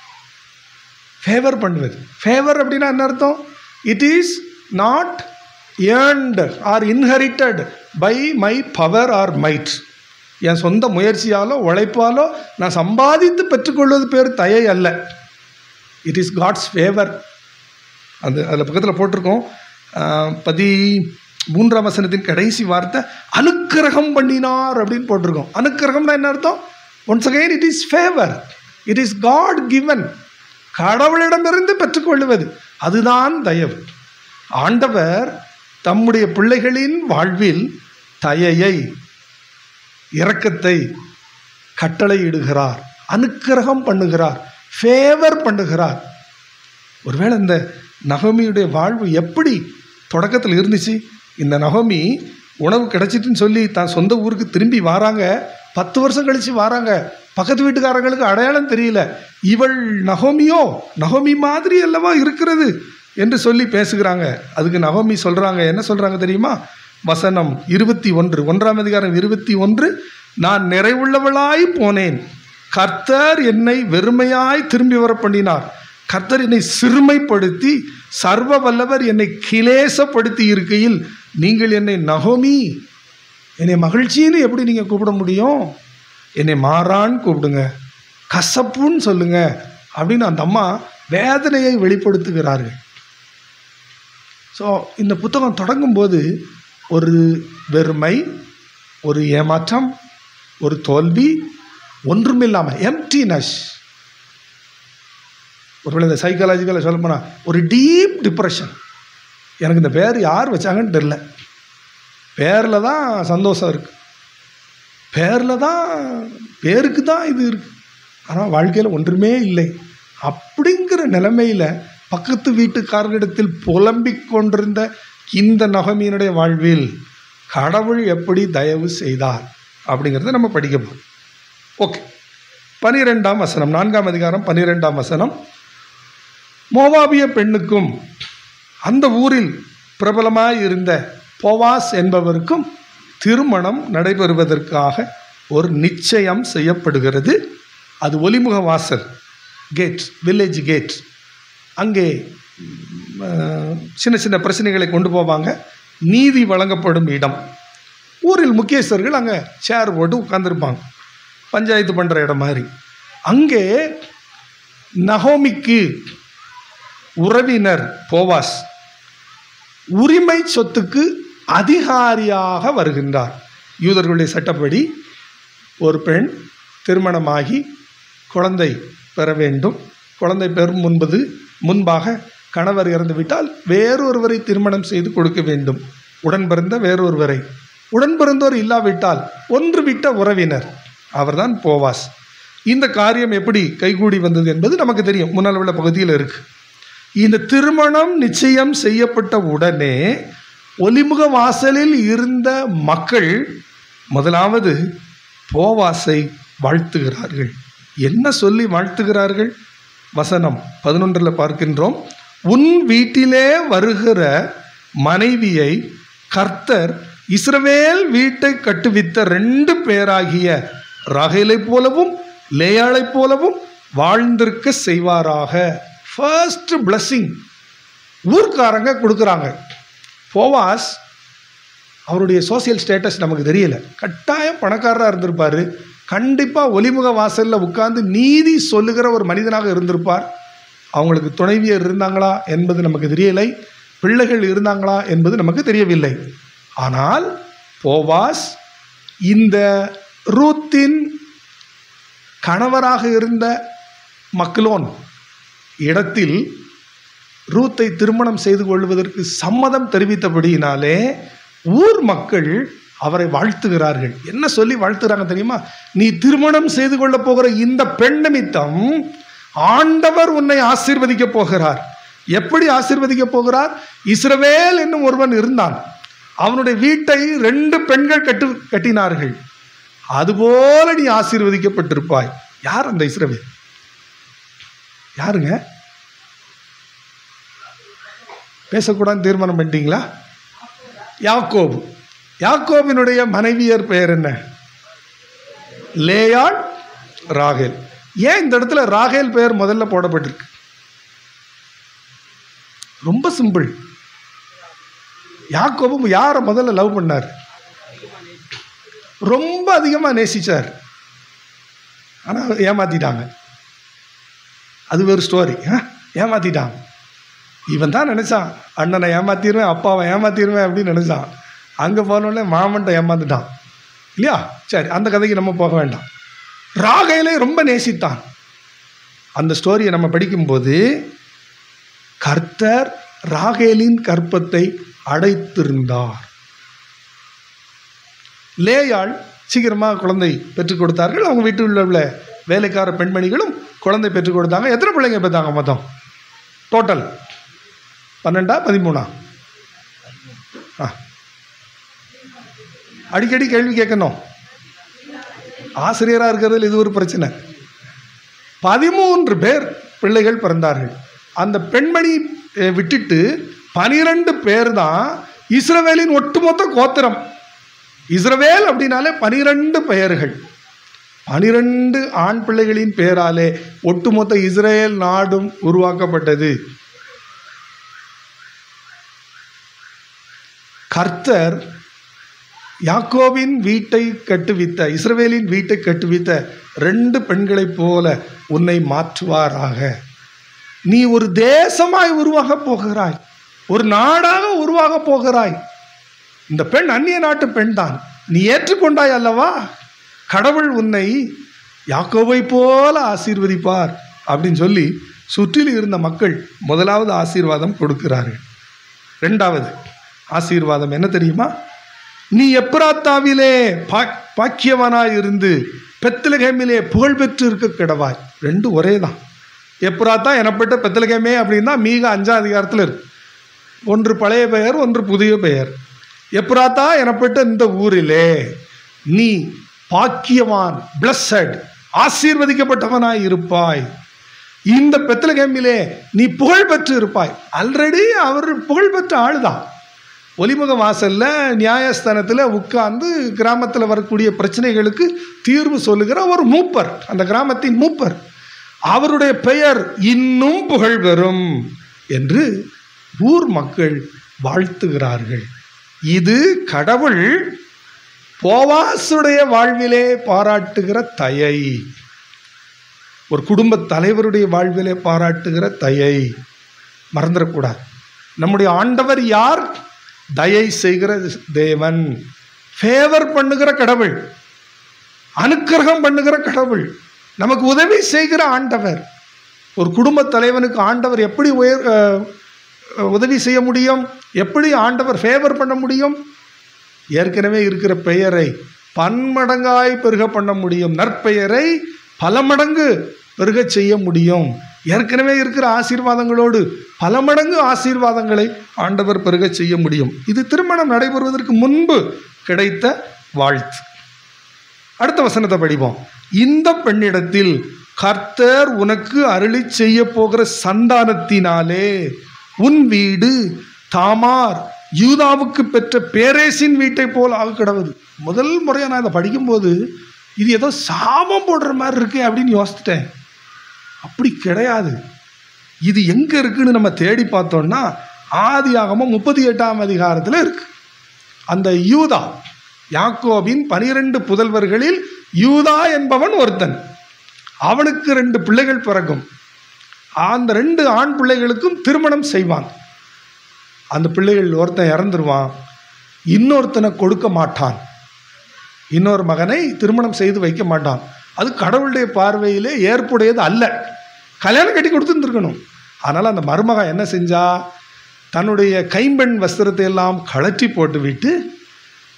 ஃபேவர் பண்ணுவது ஃபேவர் அப்படின்னா என்ன அர்த்தம் it is not earned or inherited by my power or might என் சொந்த முயற்சியாலோ உழைப்பாலோ நான் சம்பாதித்து பெற்றுக்கொள்வது பேர் தயை அல்ல இட் இஸ் காட்ஸ் ஃபேவர் அது அதில் பக்கத்தில் போட்டிருக்கோம் ஆஹ், பதி மூன்றாம் வசனத்தின் கடைசி வார்த்தை அனுக்கிரகம் பண்ணினார் அப்படின்னு போட்டிருக்கோம் அனுக்கிரகம்னா என்ன அர்த்தம் once again it is favour it is God given கடவுளிடமிருந்து பெற்றுக்கொள்வது அதுதான் தயவு ஆண்டவர் தம்முடைய பிள்ளைகளின் வாழ்வில் தயையை இரக்கத்தை கட்டளையிடுகிறார் அனுக்கிரகம் பண்ணுகிறார் ஃபேவர் பண்ணுகிறார் ஒருவேளை இந்த நகமியுடைய வாழ்வு எப்படி தொடக்கத்தில் இருந்துச்சு இந்த நகமி உணவு கிடைச்சிட்டுன்னு சொல்லி தான் சொந்த ஊருக்கு திரும்பி வராங்க பத்து வருஷம் கழிச்சு வராங்க பக்கத்து வீட்டுக்காரங்களுக்கு அடையாளம் தெரியல இவள் நகோமியோ நகோமி மாதிரி அல்லவா இருக்கிறது என்று சொல்லி பேசுகிறாங்க அதுக்கு நகோமி சொல்றாங்க என்ன சொல்றாங்க தெரியுமா வசனம் இருபத்தி ஒன்று ஒன்றாம் அதிகாரம் இருபத்தி ஒன்று நான் நிறைவுள்ளவளாய் போனேன் கர்த்தர் என்னை வெறுமையாய் திரும்பி வர பண்ணினார் கர்த்தர் என்னை சிறுமைப்படுத்தி சர்வ வல்லவர் என்னை கிலேசப்படுத்தி இருக்கையில் நீங்கள் என்னை நகோமி என்னை மகிழ்ச்சின்னு எப்படி நீங்கள் கூப்பிட முடியும் என்னை மாறான்னு கூப்பிடுங்க கசப்புன்னு சொல்லுங்க அப்படின்னு அந்த அம்மா வேதனையை வெளிப்படுத்துகிறார்கள் ஸோ இந்த புத்தகம் தொடங்கும்போது ஒரு வெறுமை ஒரு ஏமாற்றம் ஒரு தோல்வி ஒன்றுமில்லாமல் எம்டினஸ் ஒருவேளை இந்த சைக்காலஜிக்கலாக சொல்ல போனால் ஒரு டீப் டிப்ரெஷன் எனக்கு இந்த பேர் யார் வச்சாங்கன்னு தெரில பேரில் தான் சந்தோஷம் இருக்குது பேரில் தான் பேருக்கு தான் இது இருக்குது ஆனால் வாழ்க்கையில் ஒன்றுமே இல்லை அப்படிங்கிற நிலைமையில் பக்கத்து வீட்டுக்காரர்களிடத்தில் புலம்பிக் கொண்டிருந்த இந்த நகமீனுடைய வாழ்வில் கடவுள் எப்படி தயவு செய்தார் அப்படிங்கிறத நம்ம படிக்க போகிறோம் ஓகே பனிரெண்டாம் வசனம் நான்காம் அதிகாரம் பனிரெண்டாம் வசனம் மோவாபிய பெண்ணுக்கும் அந்த ஊரில் பிரபலமாய் இருந்த போவாஸ் என்பவருக்கும் திருமணம் நடைபெறுவதற்காக ஒரு நிச்சயம் செய்யப்படுகிறது அது ஒலிமுக வாசல் கேட் வில்லேஜ் கேட் அங்கே ம், சின்ன சின்ன பிரச்சனைகளை கொண்டு போவாங்க நீதி வழங்கப்படும் இடம் ஊரில் முக்கியஸ்தர்கள் அங்கே சேர் போட்டு உட்காந்துருப்பாங்க பஞ்சாயத்து பண்ணுற இடம் மாதிரி அங்கே நகோமிக்கு உறவினர் போவாஸ் உரிமை சொத்துக்கு அதிகாரியாக வருகின்றார் யூதர்களுடைய சட்டப்படி ஒரு பெண் திருமணமாகி குழந்தை பெற வேண்டும் குழந்தை பெறும் முன்பது முன்பாக கணவர் இறந்துவிட்டால் வேறொருவரை திருமணம் செய்து கொடுக்க வேண்டும் உடன் பிறந்த வேறொருவரை உடன் பிறந்தோர் இல்லாவிட்டால் ஒன்று விட்ட உறவினர் அவர்தான் போவாஸ் இந்த காரியம் எப்படி கைகூடி வந்தது என்பது நமக்கு தெரியும் முன்னால் உள்ள பகுதியில் இருக்கு இந்த திருமணம் நிச்சயம் செய்யப்பட்ட உடனே ஒலிமுக வாசலில் இருந்த மக்கள் முதலாவது போவாசை வாழ்த்துகிறார்கள் என்ன சொல்லி வாழ்த்துகிறார்கள் வசனம் பதினொன்றில் பார்க்கின்றோம் உன் வீட்டிலே வருகிற மனைவியை கர்த்தர் இஸ்ரவேல் வீட்டை கட்டுவித்த ரெண்டு பேராகிய ரகேலைப் போலவும் லேயாளைப் போலவும் வாழ்ந்திருக்க செய்வாராக ஃபர்ஸ்ட் பிளஸ்ஸிங் ஊர்க்காரங்க கொடுக்குறாங்க போவாஸ் அவருடைய சோசியல் ஸ்டேட்டஸ் நமக்கு தெரியல கட்டாயம் பணக்காரராக இருந்திருப்பார் கண்டிப்பாக ஒலிமுக வாசலில் உட்கார்ந்து நீதி சொல்லுகிற ஒரு மனிதனாக இருந்திருப்பார் அவங்களுக்கு துணைவியர் இருந்தாங்களா என்பது நமக்கு தெரியலை பிள்ளைகள் இருந்தாங்களா என்பது நமக்கு தெரியவில்லை ஆனால் போவாஸ் இந்த ரூத்தின் கணவராக இருந்த மக்லோன் இடத்தில் ரூத்தை திருமணம் செய்து கொள்வதற்கு சம்மதம் தெரிவித்தபடியினாலே ஊர் மக்கள் அவரை வாழ்த்துகிறார்கள் என்ன சொல்லி வாழ்த்துறாங்க தெரியுமா நீ திருமணம் செய்து கொள்ள போகிற இந்த பெண் நிமித்தம் ஆண்டவர் உன்னை ஆசீர்வதிக்க போகிறார் எப்படி ஆசீர்வதிக்க போகிறார் இஸ்ரவேல் என்னும் ஒருவன் இருந்தான் அவனுடைய வீட்டை ரெண்டு பெண்கள் கட்டு கட்டினார்கள் அதுபோல நீ ஆசீர்வதிக்கப்பட்டிருப்பாய் யார் அந்த இஸ்ரவேல் யாருங்க பேசக்கூடாது தீர்மானம் பண்ணிட்டீங்களா யாக்கோபு யாக்கோபினுடைய மனைவியர் பெயர் என்ன லேயாள் ராகேல் ஏன் இந்த இடத்துல ராகேல் பெயர் முதல்ல போடப்பட்டிருக்கு ரொம்ப சிம்பிள் யாக்கோபு யாரை முதல்ல லவ் பண்ணார் ரொம்ப அதிகமாக நேசிச்சார் ஆனால் ஏமாத்திட்டாங்க அது ஒரு ஸ்டோரி ஏமாத்திட்டான் இவன் தான் நினச்சான் அண்ணனை ஏமாத்திடுவேன் அப்பாவை ஏமாத்திடுவேன் அப்படின்னு நினச்சான் அங்கே போனோடனே மாமன்ட்ட ஏமாந்துட்டான் இல்லையா சரி அந்த கதைக்கு நம்ம போக வேண்டாம் ராகையிலே ரொம்ப நேசித்தான் அந்த ஸ்டோரியை நம்ம படிக்கும்போது கர்த்தர் ராகேலின் கற்பத்தை அடைத்திருந்தார் லேயாள் சீக்கிரமாக குழந்தை பெற்றுக் கொடுத்தார்கள் அவங்க வீட்டில் உள்ள வேலைக்கார பெண்மணிகளும் குழந்தை பெற்றுக் கொடுத்தாங்க எத்தனை பிள்ளைங்க பெற்றாங்க மொத்தம் டோட்டல் பன்னெண்டா பதிமூணா ஆ அடிக்கடி கேள்வி கேட்கணும் ஆசிரியராக இருக்கிறதுல இது ஒரு பிரச்சனை பதிமூன்று பேர் பிள்ளைகள் பிறந்தார்கள் அந்த பெண்மணி அஹ், விட்டுட்டு பனிரெண்டு பேர் தான் இஸ்ரவேலின் ஒட்டுமொத்த கோத்திரம் இஸ்ரவேல் அப்படின்னாலே பனிரெண்டு பெயர்கள் பனிரெண்டு ஆண் பிள்ளைகளின் பெயராலே ஒட்டுமொத்த இஸ்ரேல் நாடும் உருவாக்கப்பட்டது கர்த்தர் யாக்கோவின் வீட்டை கட்டுவித்த இஸ்ரவேலின் வீட்டை கட்டுவித்த ரெண்டு பெண்களைப் போல உன்னை மாற்றுவாராக நீ ஒரு தேசமாய் உருவாகப் போகிறாய் ஒரு நாடாக உருவாகப் போகிறாய் இந்த பெண் அந்நிய நாட்டு பெண் தான் நீ ஏற்றுக்கொண்டாய் அல்லவா கடவுள் உன்னை யாக்கோவை போல ஆசீர்வதிப்பார் அப்படின்னு சொல்லி சுற்றில் இருந்த மக்கள் முதலாவது ஆசீர்வாதம் கொடுக்கிறார்கள் ரெண்டாவது ஆசீர்வாதம் என்ன தெரியுமா நீ எப்ராத்தாவிலே பா பாக்கியவனாய் இருந்து பெத்தலகேமிலே புகழ் பெற்று இருக்க கிடவாய் ரெண்டு ஒரே தான் எப்ராத்தா எனப்பட்ட பெத்தலகேமே அப்படின்னா மீக அஞ்சாம் அதிகாரத்தில் இருக்கு ஒன்று பழைய பெயர் ஒன்று புதிய பெயர் எப்ராத்தா எனப்பட்ட இந்த ஊரிலே நீ பாக்கியவான் பிளஸட் ஆசீர்வதிக்கப்பட்டவனாய் இருப்பாய் இந்த பெத்தலகேமிலே நீ புகழ் பெற்று இருப்பாய் ஆல்ரெடி அவர் புகழ் பெற்ற ஆளுதான் ஒலிமுக வாசல்ல நியாயஸ்தானத்தில் உட்கார்ந்து கிராமத்தில் வரக்கூடிய பிரச்சனைகளுக்கு தீர்வு சொல்லுகிற ஒரு மூப்பர் அந்த கிராமத்தின் மூப்பர் அவருடைய பெயர் இன்னும் புகழ் பெறும் என்று ஊர் மக்கள் வாழ்த்துகிறார்கள் இது கடவுள் போவாசுடைய வாழ்விலே பாராட்டுகிற தயை ஒரு குடும்ப தலைவருடைய வாழ்விலே பாராட்டுகிற தயை மறந்துடக்கூடாது நம்முடைய ஆண்டவர் யார் தயை செய்கிற தேவன் ஃபேவர் பண்ணுகிற கடவுள் அனுக்கிரகம் பண்ணுகிற கடவுள் நமக்கு உதவி செய்கிற ஆண்டவர் ஒரு குடும்ப தலைவனுக்கு ஆண்டவர் எப்படி உயர் அஹ், உதவி செய்ய முடியும் எப்படி ஆண்டவர் ஃபேவர் பண்ண முடியும் ஏற்கனவே இருக்கிற பெயரை பன்மடங்காய் பெருக பண்ண முடியும் நற்பெயரை பல மடங்கு பெருகச் செய்ய முடியும் ஏற்கனவே இருக்கிற ஆசீர்வாதங்களோடு பல மடங்கு ஆசீர்வாதங்களை ஆண்டவர் பெருகச் செய்ய முடியும் இது திருமணம் நடைபெறுவதற்கு முன்பு கிடைத்த வாழ்த்து அடுத்த வசனத்தை படிப்போம் இந்த பெண்ணிடத்தில் கர்த்தர் உனக்கு அருளி செய்ய போகிற சந்தானத்தினாலே உன் வீடு தாமார் யூதாவுக்கு பெற்ற பேரேசின் வீட்டை போல் ஆக கிடவுது முதல் முறையாக நான் இதை படிக்கும்போது இது ஏதோ சாபம் போடுற மாதிரி இருக்கே அப்படின்னு யோசிச்சிட்டேன் அப்படி கிடையாது இது எங்கே இருக்குன்னு நம்ம தேடி பார்த்தோம்னா ஆதியாகமம் முப்பத்தி எட்டாம் அதிகாரத்தில் இருக்கு அந்த யூதா யாக்கோபின் பனிரெண்டு புதல்வர்களில் யூதா என்பவன் ஒருத்தன் அவனுக்கு ரெண்டு பிள்ளைகள் பிறக்கும் அந்த ரெண்டு ஆண் பிள்ளைகளுக்கும் திருமணம் செய்வான் அந்த பிள்ளைகள் ஒருத்தன் இறந்துருவான் இன்னொருத்தனை கொடுக்க மாட்டான் இன்னொரு மகனை திருமணம் செய்து வைக்க மாட்டான் அது கடவுளுடைய பார்வையிலே ஏற்புடையது அல்ல கல்யாணம் கட்டி கொடுத்துருந்துருக்கணும் அதனால் அந்த மருமகன் என்ன செஞ்சா தன்னுடைய கைம்பெண் வஸ்திரத்தை எல்லாம் கழற்றி போட்டுவிட்டு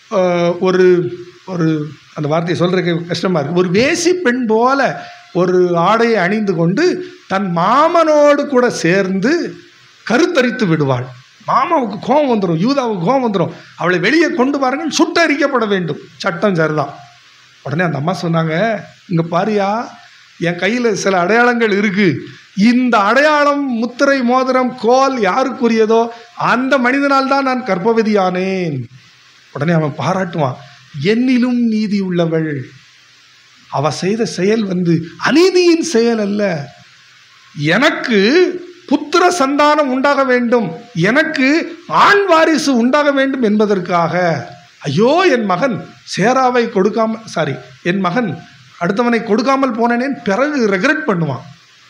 அஹ், ஒரு ஒரு அந்த வார்த்தையை சொல்கிறதுக்கு கஷ்டமாக இருக்குது ஒரு வேசி பெண் போல ஒரு ஆடையை அணிந்து கொண்டு தன் மாமனோடு கூட சேர்ந்து கருத்தரித்து விடுவாள் மாமாவுக்கு கோபம் வந்துடும் யூதாவுக்கு கோபம் வந்துடும் அவளை வெளியே கொண்டு வாருங்கள் சுட்டரிக்கப்பட வேண்டும் சட்டம் சரிதான் உடனே அந்த அம்மா சொன்னாங்க இங்கே பாரியா என் கையில் சில அடையாளங்கள் இருக்கு இந்த அடையாளம் முத்திரை மோதிரம் கோல் யாருக்குரியதோ அந்த மனிதனால் தான் நான் கர்ப்பவதியானேன் உடனே அவன் பாராட்டுவான் என்னிலும் நீதி உள்ளவள் அவ செய்த செயல் வந்து அநீதியின் செயல் அல்ல எனக்கு புத்திர சந்தானம் உண்டாக வேண்டும் எனக்கு ஆண் வாரிசு உண்டாக வேண்டும் என்பதற்காக ஐயோ என் மகன் சேராவை கொடுக்காம சாரி என் மகன் அடுத்தவனை கொடுக்காமல் போனேனேன் பிறகு ரெக்ரெட் பண்ணுவான்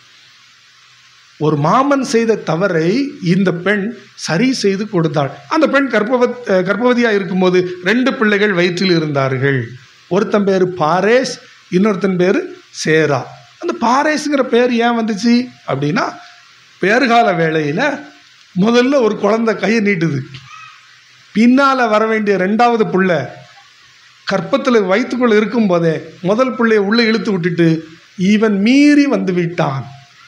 ஒரு மாமன் செய்த தவறை இந்த பெண் சரி செய்து கொடுத்தாள் அந்த பெண் கர்ப்பவத் கர்ப்பவதியாக இருக்கும்போது ரெண்டு பிள்ளைகள் வயிற்றில் இருந்தார்கள் ஒருத்தன் பேர் பாரேஸ் இன்னொருத்தன் பேர் சேரா அந்த பாரேஸுங்கிற பேர் ஏன் வந்துச்சு அப்படின்னா பேறுகால வேளையில் முதல்ல ஒரு குழந்தை கையை நீட்டுது பின்னால் வர வேண்டிய ரெண்டாவது புள்ள கற்பத்தில் வயிற்றுக்குள்ள இருக்கும்போதே முதல் பிள்ளையை உள்ளே இழுத்து விட்டுட்டு இவன் மீறி வந்து விட்டான்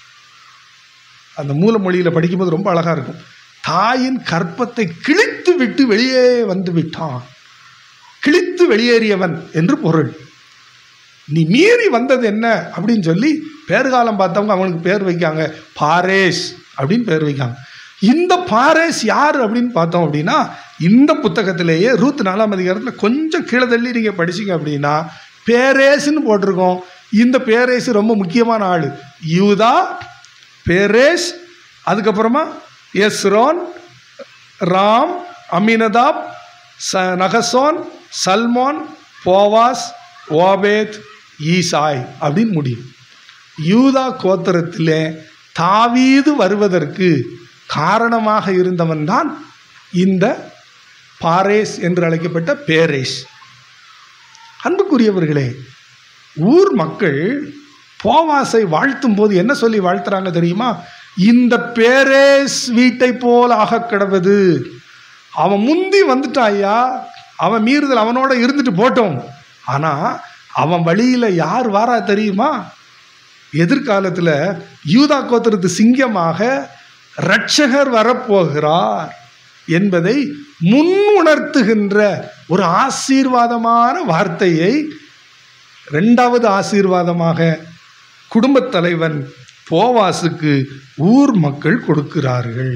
அந்த மூல மொழியில் படிக்கும்போது ரொம்ப அழகாக இருக்கும் தாயின் கற்பத்தை கிழித்து விட்டு வெளியே வந்து விட்டான் கிழித்து வெளியேறியவன் என்று பொருள் நீ மீறி வந்தது என்ன அப்படின்னு சொல்லி பேர்காலம் பார்த்தவங்க அவனுக்கு பேர் வைக்காங்க பாரேஸ் அப்படின்னு பேர் வைக்காங்க இந்த பாரேஸ் யார் அப்படின்னு பார்த்தோம் அப்படின்னா இந்த புத்தகத்திலேயே ரூத் நாலாம் அதிகாரத்தில் கொஞ்சம் கீழே தள்ளி நீங்கள் படிச்சீங்க அப்படின்னா பேரேஸ்ன்னு போட்டிருக்கோம் இந்த பேரேஸ் ரொம்ப முக்கியமான ஆள் யூதா பேரேஸ் அதுக்கப்புறமா எஸ்ரோன் ராம் அமினதாப் ச நகசோன் சல்மான் போவாஸ் ஓபேத் ஈசாய் அப்படின்னு முடியும் யூதா கோத்திரத்திலே தாவீது வருவதற்கு காரணமாக இருந்தவன் தான் இந்த பாரேஸ் என்று அழைக்கப்பட்ட பேரேஸ் அன்புக்குரியவர்களே ஊர் மக்கள் போவாசை வாழ்த்தும் போது என்ன சொல்லி வாழ்த்துறாங்க தெரியுமா இந்த பேரேஸ் வீட்டை போல் ஆக கிடவது அவன் முந்தி வந்துட்டான் ஐயா அவன் மீறுதல் அவனோட இருந்துட்டு போட்டோம் ஆனால் அவன் வழியில் யார் வாரா தெரியுமா எதிர்காலத்தில் யூதா கோத்திரத்து சிங்கமாக இரட்சகர் வரப்போகிறார் என்பதை முன்னுணர்த்துகின்ற ஒரு ஆசீர்வாதமான வார்த்தையை ரெண்டாவது ஆசீர்வாதமாக குடும்பத் தலைவன் போவாசுக்கு ஊர் மக்கள் கொடுக்கிறார்கள்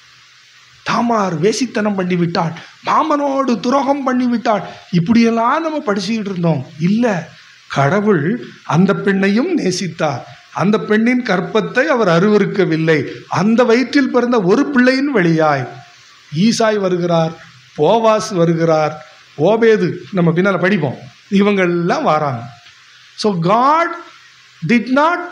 தாமார் வேசித்தனம் பண்ணி விட்டாள் மாமனோடு துரோகம் பண்ணி விட்டாள் இப்படியெல்லாம் நம்ம படிச்சுக்கிட்டு இருந்தோம் இல்லை கடவுள் அந்த பெண்ணையும் நேசித்தார் அந்த பெண்ணின் கற்பத்தை அவர் அருவருக்கவில்லை அந்த வயிற்றில் பிறந்த ஒரு பிள்ளையின் வழியாய் ஈசாய் வருகிறார் போவாஸ் வருகிறார் ஓபேது நம்ம பின்னால் படிப்போம் இவங்கெல்லாம் வராங்க so God did not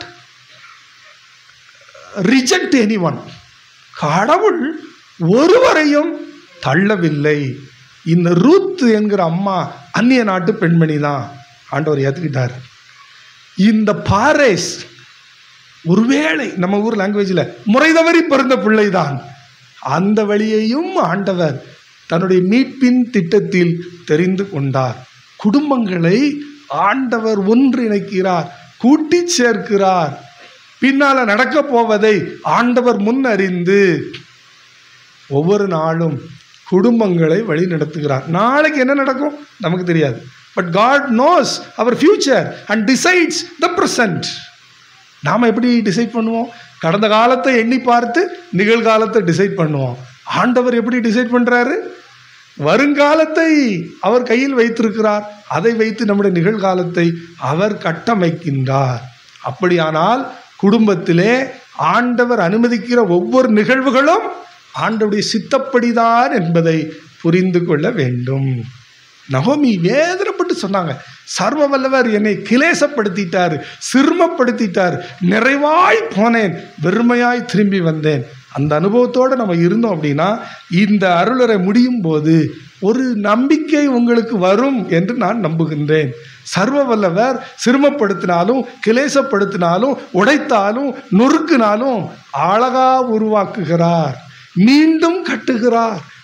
reject anyone கடவுள் ஒருவரையும் தள்ளவில்லை இந்த ரூத் என்கிற அம்மா அந்நிய நாட்டு பெண்மணி தான் ஆண்டவர் ஏற்றுக்கிட்டார் இந்த பாரேஸ் ஒருவேளை நம்ம ஊர் லாங்குவேஜில் முறை தவறி பிறந்த பிள்ளைதான் அந்த வழியையும் ஆண்டவர் தன்னுடைய மீட்பின் திட்டத்தில் தெரிந்து கொண்டார் குடும்பங்களை ஆண்டவர் ஒன்றிணைக்கிறார் கூட்டி சேர்க்கிறார் பின்னால நடக்க போவதை ஆண்டவர் முன் அறிந்து ஒவ்வொரு நாளும் குடும்பங்களை வழி நடத்துகிறார் நாளைக்கு என்ன நடக்கும் நமக்கு தெரியாது but God knows our future and decides the present நாம் எப்படி டிசைட் பண்ணுவோம் கடந்த காலத்தை எண்ணி பார்த்து நிகழ்காலத்தை டிசைட் பண்ணுவோம் ஆண்டவர் எப்படி டிசைட் பண்ணுறாரு வருங்காலத்தை அவர் கையில் வைத்திருக்கிறார் அதை வைத்து நம்முடைய நிகழ்காலத்தை அவர் கட்டமைக்கின்றார் அப்படியானால் குடும்பத்திலே ஆண்டவர் அனுமதிக்கிற ஒவ்வொரு நிகழ்வுகளும் ஆண்டவருடைய சித்தப்படிதான் என்பதை புரிந்து கொள்ள வேண்டும் நகோமி வேதனைப்பட்டு சொன்னாங்க சர்வ வல்லவர் என்னை கிலேசப்படுத்திட்டார் சிறுமப்படுத்திட்டார் நிறைவாய் போனேன் வெறுமையாய் திரும்பி வந்தேன் அந்த அனுபவத்தோடு நம்ம இருந்தோம் அப்படின்னா இந்த அருளரை முடியும் போது ஒரு நம்பிக்கை உங்களுக்கு வரும் என்று நான் நம்புகின்றேன் சர்வ வல்லவர் சிறுமப்படுத்தினாலும் கிளேசப்படுத்தினாலும் உடைத்தாலும் நொறுக்கினாலும் அழகா உருவாக்குகிறார் மீண்டும் கட்டுகிறார்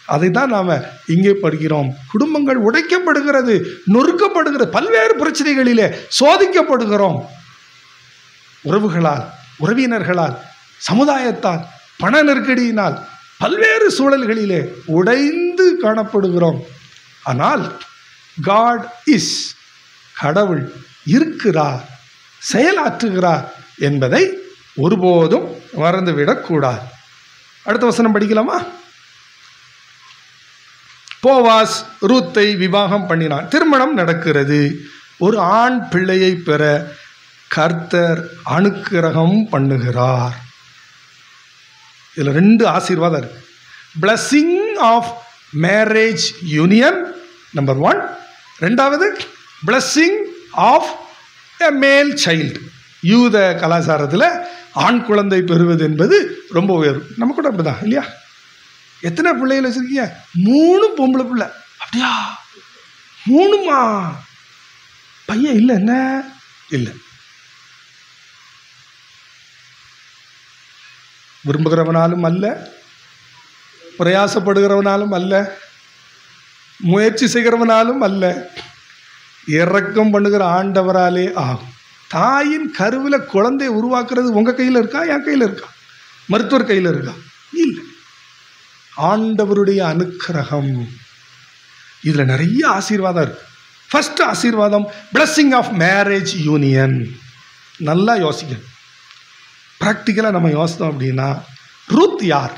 அதை தான் நாம் இங்கே படிக்கிறோம் குடும்பங்கள் உடைக்கப்படுகிறது நொறுக்கப்படுகிறது பல்வேறு பிரச்சனைகளிலே சோதிக்கப்படுகிறோம் உறவுகளால் உறவினர்களால் சமுதாயத்தால் பண நெருக்கடியினால் பல்வேறு சூழல்களிலே உடைந்து காணப்படுகிறோம் ஆனால் காட் இஸ் கடவுள் இருக்கிறார் செயலாற்றுகிறார் என்பதை ஒருபோதும் மறந்துவிடக்கூடாது அடுத்த வசனம் படிக்கலாமா போவாஸ் ரூத்தை விவாகம் பண்ணினான் திருமணம் நடக்கிறது ஒரு ஆண் பிள்ளையை பெற கர்த்தர் அனுக்கிரகம் பண்ணுகிறார் இதில் ரெண்டு ஆசீர்வாதம் இருக்கு blessing of marriage union number one ரெண்டாவது blessing of a male child யூத கலாச்சாரத்தில் ஆண் குழந்தை பெறுவது என்பது ரொம்ப உயர்வு நம்ம கூட அப்படிதான் இல்லையா எத்தனை பிள்ளைகள் வச்சிருக்கீங்க மூணு பொம்பளை பிள்ளை அப்படியா மூணுமா பையன் இல்லை என்ன இல்லை விரும்புகிறவனாலும் அல்ல பிரயாசப்படுகிறவனாலும் அல்ல முயற்சி செய்கிறவனாலும் அல்ல இறக்கம் பண்ணுகிற ஆண்டவராலே ஆகும் தாயின் கருவில் குழந்தையை உருவாக்குறது உங்கள் கையில் இருக்கா என் கையில் இருக்கா மருத்துவர் கையில் இருக்கா இல்லை ஆண்டவருடைய அனுக்கிரகம் இதில் நிறைய ஆசீர்வாதம் இருக்கு ஃபர்ஸ்ட் ஆசீர்வாதம் blessing ஆஃப் மேரேஜ் யூனியன் நல்லா யோசிக்கணும் ப்ராக்டிக்கலாக நம்ம யோசித்தோம் அப்படின்னா ரூத் யார்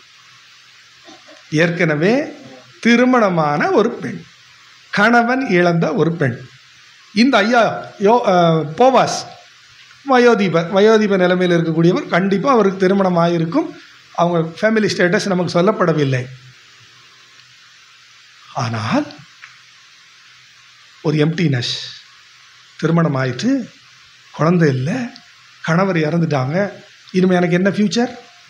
ஏற்கனவே திருமணமான ஒரு பெண் கணவன் இழந்த ஒரு பெண் இந்த ஐயா யோ அஹ், போவாஸ் வயோதிபர் வயோதிப நிலைமையில் இருக்கக்கூடியவர் கண்டிப்பாக அவருக்கு திருமணம் ஆகியிருக்கும் அவங்க ஃபேமிலி ஸ்டேட்டஸ் நமக்கு சொல்லப்படவில்லை ஆனால் ஒரு எம்டினஸ் திருமணம் ஆயிட்டு குழந்தை இல்லை கணவர் இறந்துட்டாங்க இனிமே எனக்கு என்ன ஃபியூச்சர்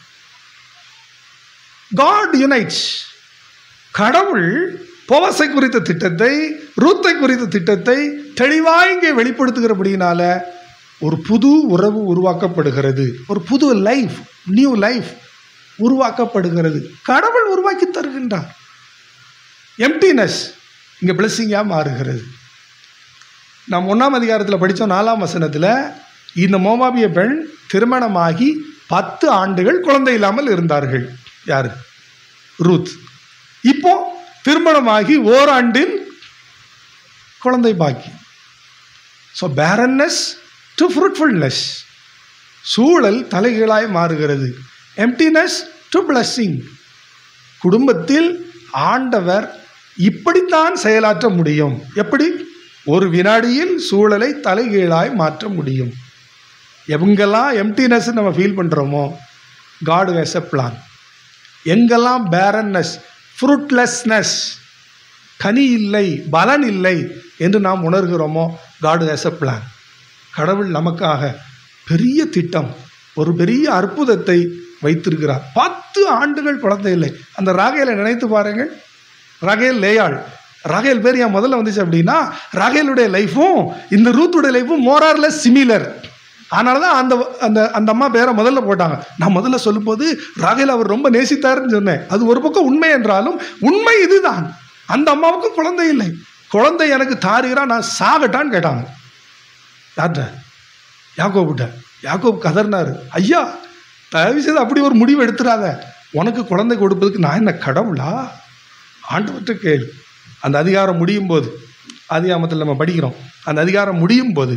காட் யுனைட்ஸ் கடவுள் போவசை குறித்த திட்டத்தை ரூத்தை குறித்த திட்டத்தை தெளிவாக இங்கே வெளிப்படுத்துகிறபடியினால ஒரு புது உறவு உருவாக்கப்படுகிறது ஒரு புது லைஃப் நியூ லைஃப் உருவாக்கப்படுகிறது கடவுள் உருவாக்கி தருகின்றார் எம்டினஸ் இங்கே பிளஸ்ஸிங்காக மாறுகிறது நாம் ஒன்றாம் அதிகாரத்தில் படித்தோம் நாலாம் வசனத்தில் இந்த மோவாபிய பெண் திருமணமாகி பத்து ஆண்டுகள் குழந்தை இல்லாமல் இருந்தார்கள் யார் ரூத் இப்போ திருமணமாகி ஓராண்டில் குழந்தை பாக்கி ஸோ பேரன்னஸ் டு ஃப்ரூட்ஃபுல்னஸ் சூழல் தலைகீழாய் மாறுகிறது எம்டினஸ் டு பிளஸ்ஸிங் குடும்பத்தில் ஆண்டவர் இப்படித்தான் செயலாற்ற முடியும் எப்படி ஒரு வினாடியில் சூழலை தலைகீழாய் மாற்ற முடியும் எங்கெல்லாம் எம்டினஸ் நம்ம ஃபீல் பண்ணுறோமோ காட் வேஸ் எ பிளான் எங்கெல்லாம் பேரன்னஸ் ஃப்ரூட்லெஸ்னஸ் கனி இல்லை பலன் இல்லை என்று நாம் உணர்கிறோமோ காட் ஹேஸ் எ பிளான் கடவுள் நமக்காக பெரிய திட்டம் ஒரு பெரிய அற்புதத்தை வைத்திருக்கிறார் பத்து ஆண்டுகள் குழந்தை இல்லை அந்த ராகேலை நினைத்து பாருங்கள் ரகேல் லேயாள் ரகேல் பேர் என் முதல்ல வந்துச்சு அப்படின்னா ரகேலுடைய லைஃப்பும் இந்த ரூத்துடைய லைஃப்பும் மோரார்லெஸ் சிமிலர் அதனால தான் அந்த அந்த அந்த அம்மா பேரை முதல்ல போட்டாங்க நான் முதல்ல சொல்லும்போது ராகேல் அவர் ரொம்ப நேசித்தாருன்னு சொன்னேன் அது ஒரு பக்கம் உண்மை என்றாலும் உண்மை இதுதான் அந்த அம்மாவுக்கும் குழந்தை இல்லை குழந்தை எனக்கு தாருகிறா நான் சாகட்டான்னு கேட்டாங்க யார்கிட்ட யாக்கோபிட்ட யாக்கோப் கதர்னாரு ஐயா தயவு செய்து அப்படி ஒரு முடிவு எடுத்துடாத உனக்கு குழந்தை கொடுப்பதுக்கு நான் என்ன கடவுளா ஆண்டவர்கிட்ட கேளு அந்த அதிகாரம் முடியும் போது அதிகாமத்தில் நம்ம படிக்கிறோம் அந்த அதிகாரம் முடியும் போது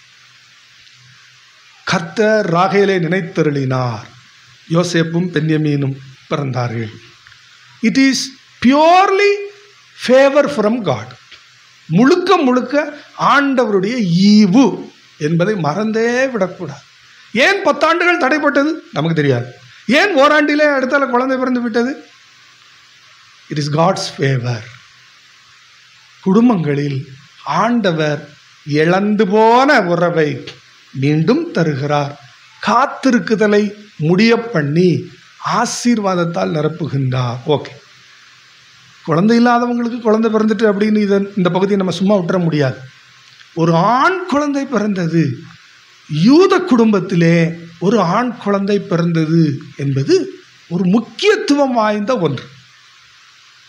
கர்த்தர் ராகேலை நினைத்தருளினார் யோசேப்பும் பென்யமீனும் பிறந்தார்கள் it is purely favour from God முழுக்க முழுக்க ஆண்டவருடைய ஈவு என்பதை மறந்தே விடக்கூடாது ஏன் பத்தாண்டுகள் தடைப்பட்டது நமக்கு தெரியாது ஏன் ஓராண்டிலே அடுத்தால குழந்தை பிறந்து விட்டது இட் இஸ் காட்ஸ் ஃபேவர் குடும்பங்களில் ஆண்டவர் இழந்து போன உறவை மீண்டும் தருகிறார் காத்திருக்குதலை முடிய பண்ணி ஆசீர்வாதத்தால் நிரப்புகின்றார் ஓகே குழந்தை இல்லாதவங்களுக்கு குழந்தை பிறந்துட்டு அப்படின்னு இதை இந்த பகுதியை நம்ம சும்மா விட்டுற முடியாது ஒரு ஆண் குழந்தை பிறந்தது யூத குடும்பத்திலே ஒரு ஆண் குழந்தை பிறந்தது என்பது ஒரு முக்கியத்துவம் வாய்ந்த ஒன்று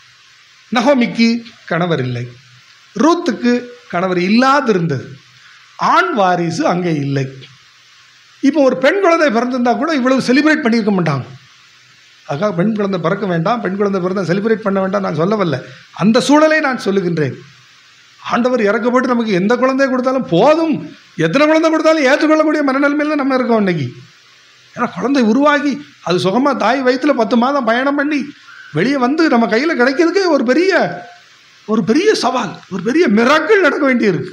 நகோமிக்கு கணவர் இல்லை ரூத்துக்கு கணவர் இல்லாதிருந்தது ஆண் வாரிசு அங்கே இல்லை இப்போ ஒரு பெண் குழந்தை பிறந்திருந்தா கூட இவ்வளவு செலிப்ரேட் பண்ணியிருக்க மாட்டாங்க அதுக்காக பெண் குழந்தை பிறக்க வேண்டாம் பெண் குழந்தை பிறந்தா செலிப்ரேட் பண்ண வேண்டாம் நான் சொல்லவில்லை அந்த சூழலை நான் சொல்லுகின்றேன் ஆண்டவர் இறக்கப்பட்டு நமக்கு எந்த குழந்தை கொடுத்தாலும் போதும் எத்தனை குழந்தை கொடுத்தாலும் ஏற்றுக்கொள்ளக்கூடிய மனநிலைமையில் தான் நம்ம இருக்கோம் இன்னைக்கு ஏன்னா குழந்தை உருவாகி அது சுகமாக தாய் வயிற்றுல பத்து மாதம் பயணம் பண்ணி வெளியே வந்து நம்ம கையில் கிடைக்கிறதுக்கே ஒரு பெரிய ஒரு பெரிய சவால் ஒரு பெரிய மிராக்கள் நடக்க வேண்டியிருக்கு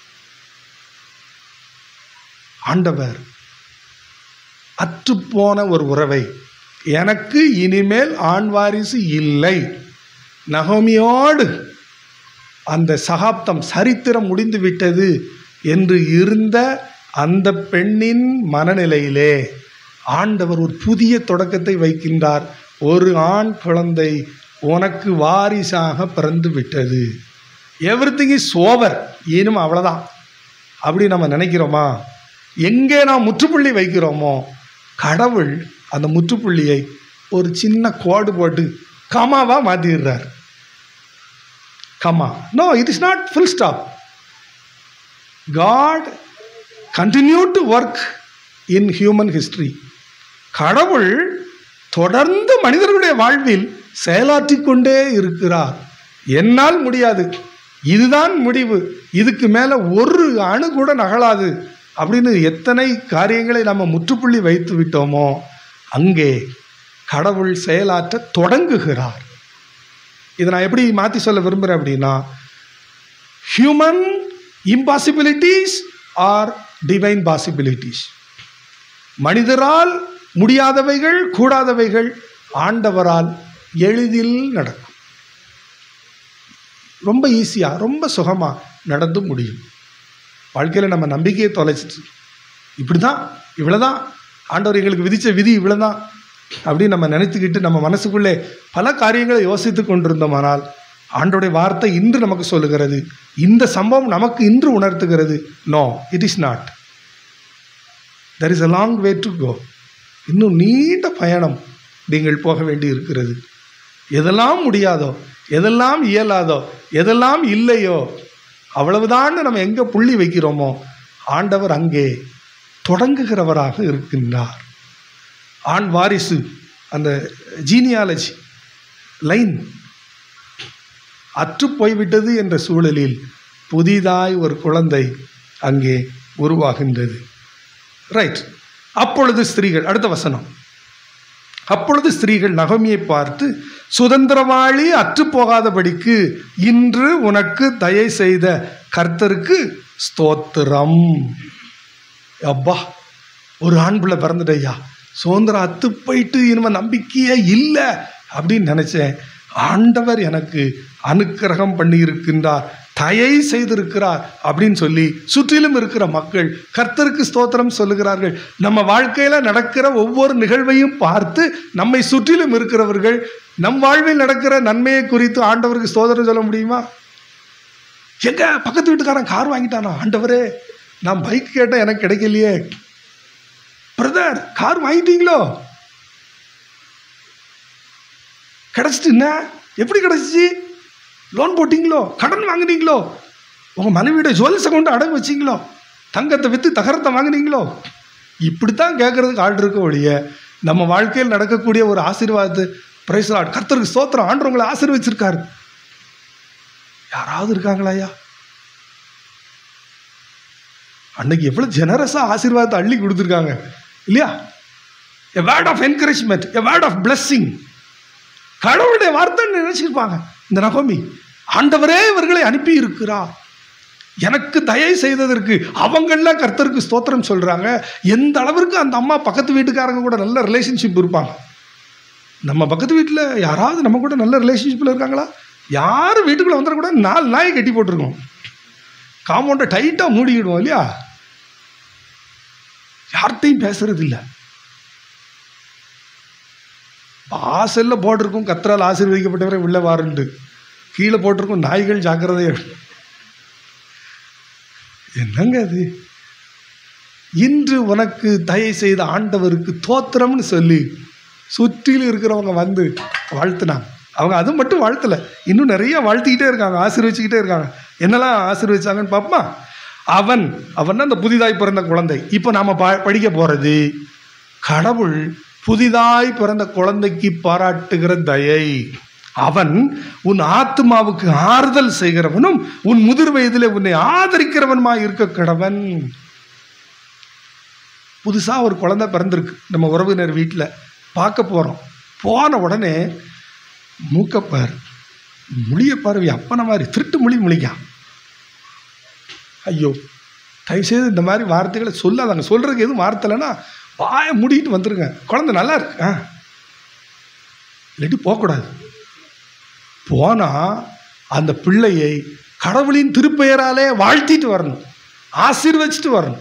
ஆண்டவர் அற்றுப்போன ஒரு உறவை எனக்கு இனிமேல் ஆண் வாரிசு இல்லை நகோமியோடு அந்த சகாப்தம் சரித்திரம் முடிந்து விட்டது என்று இருந்த அந்த பெண்ணின் மனநிலையிலே ஆண்டவர் ஒரு புதிய தொடக்கத்தை வைக்கின்றார் ஒரு ஆண் குழந்தை உனக்கு வாரிசாக பிறந்து விட்டது எவ்ரி திங் இஸ் ஓவர் இனிமே அவ்வளோதான் அப்படி நம்ம நினைக்கிறோமா எங்கே நாம் முற்றுப்புள்ளி வைக்கிறோமோ கடவுள் அந்த முற்றுப்புள்ளியை ஒரு சின்ன கோடு போட்டு கமாவாக மாற்றிடுறார் comma no it is not full stop God continue to work in human history கடவுள் தொடர்ந்து மனிதர்களுடைய வாழ்வில் செயலாற்றிக் கொண்டே இருக்கிறார் என்னால் முடியாது இதுதான் முடிவு இதுக்கு மேலே ஒரு அணு கூட நகலாது அப்படின்னு எத்தனை காரியங்களை நம்ம முற்றுப்புள்ளி வைத்து விட்டோமோ அங்கே கடவுள் செயலாற்ற தொடங்குகிறார் இதை நான் எப்படி மாற்றி சொல்ல விரும்புகிறேன் அப்படின்னா human impossibilities are divine possibilities மனிதரால் முடியாதவைகள் கூடாதவைகள் ஆண்டவரால் எளிதில் நடக்கும் ரொம்ப ஈஸியாக ரொம்ப சுகமாக நடந்து முடியும் வாழ்க்கையில் நம்ம நம்பிக்கையை தொலைச்சிட்டு இப்படி தான் இவ்வளோ தான் ஆண்டவர் எங்களுக்கு விதித்த விதி இவ்வளோ தான் அப்படின்னு நம்ம நினைத்துக்கிட்டு நம்ம மனசுக்குள்ளே பல காரியங்களை யோசித்து கொண்டிருந்தோமானால் ஆண்டோடைய வார்த்தை இன்று நமக்கு சொல்லுகிறது இந்த சம்பவம் நமக்கு இன்று உணர்த்துகிறது no it is not there is a long way to go இன்னும் நீண்ட பயணம் நீங்கள் போக வேண்டி இருக்கிறது எதெல்லாம் முடியாதோ எதெல்லாம் இயலாதோ எதெல்லாம் இல்லையோ அவ்வளவுதான் நம்ம எங்கே புள்ளி வைக்கிறோமோ ஆண்டவர் அங்கே தொடங்குகிறவராக இருக்கின்றார் ஆண் வாரிசு அந்த ஜீனியாலஜி லைன் அற்று போய்விட்டது என்ற சூழலில் புதிதாய் ஒரு குழந்தை அங்கே உருவாகின்றது ரைட் அப்பொழுது ஸ்திரீகள் அடுத்த வசனம் அப்பொழுது ஸ்திரீகள் நகமியை பார்த்து சுதந்திரவாளி அற்று போகாதபடிக்கு இன்று உனக்கு தயை செய்த கர்த்தருக்கு ஸ்தோத்திரம் அப்பா ஒரு ஆண் பிள்ளை பிறந்துடையா சுதந்திரம் அத்து போயிட்டு இனிமே நம்பிக்கையே இல்லை அப்படின்னு நினச்சேன் ஆண்டவர் எனக்கு அனுக்கிரகம் பண்ணி இருக்கின்றார் தயை செய்திருக்கிறார் அப்படின்னு சொல்லி சுற்றிலும் இருக்கிற மக்கள் கர்த்தருக்கு ஸ்தோத்திரம் சொல்லுகிறார்கள் நம்ம வாழ்க்கையில் நடக்கிற ஒவ்வொரு நிகழ்வையும் பார்த்து நம்மை சுற்றிலும் இருக்கிறவர்கள் நம் வாழ்வில் நடக்கிற நன்மையை குறித்து ஆண்டவருக்கு ஸ்தோத்திரம் சொல்ல முடியுமா எங்க பக்கத்து வீட்டுக்காரன் கார் வாங்கிட்டானா ஆண்டவரே நான் பைக் கேட்டேன் எனக்கு கிடைக்கலையே பிரதர் கார் வாங்கிட்டீங்களோ கிடைச்சிட்டு என்ன எப்படி கிடைச்சிச்சு லோன் போட்டிங்களோ கடன் வாங்குனீங்களோ உங்கள் மனைவியோட ஜுவல்ஸை கொண்டு அடகு வச்சிங்களோ தங்கத்தை விற்று தகரத்தை வாங்குனீங்களோ இப்படித்தான் கேட்கறதுக்கு ஆள் இருக்க ஒழிய நம்ம வாழ்க்கையில் நடக்கக்கூடிய ஒரு ஆசீர்வாதத்தை பிரைஸ் லார்ட் கர்த்தருக்கு ஸ்தோத்திரம் ஆண்டு உங்களை ஆசீர்வச்சிருக்காரு யாராவது இருக்காங்களா ஐயா அன்னைக்கு எவ்வளோ ஜெனரஸாக ஆசீர்வாதத்தை அள்ளி கொடுத்துருக்காங்க இல்லையா a word of encouragement a word of blessing கடவுளுடைய வார்த்தை நினைச்சிருப்பாங்க இந்த நகோமி ஆண்டவரே இவர்களை அனுப்பி இருக்கிறார் எனக்கு தயை செய்ததற்கு அவங்கெல்லாம் கர்த்தருக்கு ஸ்தோத்திரம் சொல்கிறாங்க எந்த அளவிற்கு அந்த அம்மா பக்கத்து வீட்டுக்காரங்க கூட நல்ல ரிலேஷன்ஷிப் இருப்பாங்க நம்ம பக்கத்து வீட்டில் யாராவது நம்ம கூட நல்ல ரிலேஷன்ஷிப்பில் இருக்காங்களா யாரும் வீட்டுக்குள்ளே வந்துடக்கூடாது நாலு நாயை கட்டி போட்டிருக்கோம் காம்பவுண்டை டைட்டாக மூடிக்கிடுவோம் இல்லையா யார்கிட்டையும் பேசுறது இல்லை வாசல்ல போட்டிருக்கும் கத்தரால் ஆசீர்வதிக்கப்பட்டவரை உள்ள வாருண்டு கீழே போட்டிருக்கும் நாய்கள் ஜாக்கிரதையா என்னங்க அது இன்று உனக்கு தயை செய்த ஆண்டவருக்கு தோத்திரம்னு சொல்லி சுற்றிலும் இருக்கிறவங்க வந்து வாழ்த்துனாங்க அவங்க அது மட்டும் வாழ்த்தலை இன்னும் நிறைய வாழ்த்திக்கிட்டே இருக்காங்க ஆசீர்வச்சிக்கிட்டே இருக்காங்க என்னெல்லாம் ஆசீர்வச்சாங்கன்னு பார்ப்போமா அவன் அவன் அந்த புதிதாய் பிறந்த குழந்தை இப்போ நாம் ப படிக்க போகிறது கடவுள் புதிதாய் பிறந்த குழந்தைக்கு பாராட்டுகிற தயை அவன் உன் ஆத்மாவுக்கு ஆறுதல் செய்கிறவனும் உன் முதிர் வயதிலே உன்னை ஆதரிக்கிறவனுமாய் இருக்க கடவன் புதுசாக ஒரு குழந்தை பிறந்திருக்கு நம்ம உறவினர் வீட்டில் பார்க்க போகிறோம் போன உடனே மூக்கப்பார் மொழியப்பார் அப்பன மாதிரி திருட்டு மொழி முழிக்கான் ஐயோ தயவுசெய்து இந்த மாதிரி வார்த்தைகளை சொல்லாதாங்க சொல்கிறதுக்கு எதுவும் வார்த்தை இல்லைன்னா வாயை மூடிட்டு வந்துருங்க குழந்தை நல்லா இருக்கு ஆ இல்லாட்டி போகக்கூடாது போனால் அந்த பிள்ளையை கடவுளின் திருப்பெயராலே வாழ்த்திட்டு வரணும் ஆசீர்வச்சிட்டு வரணும்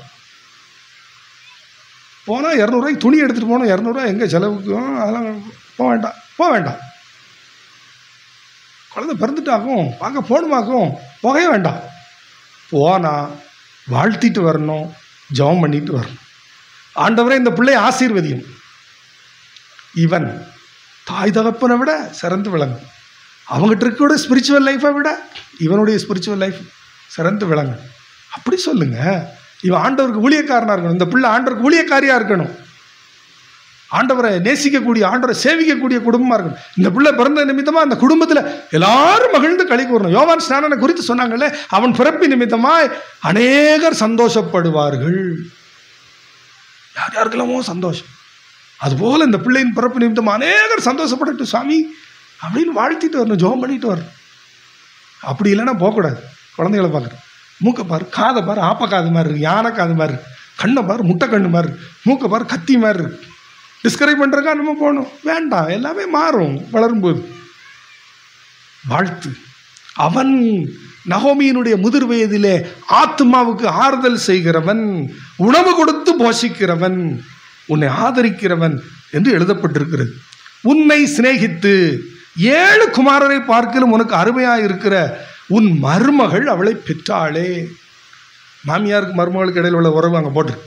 போனால் இரநூறுவாய்க்கு துணி எடுத்துகிட்டு போகணும் இரநூறுவா எங்கே செலவுக்கு ஆ, அதெல்லாம் போக வேண்டாம் போக வேண்டாம் குழந்தை பிறந்துட்டாகும் பார்க்க போகணுமாக்கும் போகவே வேண்டாம் போனால் வாழ்த்திட்டு வரணும் ஜெபம் பண்ணிட்டு வரணும் ஆண்டவரே இந்த பிள்ளை ஆசீர்வதியும் இவன் தாய் தகப்பனை விட சிறந்து விளங்கும் அவங்ககிட்ட இருக்கோட ஸ்பிரிச்சுவல் லைஃப்பை விட இவனுடைய ஸ்பிரிச்சுவல் லைஃப் சிறந்து விளங்கும் அப்படி சொல்லுங்க இவன் ஆண்டவருக்கு ஊழியக்காரனாக இருக்கணும் இந்த பிள்ளை ஆண்டவருக்கு ஊழியக்காரியாக இருக்கணும் ஆண்டவரை நேசிக்கக்கூடிய ஆண்டவரை சேவிக்கக்கூடிய குடும்பமாக இருக்கணும் இந்த பிள்ளை பிறந்த நிமித்தமாக அந்த குடும்பத்தில் எல்லாரும் மகிழ்ந்து களி கூறணும் யோவான் ஸ்நானனை குறித்து சொன்னாங்கல்ல அவன் பிறப்பு நிமித்தமாய் அநேகர் சந்தோஷப்படுவார்கள் யார் யாருக்கெல்லாமோ சந்தோஷம் அதுபோல் இந்த பிள்ளையின் பிறப்பு நிமித்தம் அநேகர் சந்தோஷப்படட்டும் சாமி அப்படின்னு வாழ்த்திட்டு வரணும் ஜோம் பண்ணிட்டு வரணும் அப்படி இல்லைன்னா போகக்கூடாது குழந்தைகளை பார்க்குறேன் மூக்கை பாரு காதை பாரு ஆப்ப காது மாதிரி இருக்கு யானை காது மாதிரி இருக்கு கண்ணை பாரு முட்டை கண்ணு மாதிரி இருக்கு மூக்கை பாரு கத்தி மாதிரி இருக்கு டிஸ்கரைப் பண்ணுறக்கா நம்ம போகணும் வேண்டாம் எல்லாமே மாறும் வளரும்போது வாழ்த்து அவன் நகோமியினுடைய முதிர் வயதிலே ஆத்மாவுக்கு ஆறுதல் செய்கிறவன் உணவு கொடுத்து போஷிக்கிறவன் உன்னை ஆதரிக்கிறவன் என்று எழுதப்பட்டிருக்கிறது உன்னை சிநேகித்து ஏழு குமாரரை பார்க்கலும் உனக்கு அருமையாக இருக்கிற உன் மருமகள் அவளை பெற்றாளே மாமியாருக்கு மருமகளுக்கு இடையில் உள்ள உறவு அங்கே போட்டு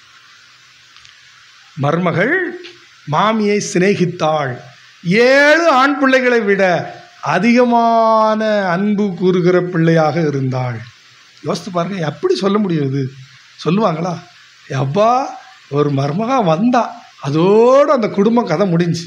மருமகள் மாமியை சிநேகித்தாள் ஏழு ஆண் பிள்ளைகளை விட அதிகமான அன்பு கூறுகிற பிள்ளையாக இருந்தாள் யோசித்து பாருங்க எப்படி சொல்ல முடியும் இது சொல்லுவாங்களா அப்பா ஒரு மருமகா வந்தா அதோடு அந்த குடும்பம் கதை முடிஞ்சு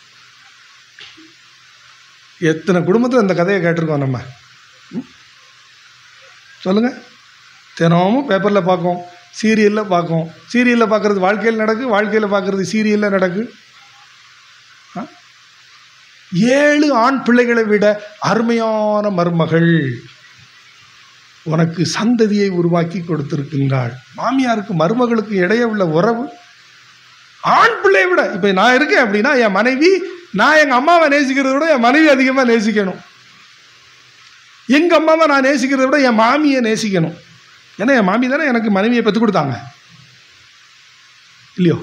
எத்தனை குடும்பத்தில் இந்த கதையை கேட்டிருக்கோம் நம்ம ம்? சொல்லுங்க தினமும் பேப்பரில் பார்க்கோம் சீரியலில் பார்க்கோம் சீரியலில் பார்க்குறது வாழ்க்கையில் நடக்கு வாழ்க்கையில் பார்க்குறது சீரியலில் நடக்கு ஆ? ஏழு ஆண் பிள்ளைகளை விட அருமையான மருமகள் உனக்கு சந்ததியை உருவாக்கி கொடுத்திருக்கின்றாள் மாமியாருக்கு மருமகளுக்கு இடையே உள்ள உறவு ஆண் பிள்ளையை விட இப்போ நான் இருக்கேன் அப்படின்னா என் மனைவி நான் எங்கள் அம்மாவை நேசிக்கிறத விட என் மனைவி அதிகமாக நேசிக்கணும் எங்கள் அம்மாவை நான் நேசிக்கிறத விட என் மாமியை நேசிக்கணும் ஏன்னா என் மாமி தானே எனக்கு மனைவியை பெற்றுக் கொடுத்தாங்க இல்லையோ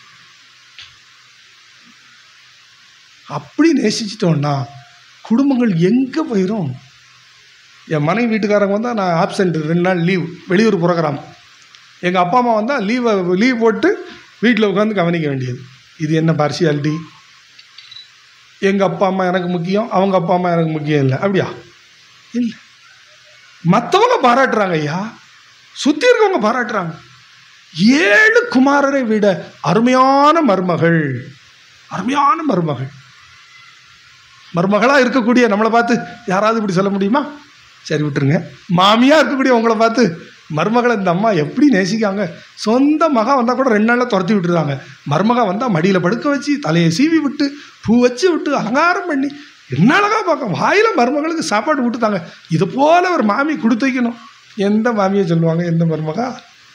அப்படி நேசிச்சிட்டோம்னா குடும்பங்கள் எங்கே போயிடும் என் மனைவி வீட்டுக்காரங்க வந்தால் நான் ஆப்சண்ட் ரெண்டு நாள் லீவ் வெளியூர் ப்ரோக்ராம் எங்கள் அப்பா அம்மா வந்தால் லீவை லீவ் போட்டு வீட்டில் உட்காந்து கவனிக்க வேண்டியது இது என்ன பார்சியாலிட்டி எங்கள் அப்பா அம்மா எனக்கு முக்கியம் அவங்க அப்பா அம்மா எனக்கு முக்கியம் இல்லை அப்படியா இல்லை மற்றவங்க பாராட்டுறாங்க ஐயா சுற்றி இருக்கவங்க பாராட்டுறாங்க ஏழு குமாரரை விட அருமையான மருமகள் அருமையான மருமகள் மருமகளாக இருக்கக்கூடிய நம்மளை பார்த்து யாராவது இப்படி சொல்ல முடியுமா சரி விட்டுருங்க மாமியாக இருக்கக்கூடிய உங்களை பார்த்து மருமகளை இந்த அம்மா எப்படி நேசிக்காங்க சொந்த மகா வந்தால் கூட ரெண்டு நாளில் துரத்தி விட்டுருவாங்க மருமகா வந்தால் மடியில் படுக்க வச்சு தலையை சீவி விட்டு பூ வச்சு விட்டு அலங்காரம் பண்ணி என்ன அழகா பார்க்க வாயில் மருமகளுக்கு சாப்பாடு விட்டுத்தாங்க இது போல ஒரு மாமி கொடுத்து வைக்கணும் எந்த மாமியை சொல்லுவாங்க எந்த மருமகா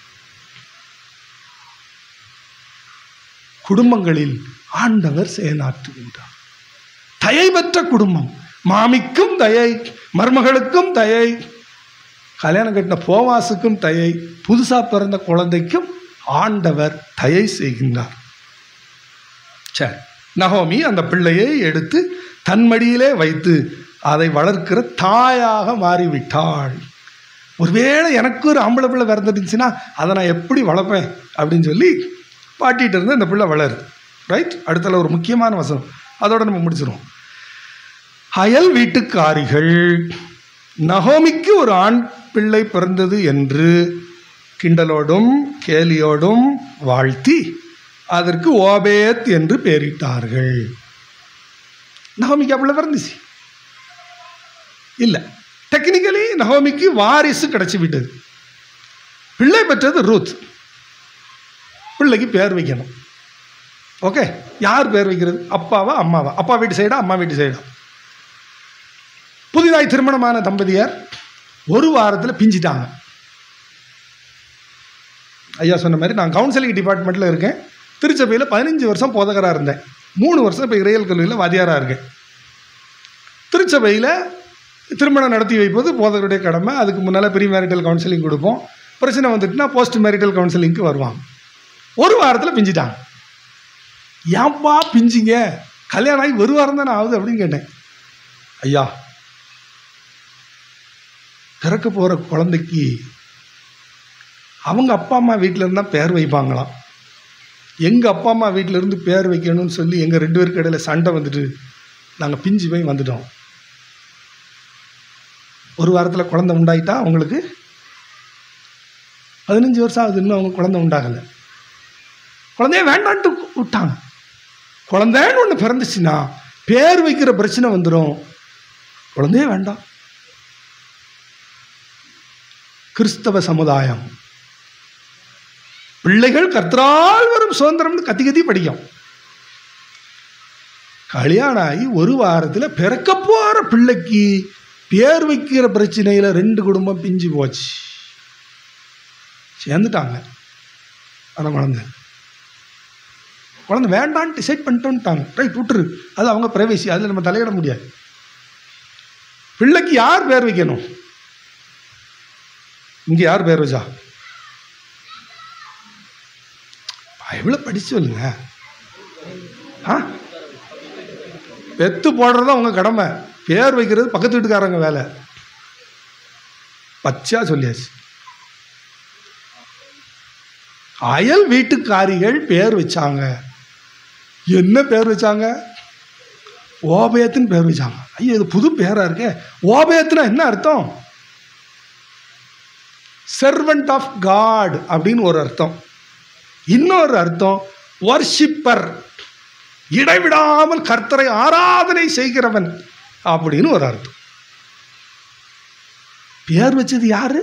குடும்பங்களில் ஆண்டவர் செயலாற்றுகின்றார் தயை பெற்ற குடும்பம் மாமிக்கும் தயை மருமகளுக்கும் தயை கல்யாணம் கட்டின போவாசுக்கும் தயை புதுசாக பிறந்த குழந்தைக்கும் ஆண்டவர் தயை செய்கின்றார் சரி நகோமி அந்த பிள்ளையை எடுத்து தன் மடியிலே வைத்து அதை வளர்க்கிற தாயாக மாறிவிட்டாள் ஒருவேளை எனக்கு ஒரு ஆம்பளை பிள்ளை பிறந்துருந்துச்சுன்னா அதை நான் எப்படி வளர்ப்பேன் அப்படின்னு சொல்லி பாட்டிகிட்டு இருந்து அந்த பிள்ளை வளருது ரைட் அடுத்தல ஒரு முக்கியமான வசனம் அதோட நம்ம முடிச்சிருவோம் அயல் வீட்டுக்காரிகள் நகோமிக்கு ஒரு ஆண் பிள்ளை பிறந்தது என்று கிண்டலோடும் கேலியோடும் வாழ்த்தி அதற்கு ஓபேத் என்று பெயரிட்டார்கள் நகோமிக்கு பிள்ளை பிறந்துச்சு இல்லை டெக்னிக்கலி நகோமிக்கு வாரிசு கிடைச்சி விட்டது பிள்ளை பெற்றது ரூத் பிள்ளைக்கு பேர் வைக்கணும் ஓகே யார் பேர் வைக்கிறது அப்பாவா அம்மாவா அப்பா வீட்டு சைடா அம்மா வீட்டு சைடா புதிதாய் திருமணமான தம்பதியர் ஒரு வாரத்தில் பிஞ்சிட்டாங்க ஐயா சொன்ன மாதிரி நான் கவுன்சிலிங் டிபார்ட்மெண்ட்டில் இருக்கேன் திருச்சபையில் பதினஞ்சு வருஷம் போதகராக இருந்தேன் மூணு வருஷம் இப்போ இறையல் கல்லூரியில் வாதியாராக இருக்கேன் திருச்சபையில் திருமணம் நடத்தி வைப்பது போதகருடைய கடமை அதுக்கு முன்னால் ப்ரீ மேரிட்டல் கவுன்சிலிங் கொடுப்போம் பிரச்சனை வந்துட்டுனா போஸ்ட் மேரிட்டல் கவுன்சிலிங்க்கு வருவாங்க ஒரு வாரத்தில் பிஞ்சிட்டாங்க ஏன்பா பிஞ்சிங்க கல்யாணம் ஆகி ஒரு வாரம் தானே ஆகுது அப்படின்னு கேட்டேன் ஐயா பிறக்க போகிற குழந்தைக்கு அவங்க அப்பா அம்மா வீட்டில் இருந்தால் பேர் வைப்பாங்களாம் எங்கள் அப்பா அம்மா வீட்டில் இருந்து பேர் வைக்கணும்னு சொல்லி எங்கள் ரெண்டு பேருக்கு இடையில சண்டை வந்துட்டு நாங்கள் பிஞ்சு போய் வந்துட்டோம் ஒரு வாரத்தில் குழந்தை உண்டாயிட்டா அவங்களுக்கு பதினஞ்சு வருஷம் ஆகுது இன்னும் அவங்க குழந்தை உண்டாகலை குழந்தைய வேண்டான்ட்டு விட்டாங்க குழந்தைன்னு ஒன்று பிறந்துச்சுன்னா பேர் வைக்கிற பிரச்சனை வந்துடும் குழந்தையே வேண்டாம் கிறிஸ்தவ சமுதாயம் பிள்ளைகள் கர்த்தரால் வரும் சுதந்திரம்னு கத்தி கத்தி படிக்கும் கல்யாணம் ஆகி ஒரு வாரத்தில் பிறக்க போகிற பிள்ளைக்கு பேர் வைக்கிற பிரச்சனையில் ரெண்டு குடும்பம் பிஞ்சு போச்சு சேர்ந்துட்டாங்க ஆனால் குழந்தை குழந்தை வேண்டான்னு டிசைட் பண்ணிட்டோன்ட்டாங்க ரைட் விட்டுரு அது அவங்க பிரைவேசி அதில் நம்ம தலையிட முடியாது பிள்ளைக்கு யார் பேர் வைக்கணும் இங்கே யார் பேர் வச்சா எவ்வளோ படிச்சு சொல்லுங்க ஆ பெத்து போடுறது அவங்க கடமை பேர் வைக்கிறது பக்கத்து வீட்டுக்காரங்க வேலை பச்சையா சொல்லியாச்சு அயல் வீட்டுக்காரிகள் பேர் வச்சாங்க என்ன பேர் வச்சாங்க ஓபயத்துன்னு பேர் வச்சாங்க ஐயோ இது புது பேரா இருக்கே ஓபயத்துனா என்ன அர்த்தம் செர்வெண்ட் ஆஃப் காட் அப்படின்னு ஒரு அர்த்தம் இன்னொரு அர்த்தம் வர்ஷிப்பர் இடைவிடாமல் கர்த்தரை ஆராதனை செய்கிறவன் அப்படின்னு ஒரு அர்த்தம் பேர் வச்சது யாரு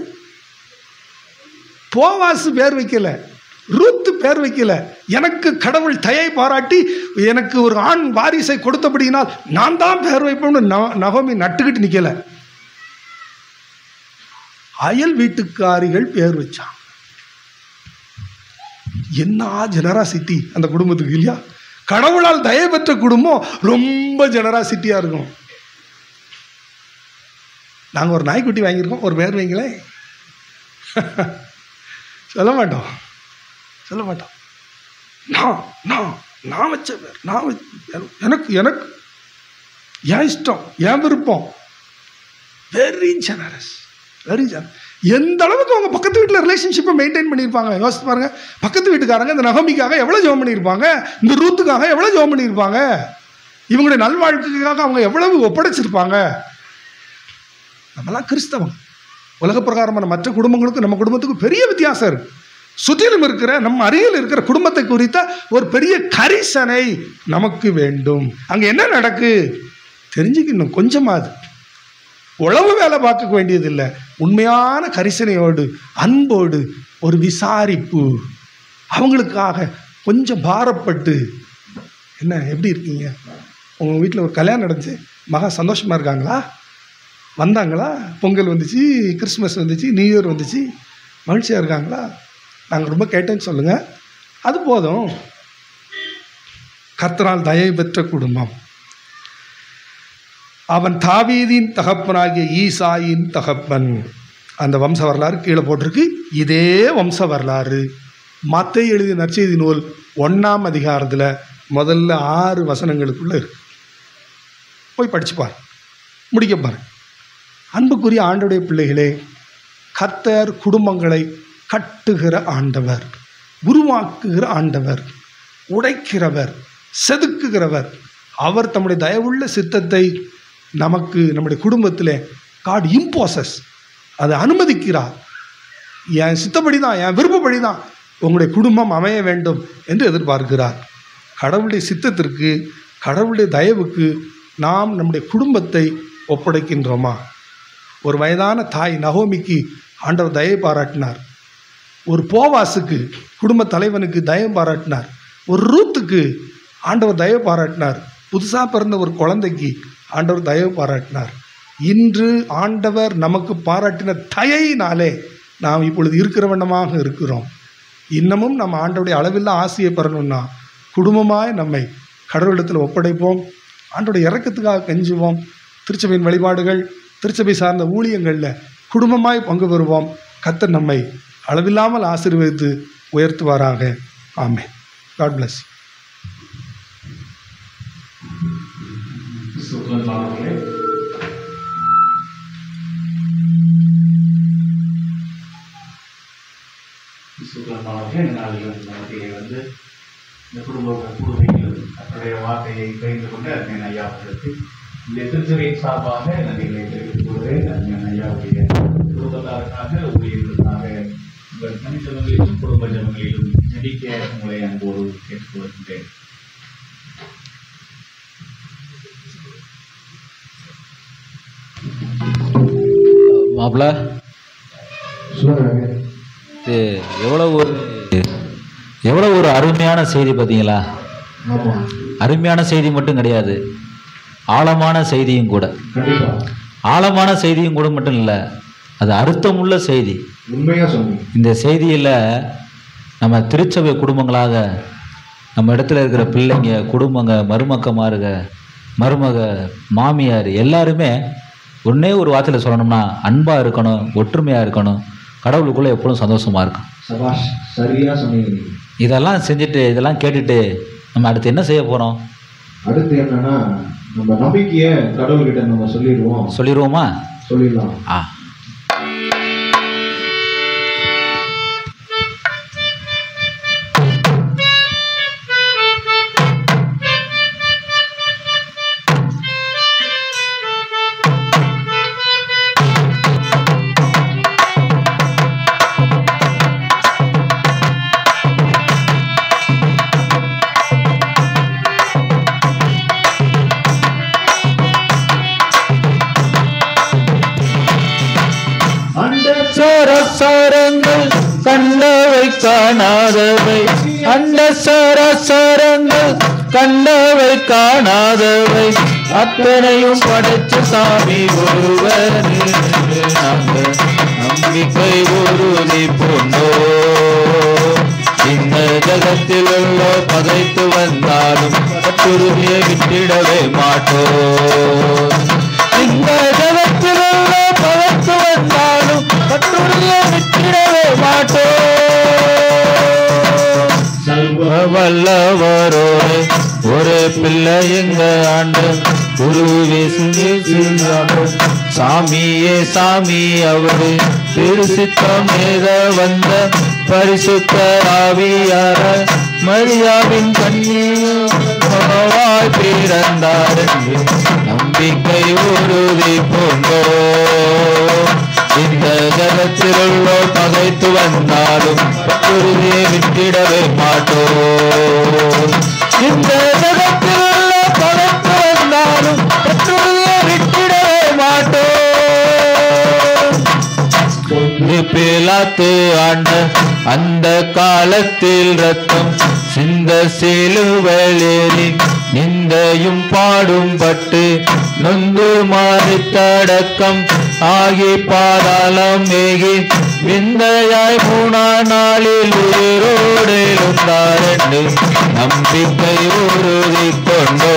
போவாசு பேர் வைக்கல ரூத்து பேர் வைக்கல எனக்கு கடவுள் தயை பாராட்டி எனக்கு ஒரு ஆண் வாரிசை கொடுத்தபடியினால் நான் தான் பேர் வைப்பேன்னு ந- நகோமி நட்டுக்கிட்டு நிக்கல அயல் வீட்டுக்காரிகள் பேர் வச்சான் என்ன ஜெனராசிட்டி அந்த குடும்பத்துக்கு இல்லையா கடவுளால் தயை பெற்ற குடும்பம் ரொம்ப ஜெனராசிட்டியா இருக்கும் நாங்க ஒரு நாய்க்குட்டி வாங்கியிருக்கோம் ஒரு பேர் வைங்களேன் சொல்ல மாட்டோம் சொல்ல மாட்டோம் நான் நான் நான் வச்ச பேர் நான் வச்ச- எனக்கு எனக்கு என் இஷ்டம் என் விருப்பம் வெரி ஜெனரஸ் வெரி ஜென எந்த அளவுக்கு அவங்க பக்கத்து வீட்டில் ரிலேஷன்ஷிப்பை மெயின்டைன் பண்ணியிருப்பாங்க யோசிச்சு பாருங்க பக்கத்து வீட்டுக்காரங்க இந்த நகமிக்காக எவ்வளோ ஜெபம் பண்ணியிருப்பாங்க இந்த ரூத்துக்காக எவ்வளோ ஜெபம் பண்ணியிருப்பாங்க இவங்களுடைய நல்வாழ்க்கைக்காக அவங்க எவ்வளவு ஒப்படைச்சிருப்பாங்க நம்மலாம் கிறிஸ்தவங்க உலக பிரகாரமான மற்ற குடும்பங்களுக்கும் நம்ம குடும்பத்துக்கும் பெரிய வித்தியாசம் இருக்கு சுற்றிலும் இருக்கிற நம்ம அருகில் இருக்கிற குடும்பத்தை குறித்த ஒரு பெரிய கரிசனை நமக்கு வேண்டும் அங்க என்ன நடக்கு தெரிஞ்சுக்கணும் கொஞ்சமாது உழவு வேலை பார்க்க வேண்டியதில்லை உண்மையான கரிசனையோடு அன்போடு ஒரு விசாரிப்பு அவங்களுக்காக கொஞ்சம் பாரப்பட்டு என்ன எப்படி இருக்கீங்க உங்கள் வீட்டில் ஒரு கல்யாணம் நடந்துச்சு மகா சந்தோஷமாக இருக்காங்களா வந்தாங்களா பொங்கல் வந்துச்சு கிறிஸ்மஸ் வந்துச்சு நியூ இயர் வந்துச்சு மகிழ்ச்சியாக இருக்காங்களா நாங்கள் ரொம்ப கேட்டேன்னு சொல்லுங்கள் அது போதும் கர்த்தரால் தயை பெற்ற குடும்பம் அவன் தாவீதின் தகப்பனாகிய ஈசாயின் தகப்பன் அந்த வம்ச வரலாறு கீழே போட்டிருக்கு இதே வம்ச வரலாறு மத்தை எழுதிய நற்செய்தி நூல் ஒன்றாம் அதிகாரத்தில் முதல்ல ஆறு வசனங்களுக்குள்ள இருக்கு போய் படிச்சு பாரு முடிக்க பாரு அன்புக்குரிய ஆண்டுடைய பிள்ளைகளே கர்த்தர் குடும்பங்களை கட்டுகிற ஆண்டவர் உருவாக்குகிற ஆண்டவர் உடைக்கிறவர் செதுக்குகிறவர் அவர் தம்முடைய தயவுள்ள சித்தத்தை நமக்கு நம்முடைய குடும்பத்தில் காட் இம்போசஸ் அதை அனுமதிக்கிறார் என் சித்தப்படி தான் என் விருப்பப்படி தான் உங்களுடைய குடும்பம் அமைய வேண்டும் என்று எதிர்பார்க்கிறார் கடவுளுடைய சித்தத்திற்கு கடவுளுடைய தயவுக்கு நாம் நம்முடைய குடும்பத்தை ஒப்படைக்கின்றோமா ஒரு வயதான தாய் நகோமிக்கு ஆண்டவர் தயவு பாராட்டினார் ஒரு போவாசுக்கு குடும்ப தலைவனுக்கு தயவு பாராட்டினார் ஒரு ரூத்துக்கு ஆண்டவர் தயவு பாராட்டினார் புதுசாக பிறந்த ஒரு குழந்தைக்கு ஆண்டவர் தயவு பாராட்டினார் இன்று ஆண்டவர் நமக்கு பாராட்டின தயையினாலே நாம் இப்பொழுது இருக்கிற வண்ணமாக இருக்கிறோம் இன்னமும் நம்ம ஆண்டவருடைய அளவில்லா ஆசையை பெறணும்னா குடும்பமாய் நம்மை கடவுளிடத்தில் ஒப்படைப்போம் ஆண்டோடைய இறக்கத்துக்காக கெஞ்சுவோம் திருச்சபையின் வழிபாடுகள் திருச்சபை சார்ந்த ஊழியங்களில் குடும்பமாய் பங்கு பெறுவோம் கர்த்தர் நம்மை அளவில்லாமல் ஆசீர்வதித்து உயர்த்துவாராக ஆமென் காட் bless கிறிஸ்துவுக்குள் மாணவர்களே கிறிஸ்துவுக்குள் மாணவர்களே இந்த நாளிலும் மத்தியிலே வந்து இந்த குடும்ப குடும்பங்களும் தன்னுடைய வார்த்தையை பகிர்ந்து கொண்டு அருமையான ஐயா அவர்களுக்கு இந்த திருச்சபையின் சார்பாக நன்றிகளை தெரிவித்துக் கொள்கிறேன் அருமையான ஐயாவுடைய குடும்பத்தாருக்காக ஊழியர்களுக்காக உங்கள் தனித்தவங்களிலும் குடும்ப ஜனங்களிலும் ஜெபிக்க உங்களை அன்போடு கேட்டுக்கொள்கின்றேன் மாப்பிள்ள சொல்லுங்க இது எவ்வளோ ஒரு எவ்வளோ ஒரு அருமையான செய்தி பார்த்தீங்களா ஆமா அருமையான செய்தி மட்டும் கிடையாது ஆழமான செய்தியும் கூட கண்டிப்பா ஆழமான செய்தியும் கூட மட்டும் இல்லை அது அர்த்தமுள்ள செய்தி உண்மையா சொன்னீங்க இந்த செய்தியில் நம்ம திருச்சபை குடும்பங்களாக நம்ம இடத்துல இருக்கிற பிள்ளைங்க குடும்பங்க மருமக்கமாருக மருமக மாமியார் எல்லாருமே ஒன்றே ஒரு வார்த்தையில் சொல்லணும்னா அன்பாக இருக்கணும் ஒற்றுமையாக இருக்கணும் கடவுளுக்குள்ளே எப்பொழுதும் சந்தோஷமாக இருக்கும் சபாஷ் சரியா சொன்னீங்க நீங்க இதெல்லாம் செஞ்சுட்டு இதெல்லாம் கேட்டுட்டு நம்ம அடுத்து என்ன செய்ய போகிறோம் அடுத்து என்னன்னா நம்ம நம்பிக்கைய கடவுள்கிட்ட நம்ம சொல்லிடுவோம் சொல்லிடுவோமா சொல்லிடலாம் ஆ சரசரங்கள் கண்டவை காணாதவை அண்ட சரசரங்கள் கண்டவை காணாதவை அத்தனையும் படைச்ச சாமி ஒருவரே நாங்கள் நம்பிக்கை உறுதி பொன்னோ இந்த ஜகத்தில் உள்ள பகைத்து வந்தாலும் கட்டுருவியை விட்டிடவே மாட்டோம் இந்த ஜகத்தில் உள்ள பகைத்து வந்தாலும் கட்டுரையை விட்டிடவே மாட்டோம் சர்வ வல்லவரோடு ஒரு பிள்ளை எங்க ஆண்டு குருவே சாமியே சாமி அவரு திருசித்தம் நேர வந்த பரிசுத்த ஆவியார மரியாவின் கண்ணீர் பிறந்தார் என்று நம்பிக்கை உறுதி கொண்டோ இந்த ஜகத்தில் உள்ளோர் பகைத்து வந்தாலும் உறுதியை விட்டிடவே மாட்டோம் இந்த ஜகத்தில் உள்ளோர் பகைத்து வந்தாலும் உறுதியை விட்டிடவே மாட்டோம் பொந்து பிலாத்து ஆண்ட அந்த காலத்தில் ரத்தம் சிந்த சிலுவையேறி நிந்தையும் பாடும் பட்டு நொந்து மாறி தடக்கம் ஆகி பாதாளம் மேகி விந்தையாய் மூணா நாளில் உயிரோடு எழுந்தாரென்று நம்பிக்கை உறுதி கொண்டோ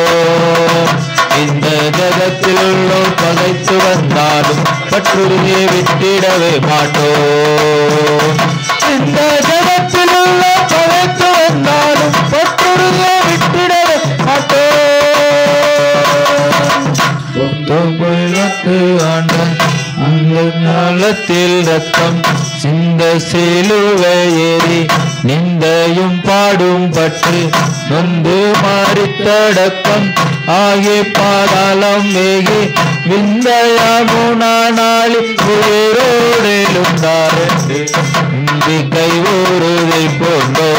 இந்த ஜகத்தில் உள்ளோர் பகைத்து வந்தாலும் பற்றுறுதியை விட்டிடவே மாட்டோம் இந்த ஜகத்தில் உள்ள பகைத்து வந்தாலும் பற்றுறுதியை விட்டிடவே மாட்டோம் ஆண்ட அந்த ஞாலத்தில் ரத்தம் சிந்த சிலுவை ஏறி நிந்தையும் பாடும் பட்டு நொந்து மாறி தடக்கம் ஆகி பாதாளம் மேகி விந்தையாகுணாளி உயிரோடிலுந்தாரே நம்பிக்கை உறுதி கொண்டோ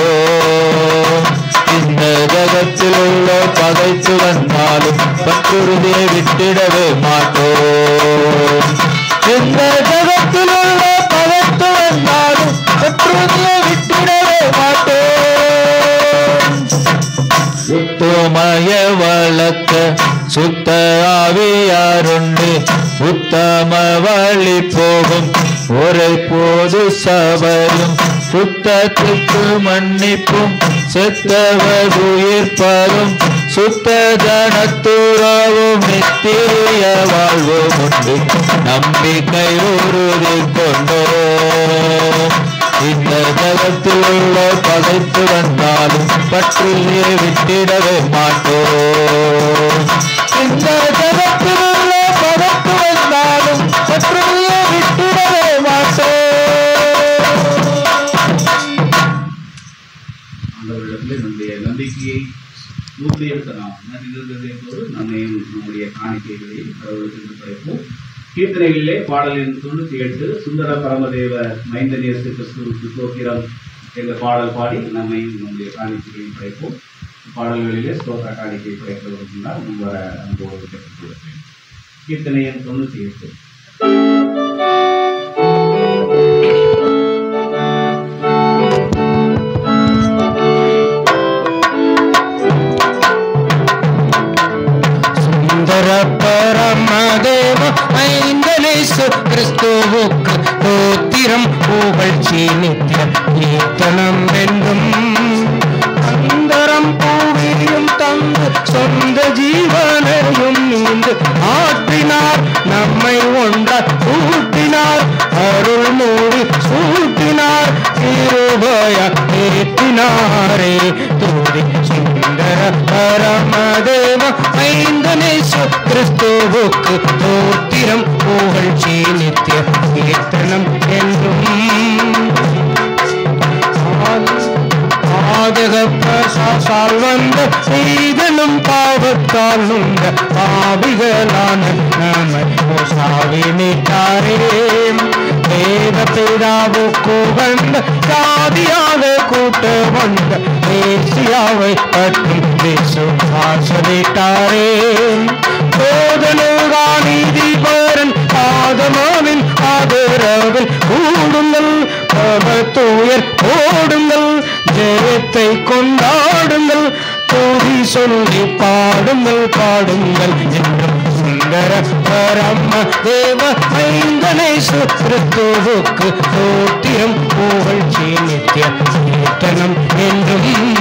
இந்த ஜகத்தில் உள்ள பகைத்து வந்தாலும் பற்றுறுதியை விட்டிடவே மாட்டோம் இந்த ஜகத்தில் உள்ள பகைத்து வந்தாலும் பற்றுறுதியை விட்டிடவே மாட்டோம் உத்தமய வழக்க சுத்த ஆவியாருண்டு உத்தம வழி போகும் ஒரு போது சபையும் சுத்தத்துக்கு மன்னிப்பும் செத்தவர் உயிர்ப்பதும் சுத்த ஜனத்துறவும் நித்திய வாழ்வும் உண்டு நம்பிக்கை உறுதி கொண்டோ இந்த ஜகத்தில் உள்ள பகைத்து வந்தாலும் பற்றிலே விட்டிடவே மாட்டோம் இந்த ஜகத்தில் உள்ள பகைத்து வந்தாலும் பற்றிலே விட்டிடவே மாட்டோம் ஆண்டவரிடத்தில் நம்முடைய நம்பிக்கையை உறுதியெடுத்த நாம் நன்றி நிறுத்ததோடு நம்மையும் நம்முடைய காணிக்கைகளையும் கடவுளுக்கு படைப்போம் கீர்த்தனைகளிலே பாடலின் தொண்ணூற்றி எட்டு சுந்தர பரமதேவ மைந்தநேசு கிறிஸ்துவுக்கு ஸ்தோத்திரம் என்ற பாடல் பாடி நம்மையும் நம்முடைய காணிக்கைகளையும் படைப்போம் பாடல்களிலே ஸ்தோத்திர காணிக்கை படைப்பதற்குள்ளார் முன்வர அன்போடு கேட்டுக்கொள்கிறேன் கீர்த்தனை எண் தொண்ணூற்றி எட்டு சுந்தர பரமதேவ ஐந்தலேசு கிறிஸ்துவுக்கு தோத்திரம் புகழ்ச்சி நித்திய கீர்த்தனம் என்றும் அந்தரம் பூவியும் தந்து சொந்த ஜீவனையும் நீந்து ஆற்றினார் நம்மை ஒன்றார் கூட்டினார் அருள் மூடி சூட்டினார் திருபய ஏற்றினாரே தூதி சுந்தர பரமதேவ ஐந்தனேசு கிறிஸ்துவுக்கு தோத்திரம் புகழ்ச்சி நித்திய கீர்த்தனம் என்றும் பாதகப்பால் வந்த செய்தனும் பாவத்தால் உண்ட பாவிகளான நம்மை சாவி நீட்டாரே வேத பிதாவுக்கு வந்த சாதியாக கூட்ட வந்த தேசியாவை பற்றும் விசுவாசமிட்டாரே போதனுகா நீதிபரன் ஆதமாவின் ஆதரவில் கூடுங்கள் தூயர் ஓடுங்கள் ஜெயத்தை கொண்டாடுங்கள் தூதி சொல்லி பாடுங்கள் பாடுங்கள் என்றும் சுந்தர பரம தேவ ஐந்தனேசு கிறிஸ்துவுக்கு தோத்திரம் புகழ்ச்சி நித்திய கீர்த்தனம் என்றும்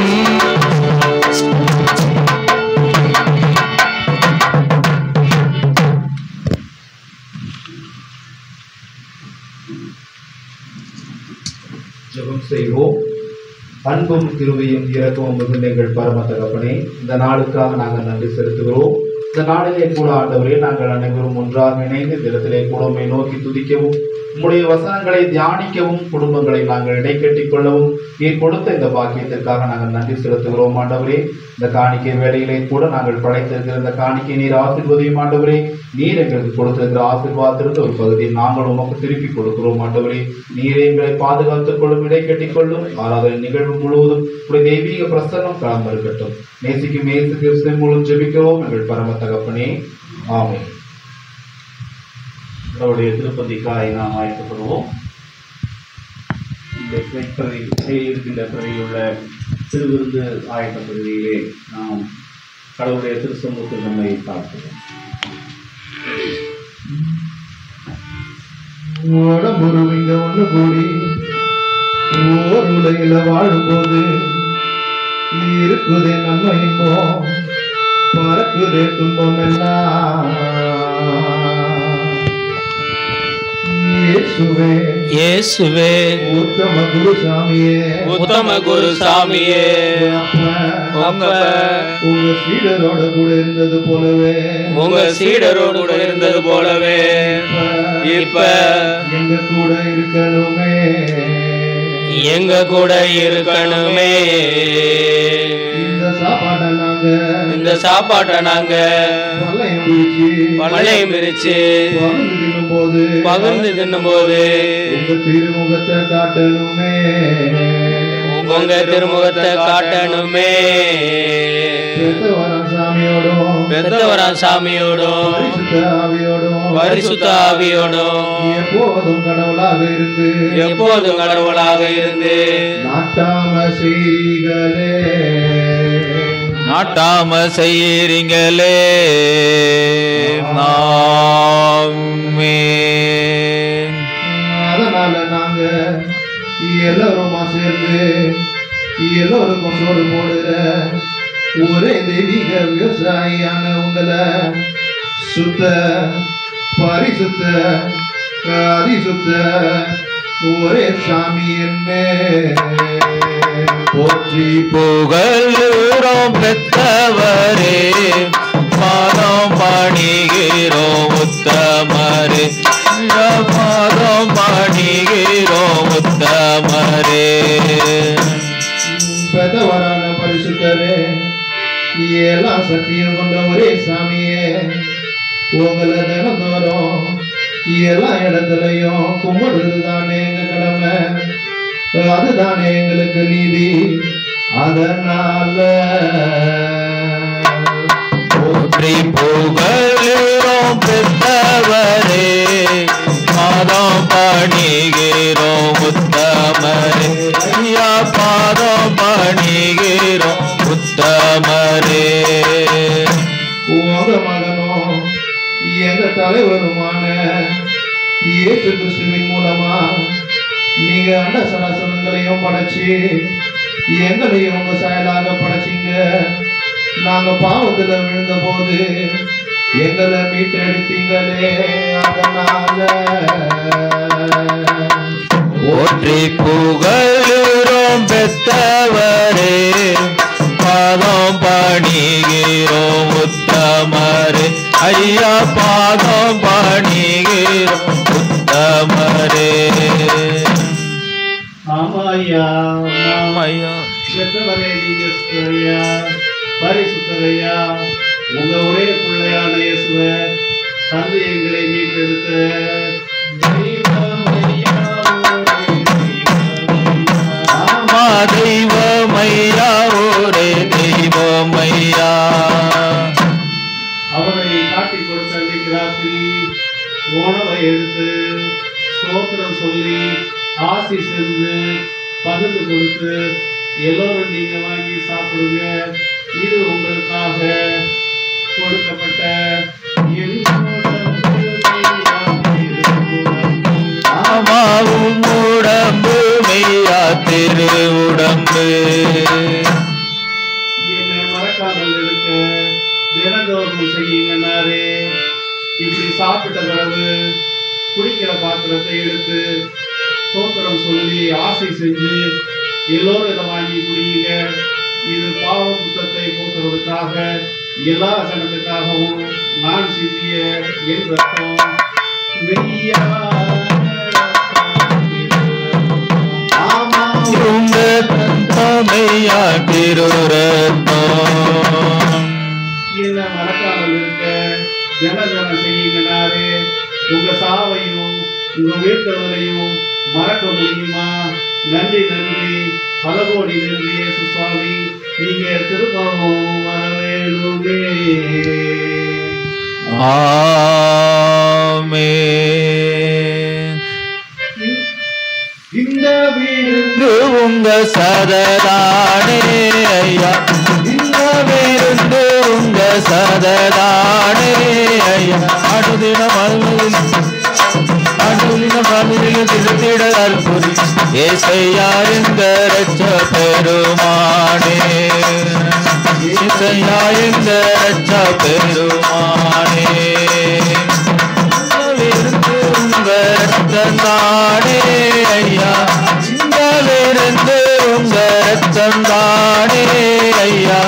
ஜெபம் செய்வோம் அன்பும் கிருபையும் இரக்கமும் மிகுந்த எங்கள் பரம தகப்பனே இந்த நாளுக்காக நாங்கள் நன்றி செலுத்துகிறோம் இந்த நாளிலே கூட ஆண்டவரே நாங்கள் அனைவரும் ஒன்றாக இணைந்து இந்த இடத்திலே கூட உம்மை நோக்கி துதிக்கவும் உம்முடைய வசனங்களை தியானிக்கவும் குடும்பங்களை நாங்கள் இடைக்கட்டிக் கொள்ளவும் நீர் கொடுத்த இந்த பாக்கியத்திற்காக நாங்கள் நன்றி செலுத்துகிறோம் ஆண்டவரே இந்த காணிக்கை வேலையிலே கூட நாங்கள் படைத்திருக்கிற இந்த காணிக்கை நீர் ஆசீர்வதியும் ஆண்டவரே நீர் எங்களுக்கு கொடுத்திருக்கிற ஆசீர்வாதத்திலிருந்து ஒரு பகுதியை நாங்கள் உமக்கு திருப்பி கொடுக்கிறோம் ஆண்டவரே நீரே எங்களை பாதுகாத்துக் கொள்ளும் இடை கட்டிக் கொள்ளும் ஆராதனை நிகழ்வு முழுவதும் உடைய தெய்வீக பிரசன்னம் கலந்து இருக்கட்டும் நேசிக்கும் இயேசு கிறிஸ்துவின் மூலம் ஜெபிக்கிறோம் எங்கள் பரம தகப்பனே ஆமென் அவருடைய திருப்பதிக்காய் நாம் ஆயத்தப்படுவோம் இந்த பிரதி செயல் இருக்கின்ற பிறவில் உள்ள திருவிருந்து ஆயத்த பகுதியிலே நாம் கடவுளுடைய திருசமூகத்தில் நம்மை பார்க்கிறோம் உடம்புரு இங்க ஒண்ணு கூடி ஓர் உலகில வாழும்போது இருக்குதே நன்மை இப்போ பறக்குதே துன்பம் எல்லாம் இயேசுவே இயேசுவே உத்தம குருசாமியே உத்தம குருசாமியே உங்க உங்க சீடரோட கூட இருந்தது போலவே உங்க சீடரோடு கூட இருந்தது போலவே இப்ப எங்க கூட இருக்கணுமே எங்க கூட இருக்கணுமே இந்த சாப்பாட்டை நாங்க இந்த சாப்பாட்டை நாங்க பல்லையும் பிரிச்சு பல்லையும் பிரிச்சு பகிர்ந்து தின்னும்போது பகிர்ந்து தின்னும்போது உங்க திருமுகத்தை காட்டணுமே உங்க திருமுகத்தை காட்டணுமே பெத்தவரம் சாமியோடும் பெத்தவரான் சாமியோடும் பரிசுத்த ஆவியோடும் பரிசுத்த ஆவியோடும் எப்போதும் கடவுளாக இருந்து எப்போதும் கடவுளாக இருந்து நாட்டாம செய்களே நாட்டாம செய்யறீங்களே ஆமென். அதனால நாங்க எல்லாருமா சேர்ந்து எல்லோருக்கும் சோறு போடுற ஒரே தெய்வீக விவசாயியான உங்களை சுத்த பரிசுத்த அதிசுத்த ஒரே சாமி என்ன போற்றி புகழுறோம் பெத்தவரே பாதம் பணிகிறோம் உத்தமரே பாதம் பணிகிறோம் உத்தமரே பெதவரான பரிசுத்தரே எல்லாம் சத்தியம் கொண்ட ஒரே சாமியே உங்களை தினந்தோறும் எல்லா இடத்துலையும் கும்பிடுறது தானே எங்க கடமை அதுதானே எங்களுக்கு நீதி அதனால போற்றி புகழுறோம் பெத்தவரே பாதம் பணிகிறோம் உத்தமரே ஐயா பாதம் பணிகிறோம் உத்தமரே உங்க மகனும் எங்க தலைவருமான இயேசு கிறிஸ்துவின் மூலமா நீங்க அண்ட சராசரங்களையும் படைச்சு எங்களையும் உங்க செயலாக படைச்சீங்க நாங்க பாவத்துல விழுந்த போது எங்களை மீட்டெடுத்தீங்களே அதனால போற்றி புகழுறோம் பெத்தவரே பாதம் பணிகிறோம் உத்தமரே ஐயா பாதம் பணிகிறோம் உத்தமரே ஆமாய்யா ஐயா பெற்றவரே நீங்க ஐயா பரிசுத்தரையா உங்க ஒரே பிள்ளையான இயேசுவ தந்தை எங்களை மீட்டெடுத்த தெய்வம் ஐயா, ஆமா தெய்வமையா ஒரே தெய்வமையா அவரை காட்டிக் கொடுத்த அன்னைக்கு ராத்திரி உணவை எடுத்து ஸ்தோத்திரம் சொல்லி ஆசி செஞ்சு பகிர்ந்து கொடுத்து எல்லோரும் நீங்க வாங்கி சாப்பிடுங்க இது உங்களுக்காக கொடுக்கப்பட்ட என் ஆமாவும் உடம்பு மெய்யா திரு உடம்பு என்னை மறக்காமல் இருக்க தினந்தோறும் செய்யுங்கன்னாரே இப்படி சாப்பிட்ட பிறகு குடிக்கிற பாத்திரத்தை எடுத்து சோத்திரம் சொல்லி ஆசை செஞ்சு எல்லோரும் இதை வாங்கி குடியுங்க இது பாவ குற்றத்தை போக்குறதுக்காக எல்லா ஜனத்துக்காகவும் நான் சிந்திய என் ரத்தம் உங்க தந்தமையா திருரத்தம் என்ன மறக்காமல் இருக்க ஜன ஜன செய்யுங்கனாரே உங்க சாவையும் உங்க உயிர்த்தவரையும் மறக்க முடியுமா நன்றி நன்றி பல கோடி நன்றி இயேசு சுவாமி நீங்க திரும்பவும் வர வேணுமே ஆமென் இந்த விருந்து உங்க சததானே ஐயா இந்த விருந்து உங்க சததானே ஐயா அடுதினம் அருளில் அடுதினம் அருளில் திருத்திட அற்புதி ஏசையா எங்க ரச்ச பெருமானே ஏசையா எங்க ரச்ச பெருமானே விருந்து உங்க ரத்தந்தானே ஐயா இந்த விருந்து உங்க ரத்தந்தானே ஐயா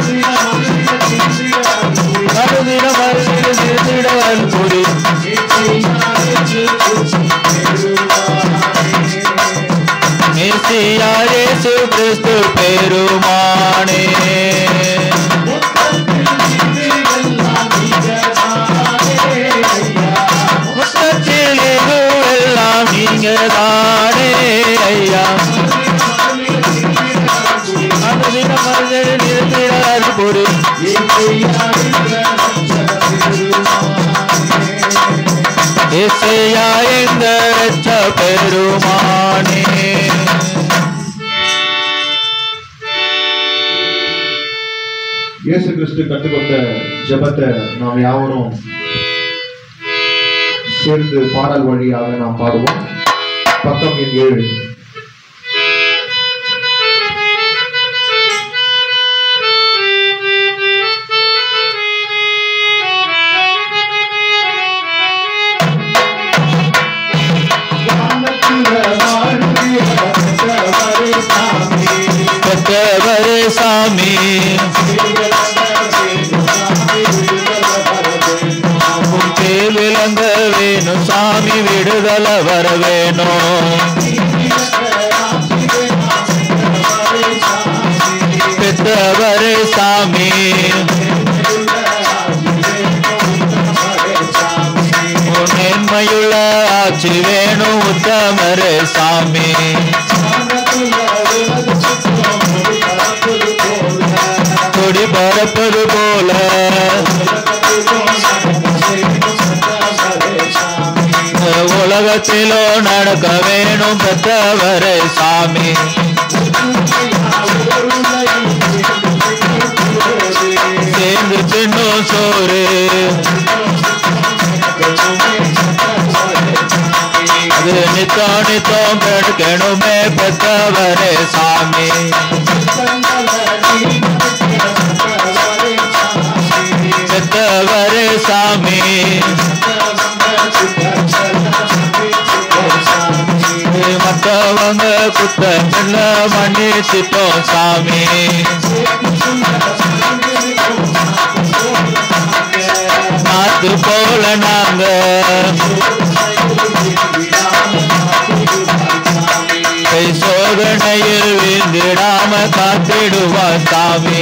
மறுதின மறுதின திருத்திட அன்புரி மேசி பெருமானே முத்தத்தில் எல்லாம் நீங்க தானே ஐயா அந்த தினமர்கள் நிறுத்திடாது பொரு இசையா எங்க ரட்ச பெருமானே இயேசு கிறிஸ்து கற்றுக் கொடுத்த ஜெபத்தை நாம் யாவரும் சேர்ந்து பாடல் வழியாக நாம் பாடுவோம் பக்கம் எண் ஏழு பெற்றவரே சாமி உம் பேர் விளங்க வேணும் சாமி விடுதலை வர வேணும் பெற்றவரே சாமி உன் நேர்மையுள்ள ஆட்சி வேணும் உத்தமரே சாமி கொடி பறப்பது போல உலகத்திலோ நடக்க வேணும் பெற்றவரே சாமி சேர்ந்து தின்னும் சோறு அது நித்தம் நித்தம் கெடுக்கணுமே பெற்றவரே சாமி பெற்றவரே சாமி மற்றவங்க குத்தமில்ல மன்னிச்சிட்டோம் சாமி நாத்து போல நாங்க கை சோதனையில் வீழ்ந்திடாம காத்திடுவான் சாமி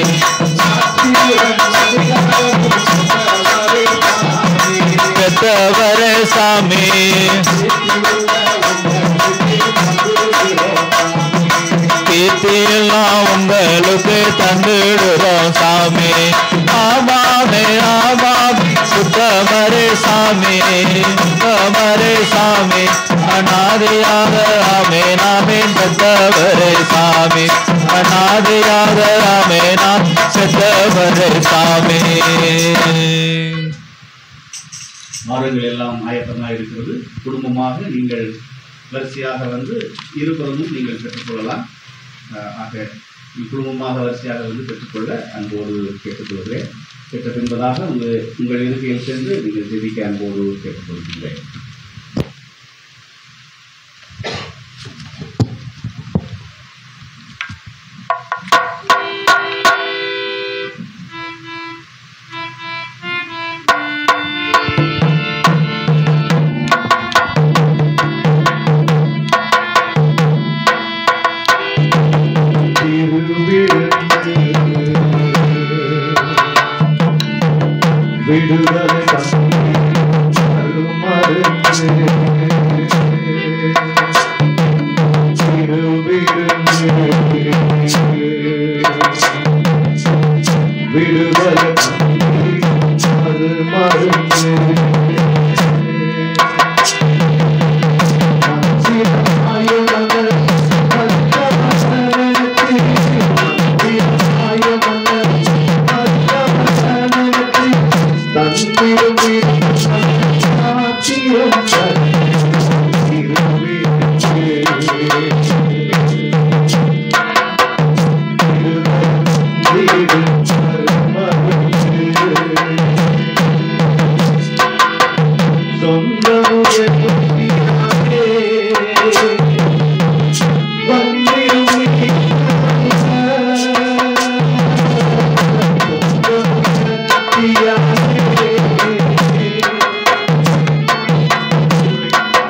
பெற்றவரே சாமி கீர்த்தியெல்லாம் உங்களுக்கு தந்துடுறோம் சாமி ஆமாமே ஆமாம் சுத்தமரே சாமி சுத்தமரே சாமி அநாதியாக ஆமே நாமே பெற்றவரே சாமி அநாதியாக ஆமே நாம் பெற்றவரே சாமி மாதங்கள் எல்லாம் ஆயத்தமாக இருக்கிறது குடும்பமாக நீங்கள் வரிசையாக வந்து இருபுறமும் நீங்கள் பெற்றுக்கொள்ளலாம் அஹ் ஆக குடும்பமாக வரிசையாக வந்து பெற்றுக்கொள்ள அன்போடு கேட்டுக்கொள்கிறேன் பெற்ற பின்பதாக உங்கள் உங்கள் இருக்கையில் சென்று நீங்கள் ஜெபிக்க அன்போடு கேட்டுக்கொள்கிறேன் விடுதலை விடுதலை அது மருந்து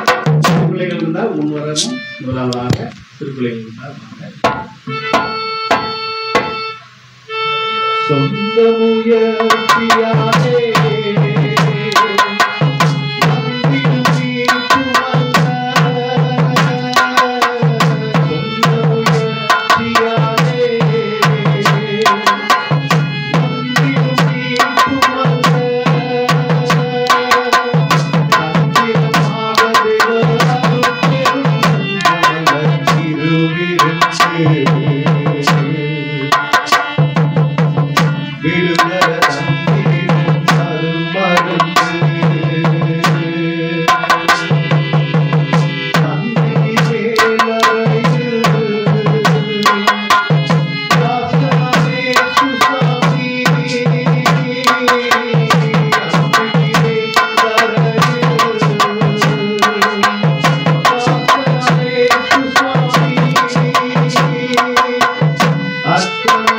பிள்ளைகள் இருந்தால் முன்வரவும் முதலாவதாக திருப்பிள்ளைகள் இருந்தால் வாங்க. சொந்த முயற்சியாலே வந்திடும் தீர்ப்புமல்ல. சொந்த முயற்சியாலே வந்திடும் தீர்ப்புமல்ல. தந்திரமாக தேவராலும் பெரும் திருவிருந்து விடுதலை தந்திடும் மறுமருந்து. தந்தி மேலறையில் தாசனாமே சுசாமி. அம்பிகை கரையில் தாசனாமே சுசாமி. அர்த்தம்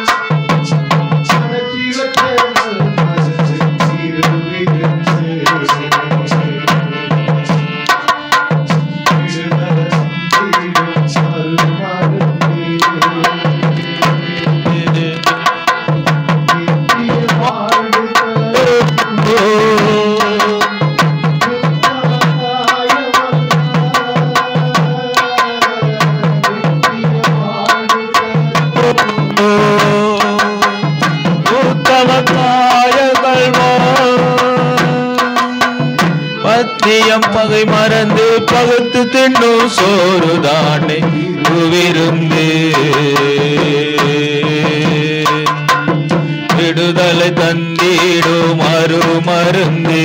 உத்தம காயங்கள் பத்தியம் பகை மறந்து பகுத்து தின்னும் சோறுதானே விருந்து விடுதலை தந்திடும் மறுமருந்து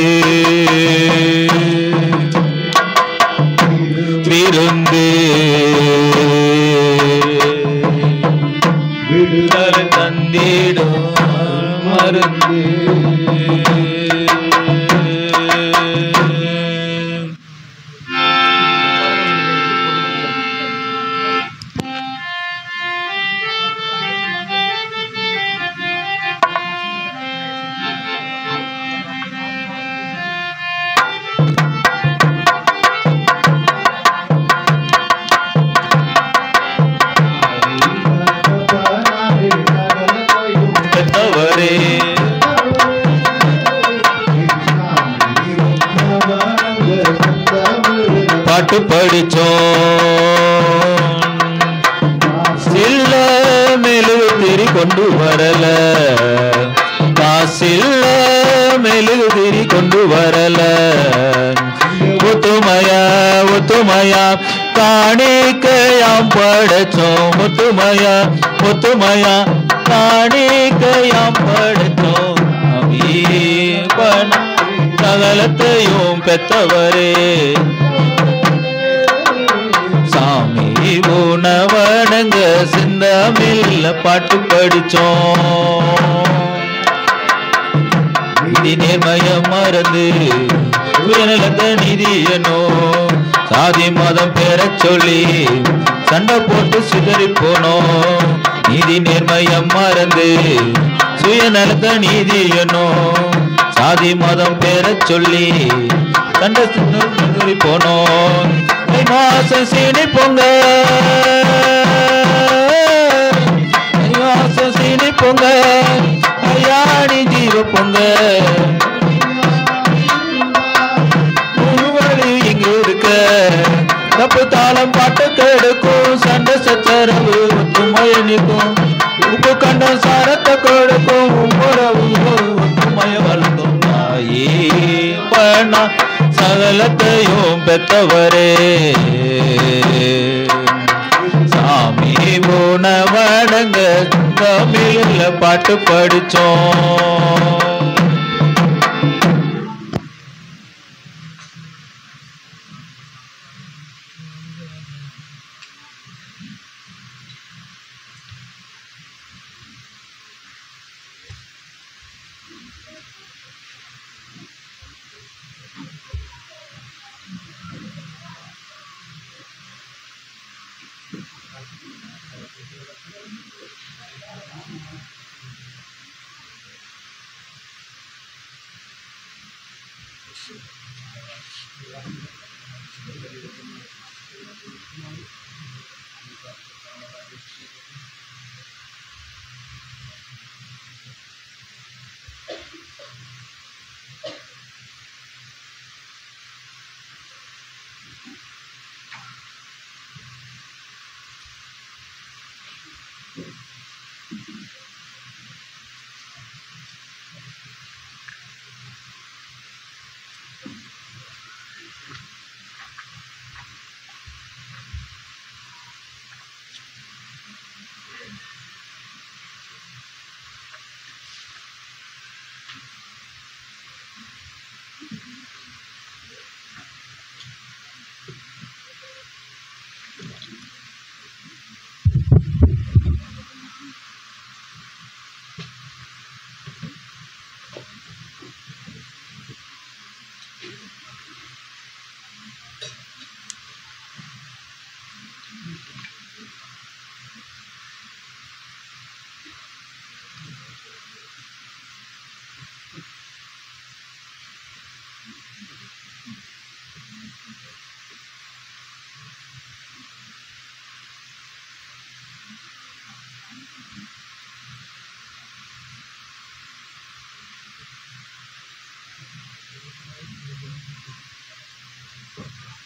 விருந்து விடுதலை தந்திடும் மருந்து பெற்றவரே பாட்டு படிச்சோம் சில்ல மெழுகு திரி கொண்டு வரல காசில்ல மெழுகு திரி கொண்டு வரல ஒத்துமையா ஒத்துமையா காணிக்கையாம் படைச்சோம் ஒத்துமையா ஒத்துமையா காணிக்கையாம் படைச்சோம் அமீபன சகலத்தையும் பெற்றவரே சாமி உணவணங்க சிந்தமில்ல பாட்டு படிச்சோம் நிதி நேர்மயம் மறந்து சுயநலத்த நிதியனோ சாதி மதம் பெறச் சொல்லி சண்டை போட்டு சிதறி போனோம் நீதி நேர்மயம் மறந்து சுயநலத்த நீதியனோ சாதி மதம் பெறச் சொல்லி சண்டை சிதறி போனோம் தை மாசம் சீனி பொங்க தை மாசம் சீனி பொங்க ஐயாணி ஜீவ பொங்க ஒரு வழி இங்கு இருக்க தப்பு தாளம் பாட்டு கெடுக்கும் சண்டை சச்சரவு ஒத்துமைய நிற்கும் உப்பு கண்டம் சாரத்தை கொடுக்கும் உறவு ஒத்துமைய வளர்க்கும் தாயே பண்ணா சகலத்தையும் பெற்றவரே சாமி உணவடங்க தமிழ்ல பாட்டு படிச்சோம்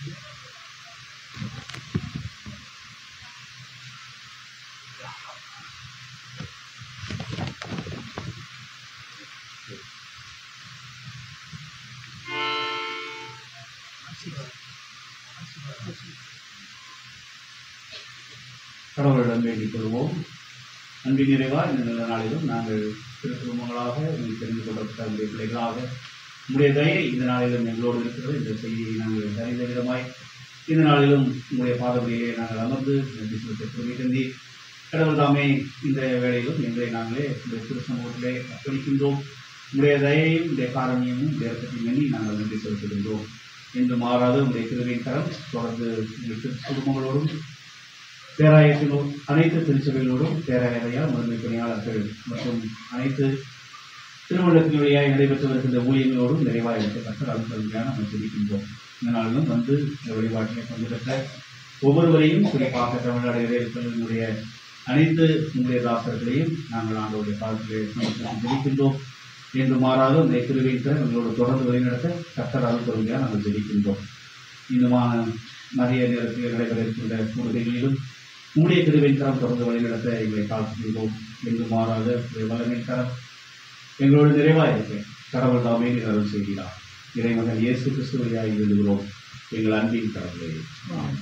கடவுளிடம் வேண்டிக் கொள்வோம் அன்பின் நிறைவா இந்த நல்ல நாளிலும் நாங்கள் திரு குடும்பங்களாக நீங்கள் தெரிந்து கொள்ளப்பட்ட உங்களுடைய பிள்ளைகளாக உங்களுடைய தயை இந்த நாளிலும் எங்களோடு இருக்கிறது இந்த செய்தியை நாங்கள் அறிந்த விதமாய் இந்த நாளிலும் உங்களுடைய பாதவிலே நாங்கள் அமர்ந்து நன்றி செலுத்த பெருமை தந்தி கடவுள் தாமே இந்த வேளையிலும் எங்களை நாங்களே இந்த திரு சமூகத்திலே அர்ப்பணிக்கின்றோம் உங்களுடைய தயையும் உங்களுடைய காரணியமும் உங்களுடைய இறக்கத்தையும் எண்ணி நாங்கள் நன்றி செலுத்துகின்றோம் என்று மாறாத உங்களுடைய திருவின் கரம் தொடர்ந்து உங்கள் திரு குடும்பங்களோடும் பேராயத்தினோடு அனைத்து திருச்சபைகளோடும் பேராயரையா முதன்மை பணியாளர்கள் மற்றும் அனைத்து திருமணத்தினுடைய நடைபெற்று வருகின்ற ஊழியர்களோடும் நிறைவாக இருக்கப்பட்ட அலுவலர்களாக நம்ம ஜெபிக்கின்றோம் இந்த நாளிலும் வந்து இந்த வழிபாட்டிலே பங்கு பெற்ற ஒவ்வொருவரையும் குறிப்பாக தமிழ்நாடு இடையிலுடைய அனைத்து உங்களுடைய தாசர்களையும் நாங்கள் ஆண்டவருடைய காலத்திலே சமர்ப்பித்து ஜெபிக்கின்றோம் என்று மாறாத இந்த திருவிழா எங்களோடு தொடர்ந்து வழிநடத்த கத்தர் அலுவலர்களாக நாங்கள் ஜெபிக்கின்றோம் இன்னுமான மதிய நேரத்தில் நடைபெற இருக்கின்ற கூடுதலிலும் உங்களுடைய திருவின் கரம் தொடர்ந்து வழிநடத்த எங்களை காத்துக்கொள்வோம் என்று மாறாத உங்களுடைய வல்லமையின் கரம் எங்களோடு நிறைவாக இருக்கு கடவுள் தாமே நீர் அருள் செய்கிறார் இறைமகன் இயேசு கிறிஸ்துவையாய் எழுதுகிறோம் எங்கள் அன்பின் கடவுளே ஆமென்.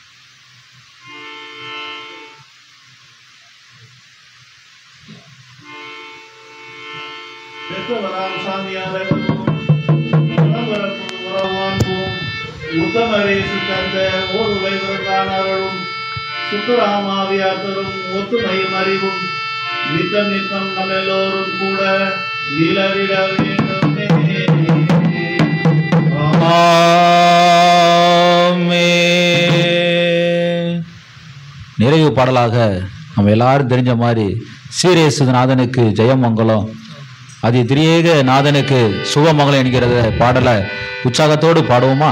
பெற்றவராம் சாமியாளர்களும் உணவரப்பும் உறவான்பும் உத்தமரே சுத்தந்த ஓர் உழைவர்களானவர்களும் சுத்தராமாவியாத்தரும் ஒத்துமையும் அறிவும் நித்தம் நித்தம் நம் எல்லோரும் கூட நிலவிட வேண்டுமே ஆமென். நிறைவு பாடலாக நம்ம எல்லாரும் தெரிஞ்ச மாதிரி சீரேசு நாதனுக்கு ஜெயமங்கலம் அது திரியேக நாதனுக்கு சுபமங்கலம் என்கிறத பாடலை உற்சாகத்தோடு பாடுவோமா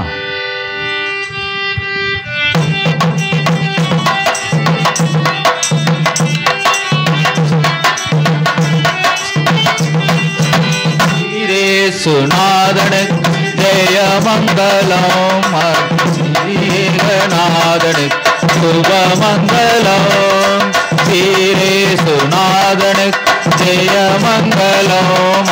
சுநாதனுக்கு ஜெயமங்கலம் நாதனுக்கு சுபமங்கலம் சீரே சுநாதனுக்கு ஜெயமங்கலம்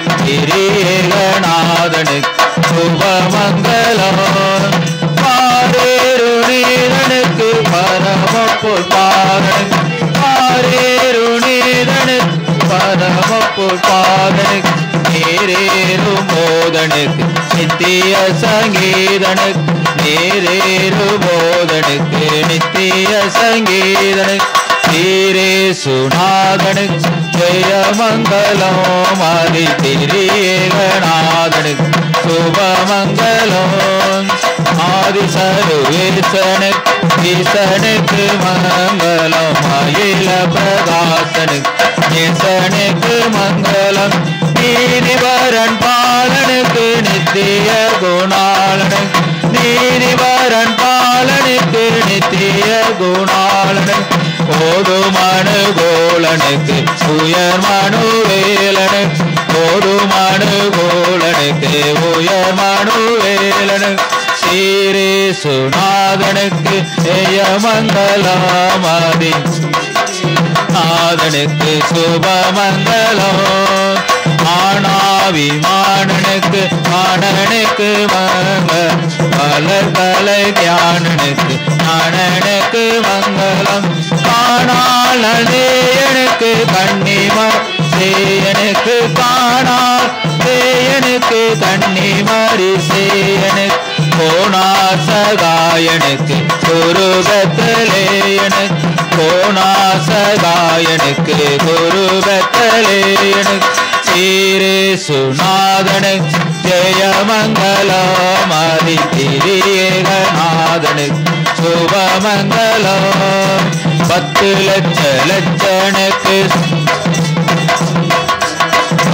நாதனுக்கு சுபமங்கலம் பாரேரு நீதனுக்கு பரமப்பொல் பாதனுக்கு பாரேரு நீதனுக்கு பரமப்பொல் பாதனுக்கு நேரேறு மோதனுக்கு நித்திய சங்கீதனுக்கு நேரேறு மோதனுக்கு நித்திய சங்கீதனுக்கு தீரே சுநாதனுக்கு ஜெயமங்கலம் ஆதி திரியேகநாதனுக்கு சுபமங்கலம் ஆதி சருவேசனுக்கு ஈசனுக்கு மங்களம் அயில பிரகாசனுக்கு ஈசனுக்கு மங்களம் நீதிவரன் பாலனுக்கு நித்திய குணாளனுக்கு நீதிவரன் பாலனுக்கு நித்திய குணாளனுக்கு ஓதுமனு கோலனுக்கு உயர் மனுவேலனுக்கு ஓதுமனு கோலனுக்கு உயர் மனுவேலனுக்கு சீரே சுநாதனுக்கு ஜெயமங்கலாமதி நாதனுக்கு சுபமங்கலம் ஆனாவி மாணனுக்கு மாணனுக்கு மங்க மலர்கலை ஞானனுக்கு ஞானனுக்கு மங்களம் காணால் எனக்கு கண்ணிமர் சேயனுக்கு காணால் சேயனுக்கு கண்ணிமறி சேயனுக்கு கோணாசகாயனுக்கு குருபத்தலேயனுக்கு கோணாசகாயனுக்கு குருபத்தலேயனுக்கு சீரே சுநாதனுக்கு ஜெயமங்கலம் ஆதி திரியேகநாதனுக்கு சுபமங்கலம் பத்து லட்ச லட்சனுக்கு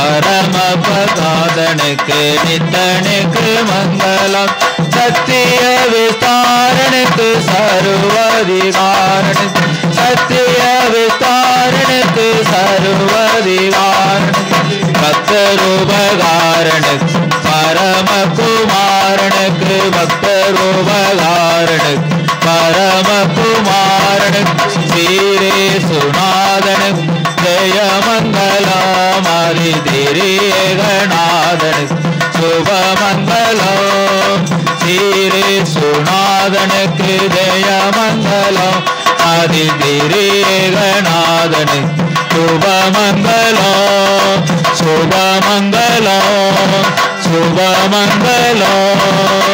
பரமபகாதனுக்கு நித்தனுக்கு மங்களம் சத்திய விஸ்தாரனுக்கு சர்வதிகாரனுக்கு சத்திய விஸ்தாரனுக்கு சர்வதிகாரனுக்கு பக்தருபகாரனுக்கு பரமகுமாரனுக்கு பக்தருபகாரனுக்கு பரமகுமாரனுக்கு ஸ்ரீரே சுநாதனுக்கு ஜெயமங்கலமாதி திரியேகநாதனுக்கு சுபமங்கலம் ஸ்ரீரே சுநாதனுக்கு ஜெயமங்கலம் ஆதி திரியேகநாதனுக்கு சுபமங்கலம் சுபமங்கலம் சுபமங்கலம்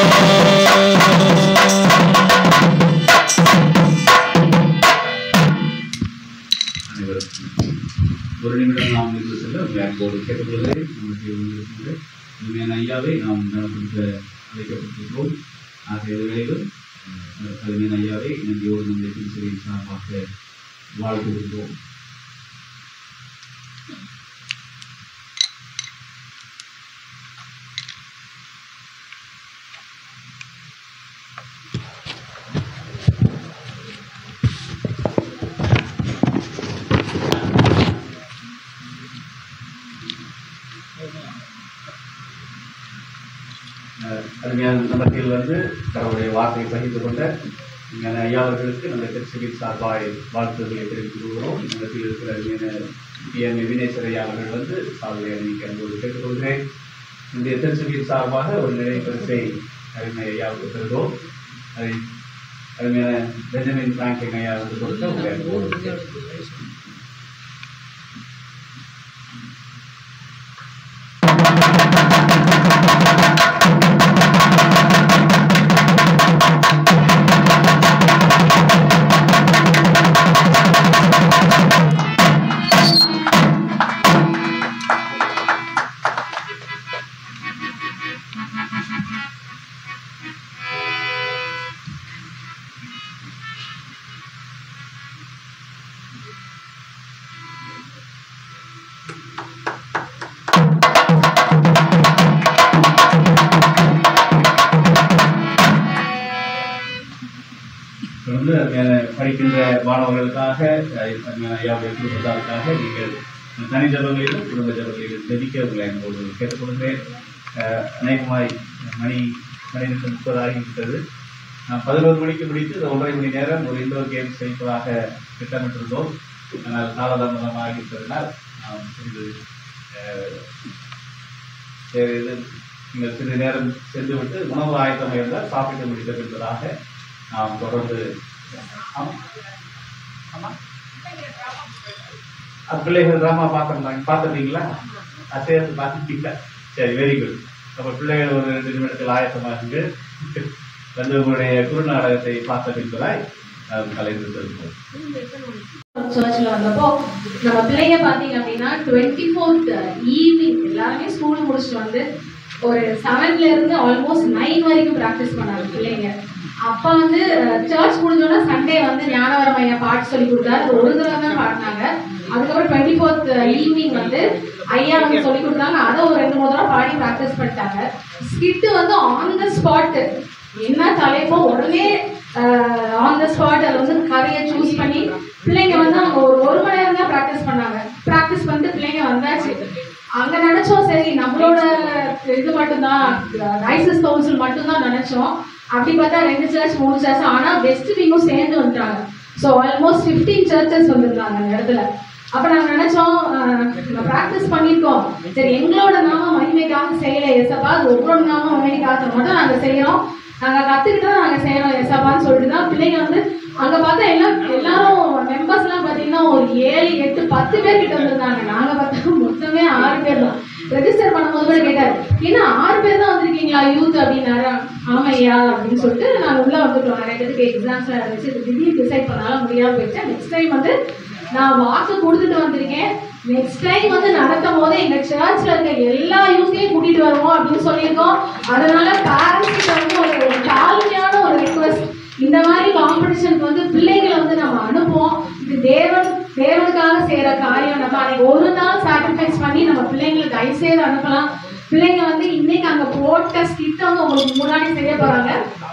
அனைவருக்கும் ஒரு நிமிடம் நாம் இருந்து செல்ல உங்களை அன்போடு கேட்டுக்கொள்கிறேன் நம்முடைய உங்களுடைய உண்மையான ஐயாவை நாம் நடத்த அழைக்கப்பட்டிருக்கிறோம் ஆகிய வேளையிலும் அஹ், கலைஞன் ஐயாவை நன்றியோடு நம்முடைய திருச்சபையின் சார்பாக வாழ்த்துகின்றோம் அஹ், அருமையான இந்த மத்தியில் வந்து கடவுளுடைய வார்த்தையை பகிர்ந்து கொண்ட அருமையான ஐயா அவர்களுக்கு நம்ம திருச்சபையின் சார்பாக வாழ்த்துக்களை தெரிவித்துக் கொள்கிறோம் இந்த மத்தியில் இருக்கிற அருமையான எம் வினேஸ்வர் ஐயா அவர்கள் வந்து சாதனை அணிவிக்க அன்போடு கேட்டுக்கொள்கிறேன் இந்த திருச்சபையின் சார்பாக ஒரு நிலை பரிசை அருமை ஐயாவுக்கு தருகிறோம் அதை அருமையான பெஞ்சமின் பிராங்கின் ஐயா வந்து கொடுத்த உங்களை அன்போடு கேட்டுக்கொள்கிறேன். தொடர்ந்து அருமையான படிக்கின்ற மாணவர்களுக்காக அஹ், அருமையான ஐயாவுடைய குடும்பத்தாருக்காக நீங்கள் தனி ஜபங்களிலும் குடும்ப ஜபங்களிலும் ஜெபிக்க உங்களை அன்போடு கேட்டுக்கொள்கிறேன் அஹ், அநேகமாய் மணி பன்னிரெண்டு முப்பது ஆகிவிட்டது நான் பதினோரு மணிக்கு முடித்து இந்த ஒன்றரை மணி நேரம் ஒரு இண்டோர் கேம்ஸ் வைப்பதாக திட்டமிட்டிருந்தோம் ஆனால் காலதாமதமாக ஆகிவிட்டதனால் நாம் சிறிது அஹ், சரி இது நீங்கள் சிறிது நேரம் சென்று விட்டு உணவு ஆயத்தமாக இருந்தால் சாப்பிட்டு முடித்தது என்பதாக நாம் தொடர்ந்து ஆமா. ஆமா. அஹ் பிள்ளைகள் ட்ராமா பார்த்துருந்தாங்க பார்த்துட்டீங்களா அது சேர்ந்து பார்த்துட்டீங்களா சரி வெரி குட் அப்போ பிள்ளைகள் ஒரு ரெண்டு நிமிடத்தில் ஆயத்தமாகுங்க வந்து உங்களுடைய குறுநாடகத்தை பார்த்த பின்பதாய் நாம் கலைந்து செல்வோம் சர்ச்சில் வந்தப்போ நம்ம பிள்ளைங்க பார்த்தீங்க அப்படின்னா டுவெண்ட்டி ஃபோர்த் ஈவினிங் எல்லாருமே ஸ்கூல் முடிச்சுட்டு வந்து ஒரு செவன்ல இருந்து ஆல்மோஸ்ட் நைன் வரைக்கும் ப்ராக்டிஸ் பண்ணாங்க பிள்ளைங்க அப்போ வந்து சர்ச் முடிஞ்சோன்னா சண்டே வந்து ஞானவரம் ஐயா பாட்டு சொல்லி கொடுத்தாரு அது ஒரு தடவை தான் பாடினாங்க அதுக்கப்புறம் டுவெண்ட்டி ஃபோர்த் ஈவினிங் வந்து ஐயா வந்து சொல்லி கொடுத்தாங்க அதை ஒரு ரெண்டு மூணு தடவை பாடி ப்ராக்டிஸ் பண்ணிட்டாங்க ஸ்கிட்டு வந்து ஆன் த ஸ்பாட் என்ன தலைப்போ உடனே ஆன் த ஸ்பாட் அதில் வந்து கதையை சூஸ் பண்ணி பிள்ளைங்க வந்து அவங்க ஒரு ஒரு மணி நேரம் தான் ப்ராக்டிஸ் பண்ணாங்க ப்ராக்டிஸ் பண்ணிட்டு பிள்ளைங்க வந்தாச்சு அங்க நினைச்சோம் சரி நம்மளோட இது மட்டும்தான் ரைசஸ் கவுன்சில் மட்டும்தான் நினைச்சோம் அப்படி பார்த்தா ரெண்டு சர்ச் மூணு சர்ச் ஆனா வெஸ்ட் விங்கும் சேர்ந்து வந்துட்டாங்க ஸோ ஆல்மோஸ்ட் ஃபிஃப்டீன் சர்ச்சஸ் வந்திருந்தாங்க அந்த இடத்துல அப்ப நாங்க நினைச்சோம் அஹ், நம்ம ப்ராக்டிஸ் பண்ணியிருக்கோம் சரி எங்களோட நாம மகிமைக்காக செய்யல எசப்பா அது ஒவ்வொரு நாம மகிமைக்காக மட்டும் நாங்க செய்யறோம் நாங்க கத்துக்கிட்டு தான் நாங்க செய்யறோம் எசப்பான்னு சொல்லிட்டு தான் பிள்ளைங்க வந்து அங்க பார்த்தா எல்லாம் எல்லாரும் மெம்பர்ஸ் எல்லாம் பாத்தீங்கன்னா ஒரு ஏழு எட்டு பத்து பேர் கிட்ட வந்திருந்தாங்க நாங்க பார்த்தா மொத்தமே ஆறு பேர் தான் ரெஜிஸ்டர் பண்ணும்போது கூட கேட்டாரு ஏன்னா ஆறு பேர் தான் வந்திருக்கீங்களா யூத் அப்படின்னாரு ஆமையா அப்படின்னு சொல்லிட்டு நாங்க உள்ள வந்துட்டோம் நிறைய பேருக்கு எக்ஸாம்ஸ் இருந்துச்சு இது திடீர்னு டிசைட் பண்ணாலும் முடியாம போயிடுச்சு நெக்ஸ்ட் டைம் வந்து நான் வாக்கு கொடுத்துட்டு வந்திருக்கேன் நெக்ஸ்ட் டைம் வந்து நடத்தும் போது எங்க சர்ச்ல இருக்க எல்லா யூத்தையும் கூட்டிட்டு வருவோம் அப்படின்னு சொல்லியிருக்கோம் அதனால பேரண்ட்ஸ் கிட்ட வந்து ஒரு ஒரு தாழ்மையான ஒரு ரிக்வஸ்ட் இந்த மாதிரி காம்படிஷனுக்கு வந்து பிள்ளைகளை வந்து நம்ம அனுப்புவோம் இது தேவன் தேவனுக்காக செய்யற செய்யற காரியம் நம்ம அன்னைக்கு ஒரு நாள் சாக்ரிஃபைஸ் பண்ணி நம்ம பிள்ளைங்களுக்கு தயவு செய்து அனுப்பலாம் பிள்ளைங்க வந்து இன்னைக்கு அங்க போட்ட ஸ்கிட் வந்து உங்களுக்கு முன்னாடி செய்ய போறாங்க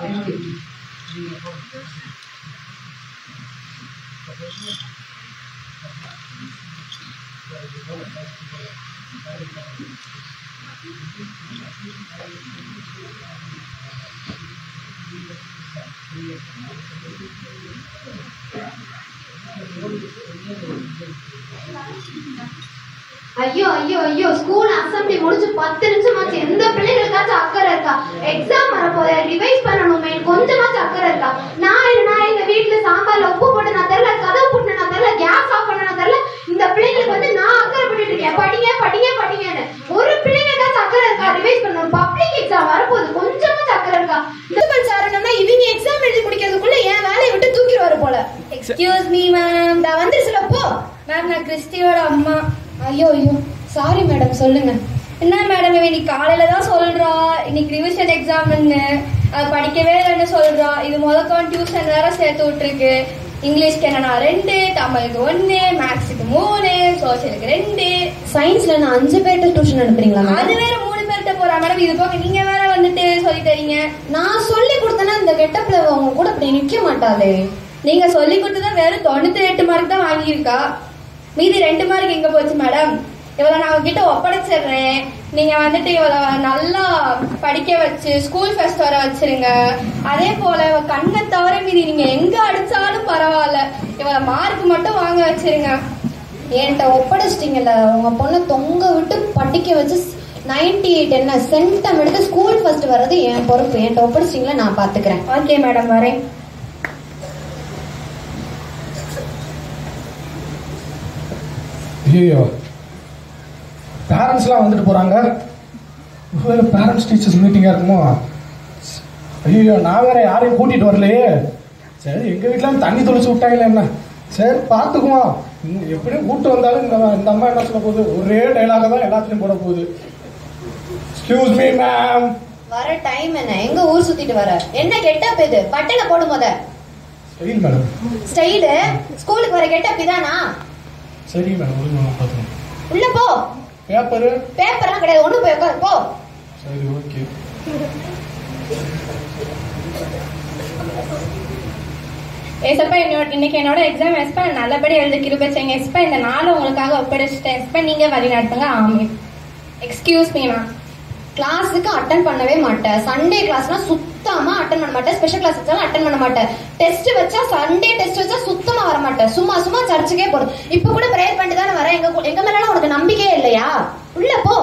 ஐயோ ஐயோ ஐயோ ஸ்கூல் அசம்பிளி முடிச்சு பத்து நிமிஷமாச்சு எந்த பிள்ளைங்களுக்காச்சும் அக்கறை இருக்கா எக்ஸாம் வரப்போதே ரிவைஸ் பண்ணணுமே கொஞ்சமாச்சும் அக்கறை இருக்கா நான் என்ன எங்க வீட்டுல சாம்பார்ல உப்பு போட்டு நான் தெரியல கதவு போட்டு நான் தெரியல கேஸ் ஆஃப் பண்ண நான் தெரியல இந்த பிள்ளைங்களுக்கு வந்து நான் அக்கறை பண்ணிட்டு இருக்கேன் படிங்க படிங்க படிங்கன்னு ஒரு பிள்ளைங்களுக்காச்சும் அக்கறை இருக்கா ரிவைஸ் பண்ணணும் பப்ளிக் எக்ஸாம் வரப்போகுது கொஞ்சமாச்சும் அக்கறை இருக்கா பிரின்சிபல் சார் என்னன்னா இவங்க எக்ஸாம் எழுதி முடிக்கிறதுக்குள்ள என் வேலையை விட்டு தூக்கிடுவாரு போல எக்ஸ்கியூஸ் மீ மேம் நான் வந்துருச்சுல போ மேம் நான் கிறிஸ்டியோட அம்மா ஐயோ ஐயோ சாரி மேடம் சொல்லுங்க என்ன மேடம் இவன் இன்னைக்கு காலையில தான் சொல்றா இன்னைக்கு ரிவிஷன் எக்ஸாம்னு அது படிக்கவே இல்லைன்னு சொல்றா இது முதக்கம் டியூஷன் வேற சேர்த்து விட்டுருக்கு இங்கிலீஷ்க்கு என்னன்னா ரெண்டு தமிழுக்கு ஒன்று மேக்ஸுக்கு மூணு சோசியலுக்கு ரெண்டு சயின்ஸ்ல நான் அஞ்சு பேர்ட்ட டியூஷன் அனுப்புறீங்களா அது வேற மூணு பேர்கிட்ட போறா மேடம் இது போக நீங்க வேற வந்துட்டு சொல்லி தரீங்க நான் சொல்லி கொடுத்தேன்னா இந்த கெட்டப்ல அவங்க கூட இப்படி நிக்க மாட்டாளே நீங்க சொல்லி கொடுத்ததான் வெறும் தொண்ணூத்தி எட்டு மார்க் தான் வாங்கியிருக்கா மீதி ரெண்டு மார்க் எங்க போச்சு மேடம் இவளை நான் உங்ககிட்ட ஒப்படைச்சிடுறேன் நீங்க வந்துட்டு இவளை நல்லா படிக்க வச்சு ஸ்கூல் ஃபெஸ்ட் வர வச்சிருங்க அதே போல இவ கண்ணை தவிர மீதி நீங்க எங்க அடிச்சாலும் பரவாயில்ல இவளை மார்க் மட்டும் வாங்க வச்சிருங்க என்கிட்ட ஒப்படைச்சிட்டீங்கல்ல உங்க பொண்ணை தொங்க விட்டு படிக்க வச்சு நைன்டி எயிட் என்ன சென்டம் எடுத்து ஸ்கூல் ஃபர்ஸ்ட் வர்றது என் பொறுப்பு என்கிட்ட ஒப்படைச்சிட்டீங்களா நான் பாத்துக்கிறேன் ஓகே மேடம் வரேன் ஐயோ பேரண்ட்ஸ்லாம் வந்துட்டு போகிறாங்க ஒருவேளை பேரண்ட்ஸ் டீச்சர்ஸ் மீட்டிங்காக இருக்குமோ ஐயோ நான் வேற யாரையும் கூட்டிகிட்டு வரலையே சரி எங்கள் வீட்டில் தண்ணி தொளிச்சு விட்டாங்களே என்ன சரி பார்த்துக்குவோம் இன்னும் எப்படியும் கூட்டு வந்தாலும் இந்த இந்த அம்மா என்ன சொல்ல போகுது ஒரே டைலாக தான் எல்லாத்துலையும் போட போகுது எக்ஸ்கியூஸ் மீ மேம் வர டைம் என்ன எங்க ஊர் சுத்திட்டு வர என்ன கெட்டப் இது பட்டனை போடும் போத சரி மேடம் ஸ்டைலு ஸ்கூலுக்கு வர கெட்டப் இதானா சரி மேடம் ஒரு மேடம் பார்த்துக்கோங்க உள்ள போ பேப்பரு பேப்பர்லாம் கிடையாது ஒண்ணு போய் உட்காரு போ சரி ஓகே ஏசப்பா என்னோட இன்னைக்கு என்னோட எக்ஸாம் எஸ்பா நல்லபடி எழுத கிருபச்சேங்க எஸ்பா இந்த நாள் உங்களுக்காக ஒப்படைச்சிட்டேன் எஸ்பா நீங்க வழி நடத்துங்க ஆமே எக்ஸ்கியூஸ் மீ மேம் கிளாஸுக்கு அட்டன் பண்ணவே மாட்டேன் சண்டே கிளாஸ்னா சுத்தமா அட்டன் பண்ண மாட்டேன் ஸ்பெஷல் கிளாஸ் வச்சாலும் அட்டன் பண்ண மாட்டேன் டெஸ்ட் வச்சா சண்டே டெஸ்ட் வச்சா சுத்தமா வர மாட்டேன் சும்மா சும்மா சர்ச்சுக்கே போறோம் இப்ப கூட ப்ரேயர் பண்ணிட்டு தானே வரேன் எங்க எங்க மேல உனக்கு நம்பிக்கையே இல்லையா உள்ள போ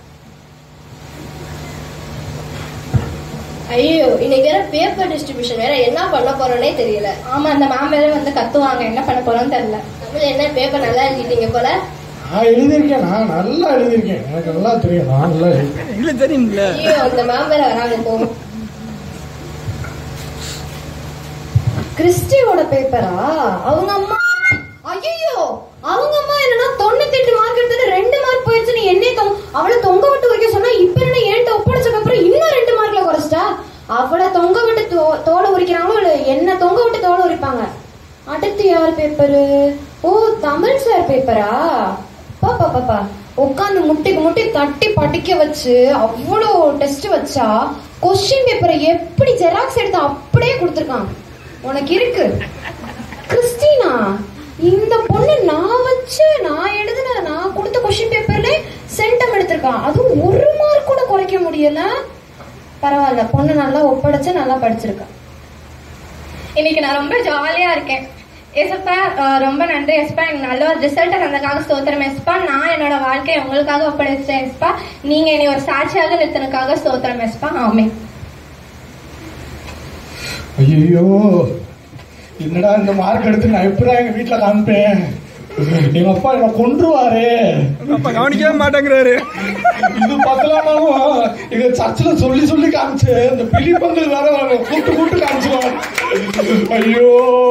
ஐயோ இன்னைக்கு வேற பேப்பர் டிஸ்ட்ரிபியூஷன் வேற என்ன பண்ண போறோன்னே தெரியல ஆமா அந்த மேம் வேற வந்து கத்துவாங்க என்ன பண்ண போறோம்னு தெரியல தமிழ் என்ன பேப்பர் நல்லா எழுதிட்டீங்க போல நான் எழுதியிருக்கேன் நான் நல்லா எழுதியிருக்கேன் எனக்கு நல்லா தெரியும் நான் நல்லா எழுதியிருக்கேன் எங்களுக்கு தெரியும்ல ஐயோ அந்த மேம் வேற வராங்க போகும் கிறிஸ்டியோட பேப்பரா அவங்க அம்மா ஐயோ அவங்க அம்மா என்னன்னா தொண்ணூத்தி எட்டு மார்க் எடுத்துட்டு ரெண்டு மார்க் போயிடுச்சு நீ என்ன தொங்க அவளை தொங்க விட்டு வைக்க சொன்னா இப்ப என்ன என்கிட்ட ஒப்படைச்சதுக்கு அப்புறம் இன்னும் ரெண்டு மார்க்ல குறைச்சிட்டா அவளை தொங்க விட்டு தோ- தோலை உரிக்கிறாங்களோ இல்ல என்ன தொங்க விட்டு தோலை உரிப்பாங்க அடுத்து யார் பேப்பரு ஓ தமிழ் சார் பேப்பரா பாப்பா பாப்பா உட்காந்து முட்டிக்கு முட்டி தட்டி படிக்க வச்சு அவ்வளோ டெஸ்ட் வச்சா கொஸ்டின் பேப்பரை எப்படி ஜெராக்ஸ் எடுத்து அப்படியே கொடுத்துருக்கான் உனக்கு இருக்கு கிறிஸ்டினா இந்த பொண்ணு நான் வச்சு நான் எழுதின நான் கொடுத்த கொஸ்டின் பேப்பர்ல சென்டம் எடுத்திருக்கான் அதுவும் ஒரு மார்க் கூட குறைக்க முடியல பரவாயில்ல பொண்ணு நல்லா ஒப்படைச்சு நல்லா படிச்சிருக்கா இன்னைக்கு நான் ரொம்ப ஜாலியா இருக்கேன் ஏசப்பா அஹ், ரொம்ப நன்றி எஸ்பா எனக்கு நல்ல ஒரு ரிசல்ட் வந்ததுக்காக ஸ்தோத்திரம் எஸ்பா நான் என்னோட வாழ்க்கையை உங்களுக்காக ஒப்படைச்சேன் எஸ்பா நீங்க என்னை ஒரு சாட்சியாக நிறுத்தினதுக்காக ஸ்தோத்திரம் எஸ்பா ஆமே ஐயோ என்னடா இந்த மார்க் எடுத்து நான் எப்படா எங்க வீட்டுல காமிப்பேன் எங்க அப்பா என்ன கொன்றுவாரு அப்பா கவனிக்கவே மாட்டேங்கிறாரு இது பத்தலாமாலும் எங்க சர்ச்சில் சொல்லி சொல்லி காமிச்சு இந்த பிலிப்பங்கள் வேற கூட்டு கூட்டு காமிச்சிருவாங்க ஐயோ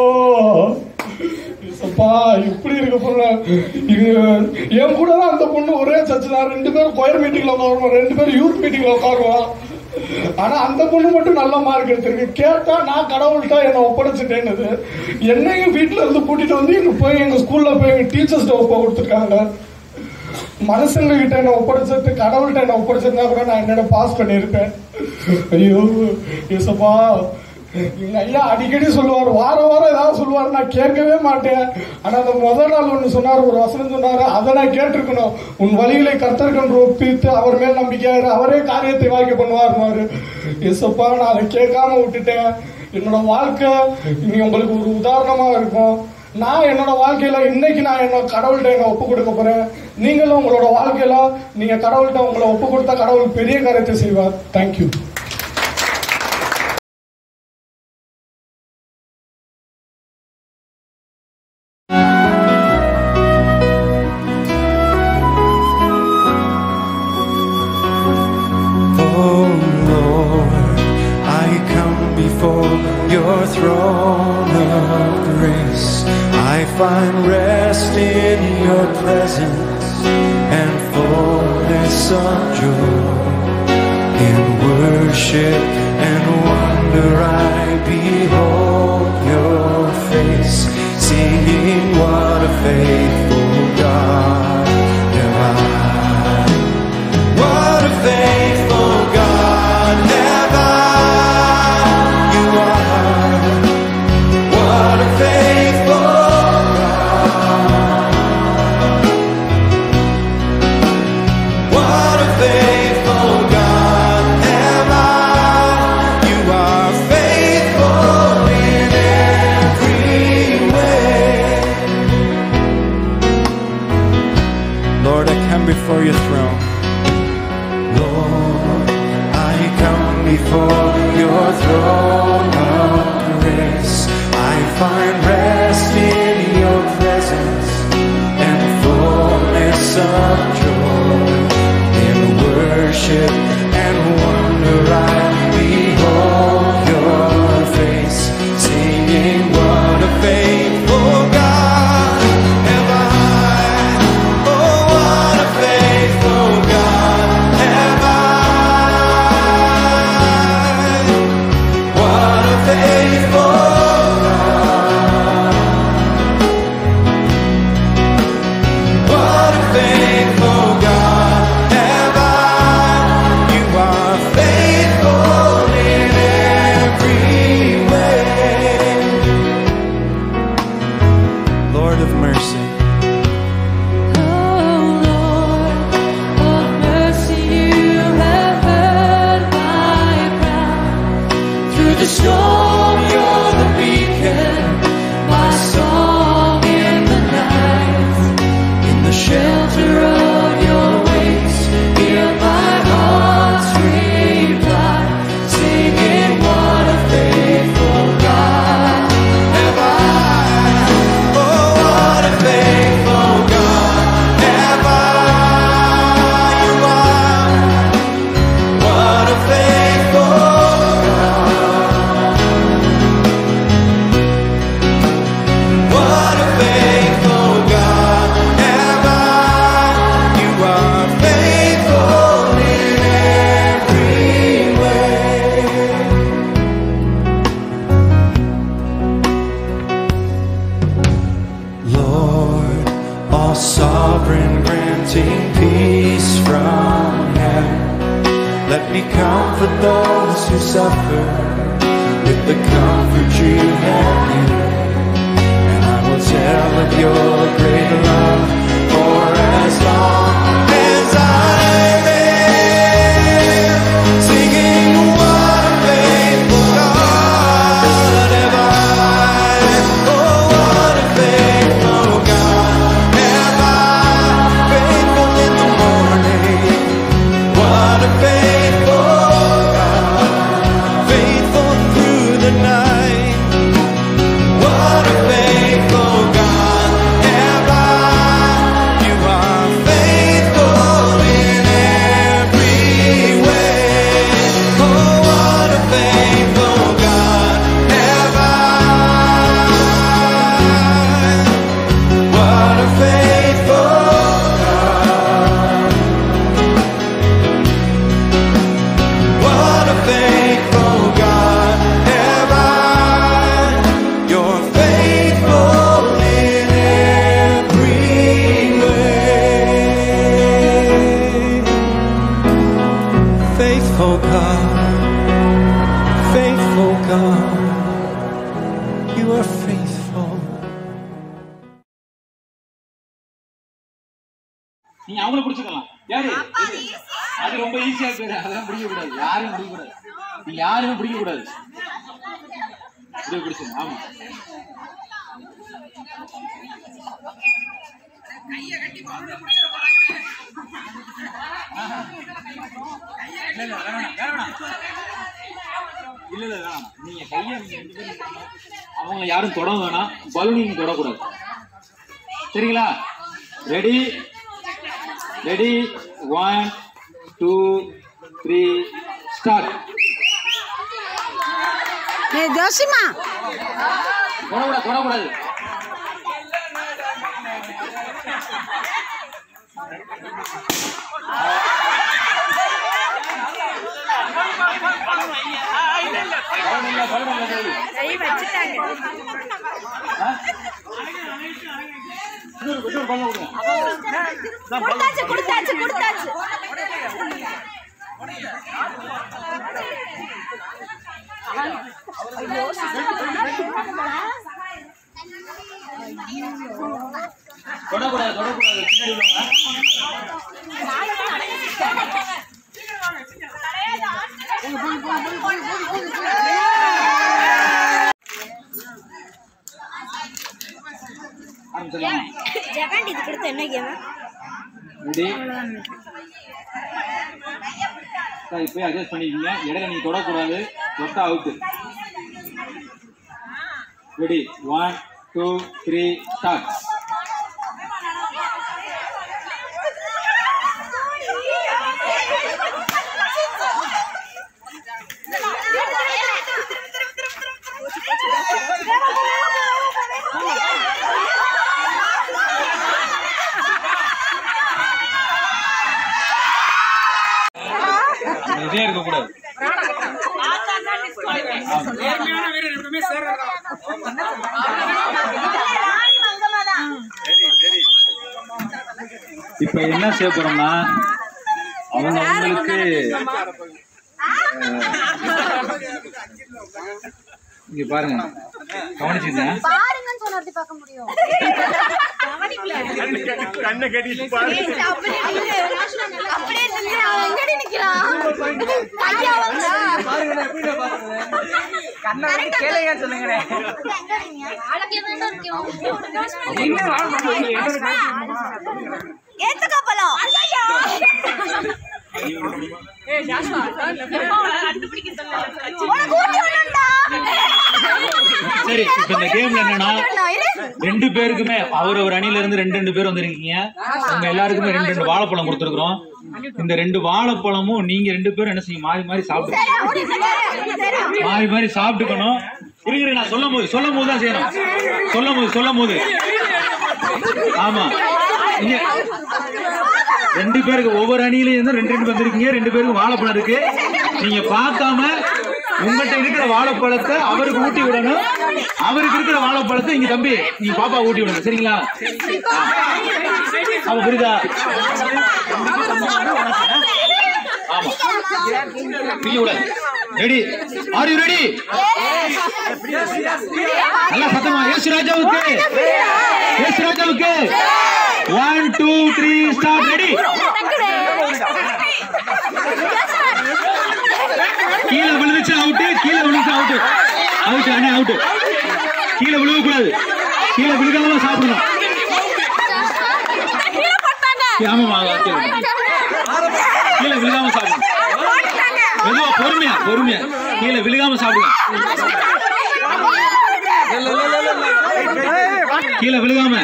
அப்பா இப்படி இருக்க பொண்ணு இது என் கூட தான் அந்த பொண்ணு ஒரே சர்ச்சு தான் ரெண்டு பேரும் கொயர் மீட்டிங்ல உட்காருவோம் ரெண்டு பேரும் யூத் மீட்டிங்ல உட்காருவோம் ஆனா அந்த பொண்ணு மட்டும் நல்ல மார்க் எடுத்திருக்கு கேட்டா நான் கடவுள்கிட்ட என்னை ஒப்படைச்சிட்டேன்னு என்னையும் வீட்டுல இருந்து கூட்டிட்டு வந்து எங்க போய் எங்க ஸ்கூல்ல போய் எங்க டீச்சர்ஸ்ட ஒப்ப கொடுத்துருக்காங்க மனுஷங்க கிட்ட என்ன ஒப்படைச்சிட்டு கடவுள்கிட்ட என்ன ஒப்படைச்சிருந்தா கூட நான் என்னோட பாஸ் பண்ணியிருப்பேன் ஐயோ ஏசப்பா எங்க ஐயா அடிக்கடி சொல்லுவார் வாரம் வாரம் ஏதாவது சொல்லுவார் நான் கேட்கவே மாட்டேன் ஆனா அந்த முதல் நாள் ஒண்ணு சொன்னார் ஒரு வசனம் சொன்னாரு அதை நான் கேட்டிருக்கணும் உன் வழிகளை கர்த்தர்கன்று ஒப்பித்து அவர் மேல் நம்பிக்கையாரு அவரே காரியத்தை வாய்க்க பண்ணுவார் ஏசப்பா நான் அதை கேட்காம விட்டுட்டேன் என்னோட வாழ்க்கை இனி உங்களுக்கு ஒரு உதாரணமா இருக்கும் நான் என்னோட வாழ்க்கையில இன்னைக்கு நான் என்ன கடவுள்கிட்ட என்ன ஒப்பு கொடுக்க போறேன் நீங்களும் உங்களோட வாழ்க்கையில நீங்க கடவுள்கிட்ட உங்களை ஒப்பு கொடுத்தா கடவுள் பெரிய காரியத்தை செய்வார் thank you Oh Lord, I come before your throne of grace. I find rest in your presence and fullness of joy. In worship and wonder I behold your face, singing what a faithful God am I. What a faithful God have I. You are. What a faithful God. What a faithful God have I. You are faithful in every way. Lord, I come before your throne. Lord, I come before your throne of grace. I find rest in your presence and fullness of joy. In worship and wonder I behold your face, singing what a faithful God have I. Oh, what a faithful God have I. What a faithful God. What a faithful God have I. You are faithful in every way. Lord of mercy. Through the storm, you're the beacon, my song in the night. In the shelter of your wings, hear my heart's reply, singing what a faithful God have I. Oh, what a faithful God have I. You are. What a faithful God. What a faithful God have I. You are faithful in every way. Lord, all sovereign, granting peace from heaven. Let me comfort those who suffer with the comfort you have given. And I will tell of your great love for as long as I live. Singing what a faithful God have I. Oh, what a faithful God have I. Faithful in the morning. What a faithful God, faithful through the night. நீங்க அவங்கள பிடிச்சிக்கலாம் யாரு எது? அது ரொம்ப ஈஸியா இருக்கு அதெல்லாம் பிடிக்க கூடாது யாரையும் பிடிக்க கூடாது நீங்க யாருமே பிடிக்க கூடாது இது பிடிச்சிங்க ஆமா இல்ல இல்ல வேணாம் வேணாம் இல்ல இல்ல வேணாம் நீங்க கையை நீங்க ரெண்டு பேரும் அவங்க யாரும் தொட வேணாம் பலூன் நீங்க தொடக்கூடாது சரிங்களா ready ready one two three start ஜோசிமா தொடக்கூடாது தொடக்கூடாது பலூன் இல்ல பலூன் இல்ல சரி. ஆ? இன்னொரு இன்னொரு பலூன் கொடுங்க கொடுத்தாச்சு கொடுத்தாச்சு கொடுத்தாச்சு தொடக்கூடாது தொடக்கூடாது பின்னாடி உள்ளவங்க. ஆரம்பிச்சிடலாமா? ஜெகன் இது கொடுத்த என்ன கேம் ரெடி சார் இப்போ அட்ஜஸ்ட் பண்ணிக்கோங்க இடையில நீங்க தொடக்கூடாது தொட்டா out ready one two three start இதே இருக்கக்கூடாது இப்ப என்ன செய்ய போறோம்னா அவங்க அவங்களுக்கு இங்க பாருங்க கவனிச்சுங்க பாருங்கன்னு சொன்னா எப்படி பார்க்க முடியும் கண்ணை கட்டிட்டு அப்படியே நின்னு அவன் எங்கடி நிக்கிறான் கையா வந்தா ஏத்துக்கா பழம் உனக்கு ஊட்டி விடணும்டா. சரி இப்ப இந்த கேம்ல என்னன்னா ரெண்டு பேருக்குமே அவர் ஒரு அணில இருந்து ரெண்டு ரெண்டு பேர் வந்திருக்கீங்க உங்க எல்லாருக்குமே ரெண்டு ரெண்டு வாழைப்பழம் கொடுத்துருக்கோம் இந்த ரெண்டு வாழைப்பழமும் நீங்க ரெண்டு பேரும் என்ன செய்யும் மாறி மாறி சாப்பிட்டு மாறி மாறி சாப்பிட்டுக்கணும் இருக்கிற நான் சொல்லும் போது சொல்லும் போது தான் செய்யணும் சொல்லும் போது சொல்லும் போது ஆமா நீங்க ரெண்டு பேருக்கு ஒவ்வொரு அணியில இருந்து ரெண்டு ரெண்டு வந்திருக்கீங்க ரெண்டு பேருக்கு வாழைப்பழம் இருக்கு நீங்க பார்க்காம உங்கள்கிட்ட இருக்கிற வாழைப்பழத்தை அவருக்கு ஊட்டி விடணும் அவருக்கு இருக்கிற வாழைப்பழத்தை இங்க தம்பி நீங்க பாப்பா ஊட்டி விடணும் சரிங்களா அவ புரியுதா ஆமா பிரிய விட ரெடி ஆர் யூ ரெடி நல்லா சத்தமா ஏசு ராஜாவுக்கு ஏசு ராஜாவுக்கு one two three start ready கீழே விழுந்துச்சு அவுட்டு கீழே விழுந்துச்சு அவுட்டு அவுட்டு அண்ணே அவுட்டு கீழே விழுக கூடாது கீழே விழுகாம சாப்பிடணும் ஆமாமா கீழே கீழே விழுகாம சாப்பிடணும் மெதுவா பொறுமையா பொறுமையா கீழே விழுகாம சாப்பிடுங்க கீழே விழுகாம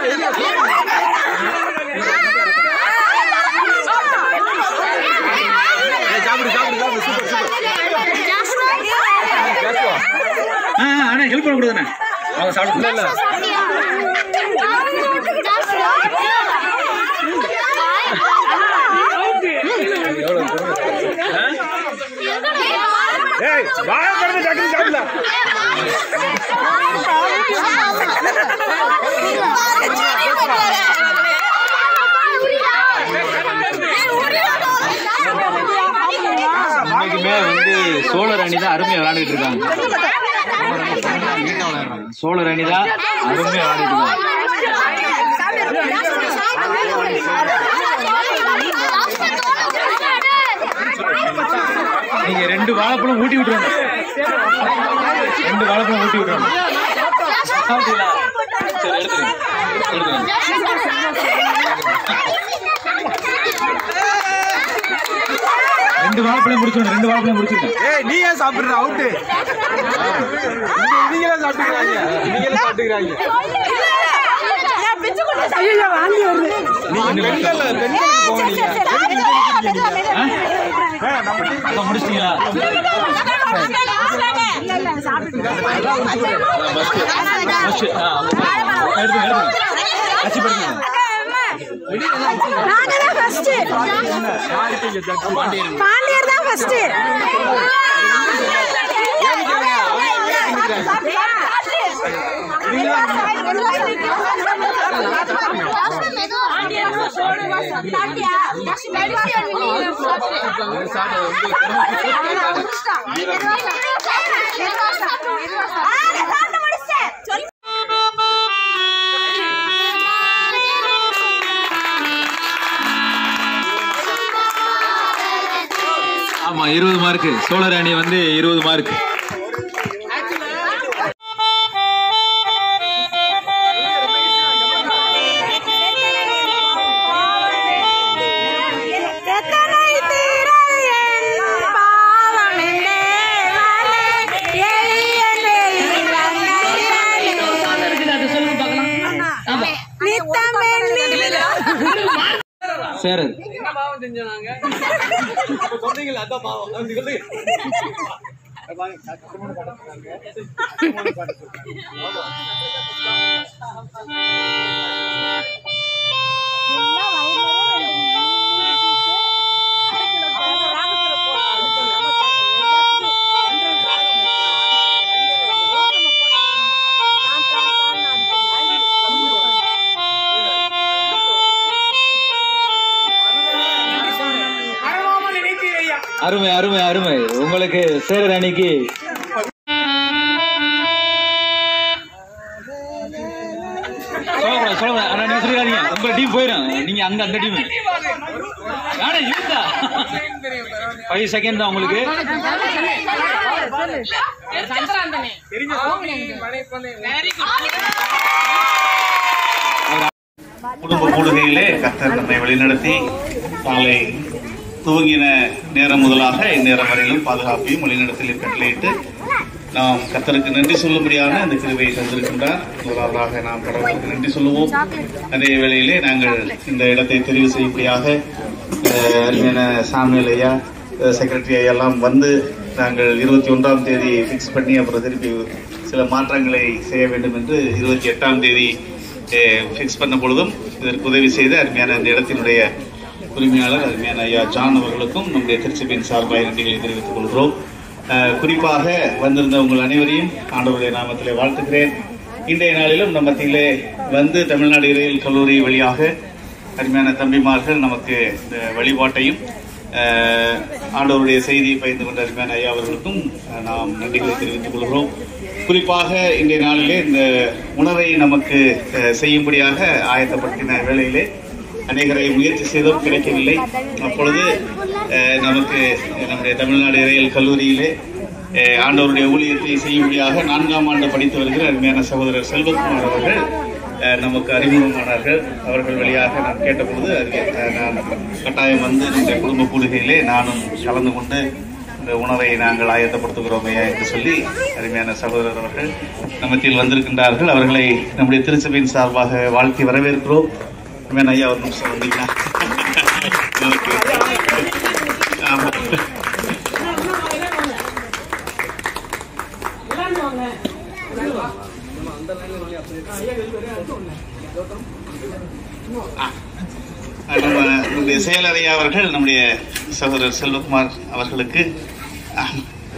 ஆ, ஆ, அண்ணா ஹெல்ப் பண்ண கூடாதுண்ணே அவங்க சாப்பிட இல்ல ஏய் வாழ கடந்து டக்குனு சாப்பிடலாம் இன்னைக்குமே வந்து சோழர் அணி தான் அருமையா விளையாண்டுட்டு இருக்காங்க சோழர் அணி தான் அருமையா விளையாடிட்டு இருக்காங்க நீங்க ரெண்டு வாழைப்பழம் ஊட்டி விட்டுருவாங்க ரெண்டு வாழைப்பழம் ஊட்டி விட்டுருவாங்க சாப்பிட்டீங்களா? சரி எடுத்துருங்க எடுத்துருங்க ரெண்டு வாழைப்பழம் முடிச்சிருங்க ரெண்டு வாழைப்பழம் முடிச்சிருங்க ஏய் நீ ஏன் சாப்பிடுற அவுட்டு நீங்களே சாப்பிட்டுக்கிறாங்க நீங்களே சாப்பிட்டுக்கிறாங்க ஐயோ வாந்தி வருது நீங்க பெண்கள் பெண்களுக்கு போக நீங்க எதுக்கு இங்க நிக்கிறீங்க நீங்க? ஆ, நம்ம team அக்கா முடிச்சிட்டீங்களா முடிச்சு ஆ எடுத்துங்க எடுத்துங்க கட்சி படுத்துங்க நாங்க தான் ஃபர்ஸ்ட் பாண்டியர் தான் ஃபர்ஸ்ட் ஆமா இருபது மார்க் சோழர் அணி வந்து இருபது மார்க் சரி என்ன பாவம் செஞ்சோம் நாங்க இப்ப சொன்னீங்கல்ல அதான் பாவம் அது சொல்லுங்க அருமை அருமை அருமை உங்களுக்கு சேரர் அணிக்கு சொல்லக்கூடாது சொல்லக்கூடாது ஆனா நீங்க சொல்லிடாதீங்க உங்க டீம் போயிடும் நீங்க அங்க அந்த டீம் யாரா இருந்தா ஃபைவ் செகண்ட் தான் உங்களுக்கு குடும்ப கூடுகையிலே கர்த்தர் நம்மை வழிநடத்தி காலை துவங்கின நேரம் முதலாக இந்நேரம் வரையிலும் பாதுகாப்பையும் வழிநடத்தலையும் கட்டளையிட்டு நாம் கர்த்தருக்கு நன்றி சொல்லும்படியான இந்த கிருபையை தந்திருக்கின்றார் முதலாவதாக நாம் கடவுளுக்கு நன்றி சொல்லுவோம் அதே வேளையிலே நாங்கள் இந்த இடத்தை தெரிவு செய்யும்படியாக அஹ், அருமையான சாமியல் ஐயா செக்ரட்டரி ஐயா எல்லாம் வந்து நாங்கள் இருபத்தி ஒன்றாம் தேதி ஃபிக்ஸ் பண்ணி அப்புறம் திருப்பி சில மாற்றங்களை செய்ய வேண்டும் என்று இருபத்தி எட்டாம் தேதி ஃபிக்ஸ் பண்ண பொழுதும் இதற்கு உதவி செய்த அருமையான இந்த இடத்தினுடைய உரிமையாளர் அருமையான ஐயா ஜான் அவர்களுக்கும் நம்முடைய திருச்சபையின் சார்பாக நன்றிகளை தெரிவித்துக் கொள்கிறோம் அஹ், குறிப்பாக வந்திருந்த உங்கள் அனைவரையும் ஆண்டவருடைய நாமத்திலே வாழ்த்துகிறேன் இன்றைய நாளிலும் நம்ம மத்தியிலே வந்து தமிழ்நாடு இறையியல் கல்லூரி வழியாக அருமையான தம்பிமார்கள் நமக்கு இந்த வழிபாட்டையும் அஹ், ஆண்டவருடைய செய்தியை பகிர்ந்து கொண்ட அருமையான ஐயா அவர்களுக்கும் அஹ், நாம் நன்றிகளை தெரிவித்துக் கொள்கிறோம் குறிப்பாக இன்றைய நாளிலே இந்த உணவை நமக்கு அஹ், செய்யும்படியாக ஆயத்தப்படுத்தின வேளையிலே அநேகரை முயற்சி செய்தும் கிடைக்கவில்லை அப்பொழுது அஹ், நமக்கு நம்முடைய தமிழ்நாடு இறையியல் கல்லூரியிலே அஹ், ஆண்டவருடைய ஊழியத்தை செய்யும்படியாக நான்காம் ஆண்டு படித்து வருகிற அருமையான சகோதரர் செல்வகுமார் அவர்கள் அஹ், நமக்கு அறிமுகமானார்கள் அவர்கள் வழியாக நான் கேட்டபொழுது அறிய- அஹ், நான் கட்டாயம் வந்து நம்முடைய குடும்ப கூடுகையிலே நானும் கலந்து கொண்டு இந்த உணவை நாங்கள் ஆயத்தப்படுத்துகிறோம் ஐயா என்று சொல்லி அருமையான சகோதரர் அவர்கள் நம்மத்தில் வந்திருக்கின்றார்கள் அவர்களை நம்முடைய திருச்சபையின் சார்பாக வாழ்த்தி வரவேற்கிறோம் அருமையான ஐயா ஒரு நிமிஷம் வந்தீங்களா Okay. ஆமா. நம்ம நம்முடைய செயலறையா அவர்கள் நம்முடைய சகோதரர் செல்வகுமார் அவர்களுக்கு ஆம்.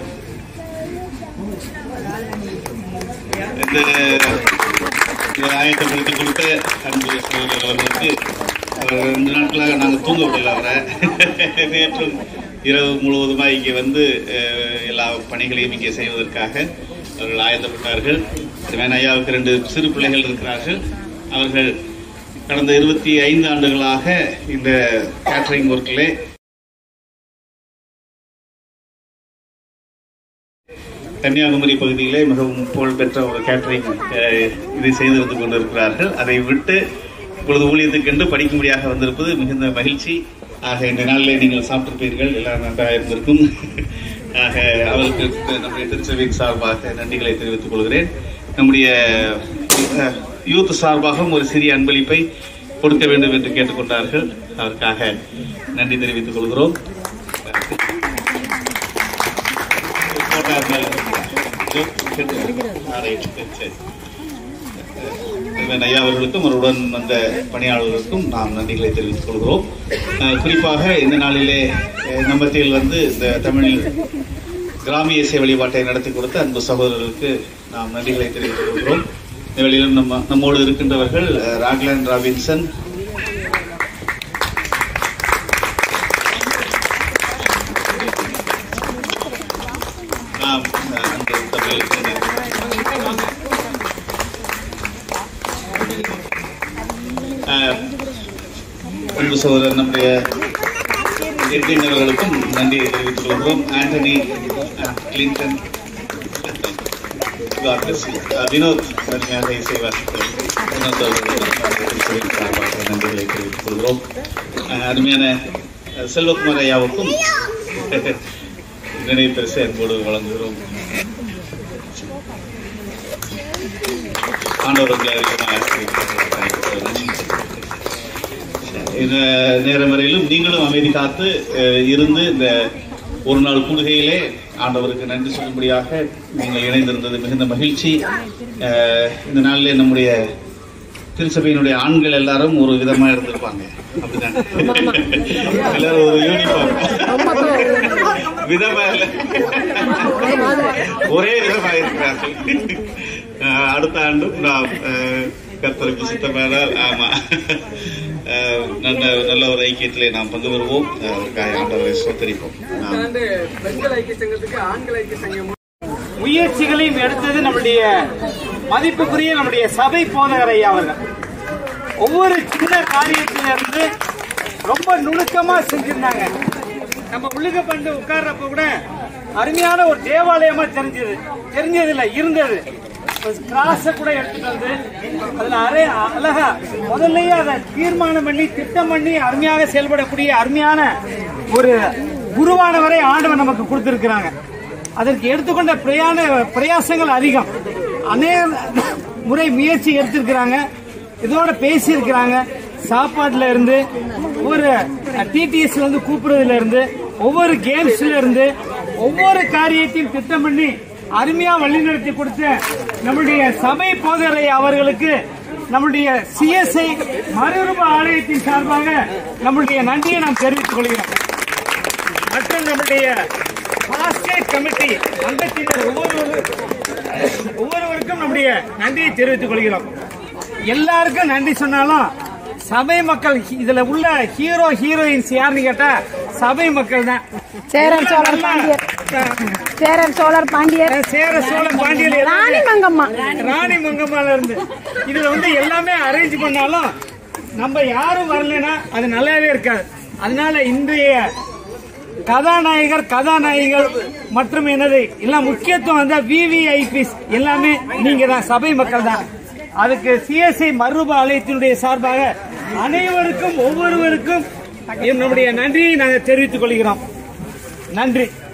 இந்த இதை ஆயத்தப்படுத்தி கொடுத்த அன்பு சகோதரர் அவர்களுக்கு அவர் ரெண்டு நாட்களாக நாங்கள் தூங்க விடல அவரை நேற்றும் இரவு முழுவதுமாக இங்கே வந்து அஹ், எல்லா பணிகளையும் இங்கே செய்வதற்காக அவர்கள் ஆயத்தப்பட்டார்கள் வேண ஐயாவுக்கு ரெண்டு சிறு பிள்ளைகள் இருக்கிறார்கள் அவர்கள் கடந்த இருபத்தி ஐந்து ஆண்டுகளாக இந்த கேட்டரிங் ஒர்க்கிலே கன்னியாகுமரி பகுதியிலே மிகவும் புகழ்பெற்ற ஒரு கேட்டரிங் அஹ், இதை செய்து வந்து கொண்டிருக்கிறார்கள் அதை விட்டு இப்பொழுது ஊழியத்துக்கென்று படிக்கும்படியாக வந்திருப்பது மிகுந்த மகிழ்ச்சி ஆக இந்த நாளிலே நீங்கள் சாப்பிட்டிருப்பீர்கள் எல்லாம் நன்றாக இருந்திருக்கும் ஆக அவருக்கு நம்முடைய திருச்சபையின் சார்பாக நன்றிகளை தெரிவித்துக் கொள்கிறேன் நம்முடைய அஹ், யூத் சார்பாகவும் ஒரு சிறிய அன்பளிப்பை கொடுக்க வேண்டும் என்று கேட்டுக்கொண்டார்கள் அதற்காக நன்றி தெரிவித்துக் கொள்கிறோம் போட்டார் மேல. ஆ, ரைட். சரி, சரி. இவன் ஐயா அவர்களுக்கும் அவருடன் வந்த பணியாளர்களுக்கும் நாம் நன்றிகளை தெரிவித்துக் கொள்கிறோம் அஹ், குறிப்பாக இந்த நாளிலே அஹ், நம்ம மத்தியில் வந்து இந்த தமிழ் கிராமிய இசை வழிபாட்டை நடத்தி கொடுத்த அன்பு சகோதரர்களுக்கு நாம் நன்றிகளை தெரிவித்துக் கொள்கிறோம் இந்த வேளையிலும் நம்ம நம்மோடு இருக்கின்றவர்கள் அஹ், ராக்லான் ராபின்சன் நாம் அஹ், அன்பு தமிழ் அஹ், அன்பு சகோதரர் நம்முடைய எட்வின் அவர்களுக்கும் நன்றியை தெரிவித்துக் கொள்கிறோம் ஆண்டனி அஹ், கிளின்டன் God bless you. அஹ், வினோத் அருமையாக இசை வாசித்தார் வினோத் அவர்களுக்கும் நம்முடைய திருச்சபையின் சார்பாக நன்றிகளை தெரிவித்துக் கொள்கிறோம் அஹ், அருமையான அஹ், செல்வகுமார் ஐயாவுக்கும் நினைவு பரிசு அன்போடு வழங்குகிறோம் ஆண்டவர் உங்களை அதிகமாக ஆசீர்வதிப்பாராக. இந்த நேரம் வரையிலும் நீங்களும் அமைதி காத்து அஹ், இருந்து இந்த ஒரு நாள் கூடுகையிலே ஆண்டவருக்கு நன்றி சொல்லும்படியாக நீங்கள் இணைந்திருந்தது மிகுந்த மகிழ்ச்சி அஹ், இந்த நாளிலே நம்முடைய திருச்சபையினுடைய ஆண்கள் எல்லாரும் ஒரு விதமா இருந்திருப்பாங்க அப்படிதான் எல்லாரும் ஒரு யூனிஃபார்ம் விதமா இல்ல ஒரே விதமா இருக்கிறார்கள் அஹ், அடுத்த ஆண்டும் நாம் அஹ், கர்த்தருக்கு சித்தமானால் ஆமா அஹ், நல்ல நல்ல ஒரு ஐக்கியத்திலே நாம் பங்கு பெறுவோம் அஹ், அதற்காக ஆண்டவரை சோத்தரிப்போம் நாம் வந்து பெண்கள் ஐக்கிய சங்கத்துக்கு ஆண்கள் ஐக்கிய சங்கம் முயற்சிகளையும் எடுத்தது நம்முடைய மதிப்புக்குரிய நம்முடைய சபை போதகர் ஐயா அவர்கள் ஒவ்வொரு சின்ன காரியத்திலிருந்து ரொம்ப நுணுக்கமா செஞ்சிருந்தாங்க நம்ம உள்ளுக பண்ணி உட்கார்றப்ப கூட அருமையான ஒரு தேவாலயமா தெரிஞ்சது தெரிஞ்சது இல்ல இருந்தது கிராஸ கூட எடுத்துட்டு வந்து அதுல அரை அழகா முதல்லயே அதை தீர்மானம் பண்ணி திட்டம் பண்ணி அருமையாக செயல்படக்கூடிய அருமையான ஒரு குருவானவரை ஆண்டவன் நமக்கு கொடுத்திருக்கிறாங்க அதற்கு எடுத்துக்கொண்ட பிரயாண பிரயாசங்கள் அதிகம் அநேக முறை முயற்சி எடுத்திருக்கிறாங்க இதோட பேசியிருக்கிறாங்க சாப்பாட்டுல இருந்து ஒவ்வொரு டிடிஎஸ்ல இருந்து கூப்பிடுறதுல இருந்து ஒவ்வொரு கேம்ஸ்ல இருந்து ஒவ்வொரு காரியத்தையும் திட்டம் பண்ணி அருமையா வழிநடத்தி கொடுத்த நம்முடைய சபை போதரை அவர்களுக்கு நம்முடைய சிஎஸ்ஐ மறுரூப ஆலயத்தின் சார்பாக நம்முடைய நன்றியை நாம் தெரிவித்துக் கொள்கிறோம் மற்றும் நம்முடைய பாஸ்டேட் கமிட்டி அங்கத்தினர் ஒவ்வொரு ஒவ்வொருவருக்கும் நம்முடைய நன்றியை தெரிவித்துக் கொள்கிறோம் எல்லாருக்கும் நன்றி சொன்னாலும் சபை மக்கள் இதுல உள்ள ஹீரோ ஹீரோயின்ஸ் யாருன்னு கேட்டா சபை மக்கள் தான் சேரன் சோழர் பாண்டியர் சேரன் சோழர் பாண்டியர் சேர சோழ பாண்டியர் ராணி மங்கம்மா ராணி மங்கம்மால இருந்து இதுல வந்து எல்லாமே அரேஞ்ச் பண்ணாலும் நம்ம யாரும் வரலைன்னா அது நல்லாவே இருக்காது அதனால இன்றைய கதாநாயகர் கதாநாயகிகள் மற்றும் என்னது எல்லாம் முக்கியத்துவம் வந்து விவிஐபிஸ் எல்லாமே நீங்க தான் சபை மக்கள் தான் அதுக்கு சிஎஸ்ஐ மறுரூப ஆலயத்தினுடைய சார்பாக அனைவருக்கும் ஒவ்வொருவருக்கும் நம்முடைய நன்றியை நாங்கள் தெரிவித்துக் கொள்கிறோம் நன்றி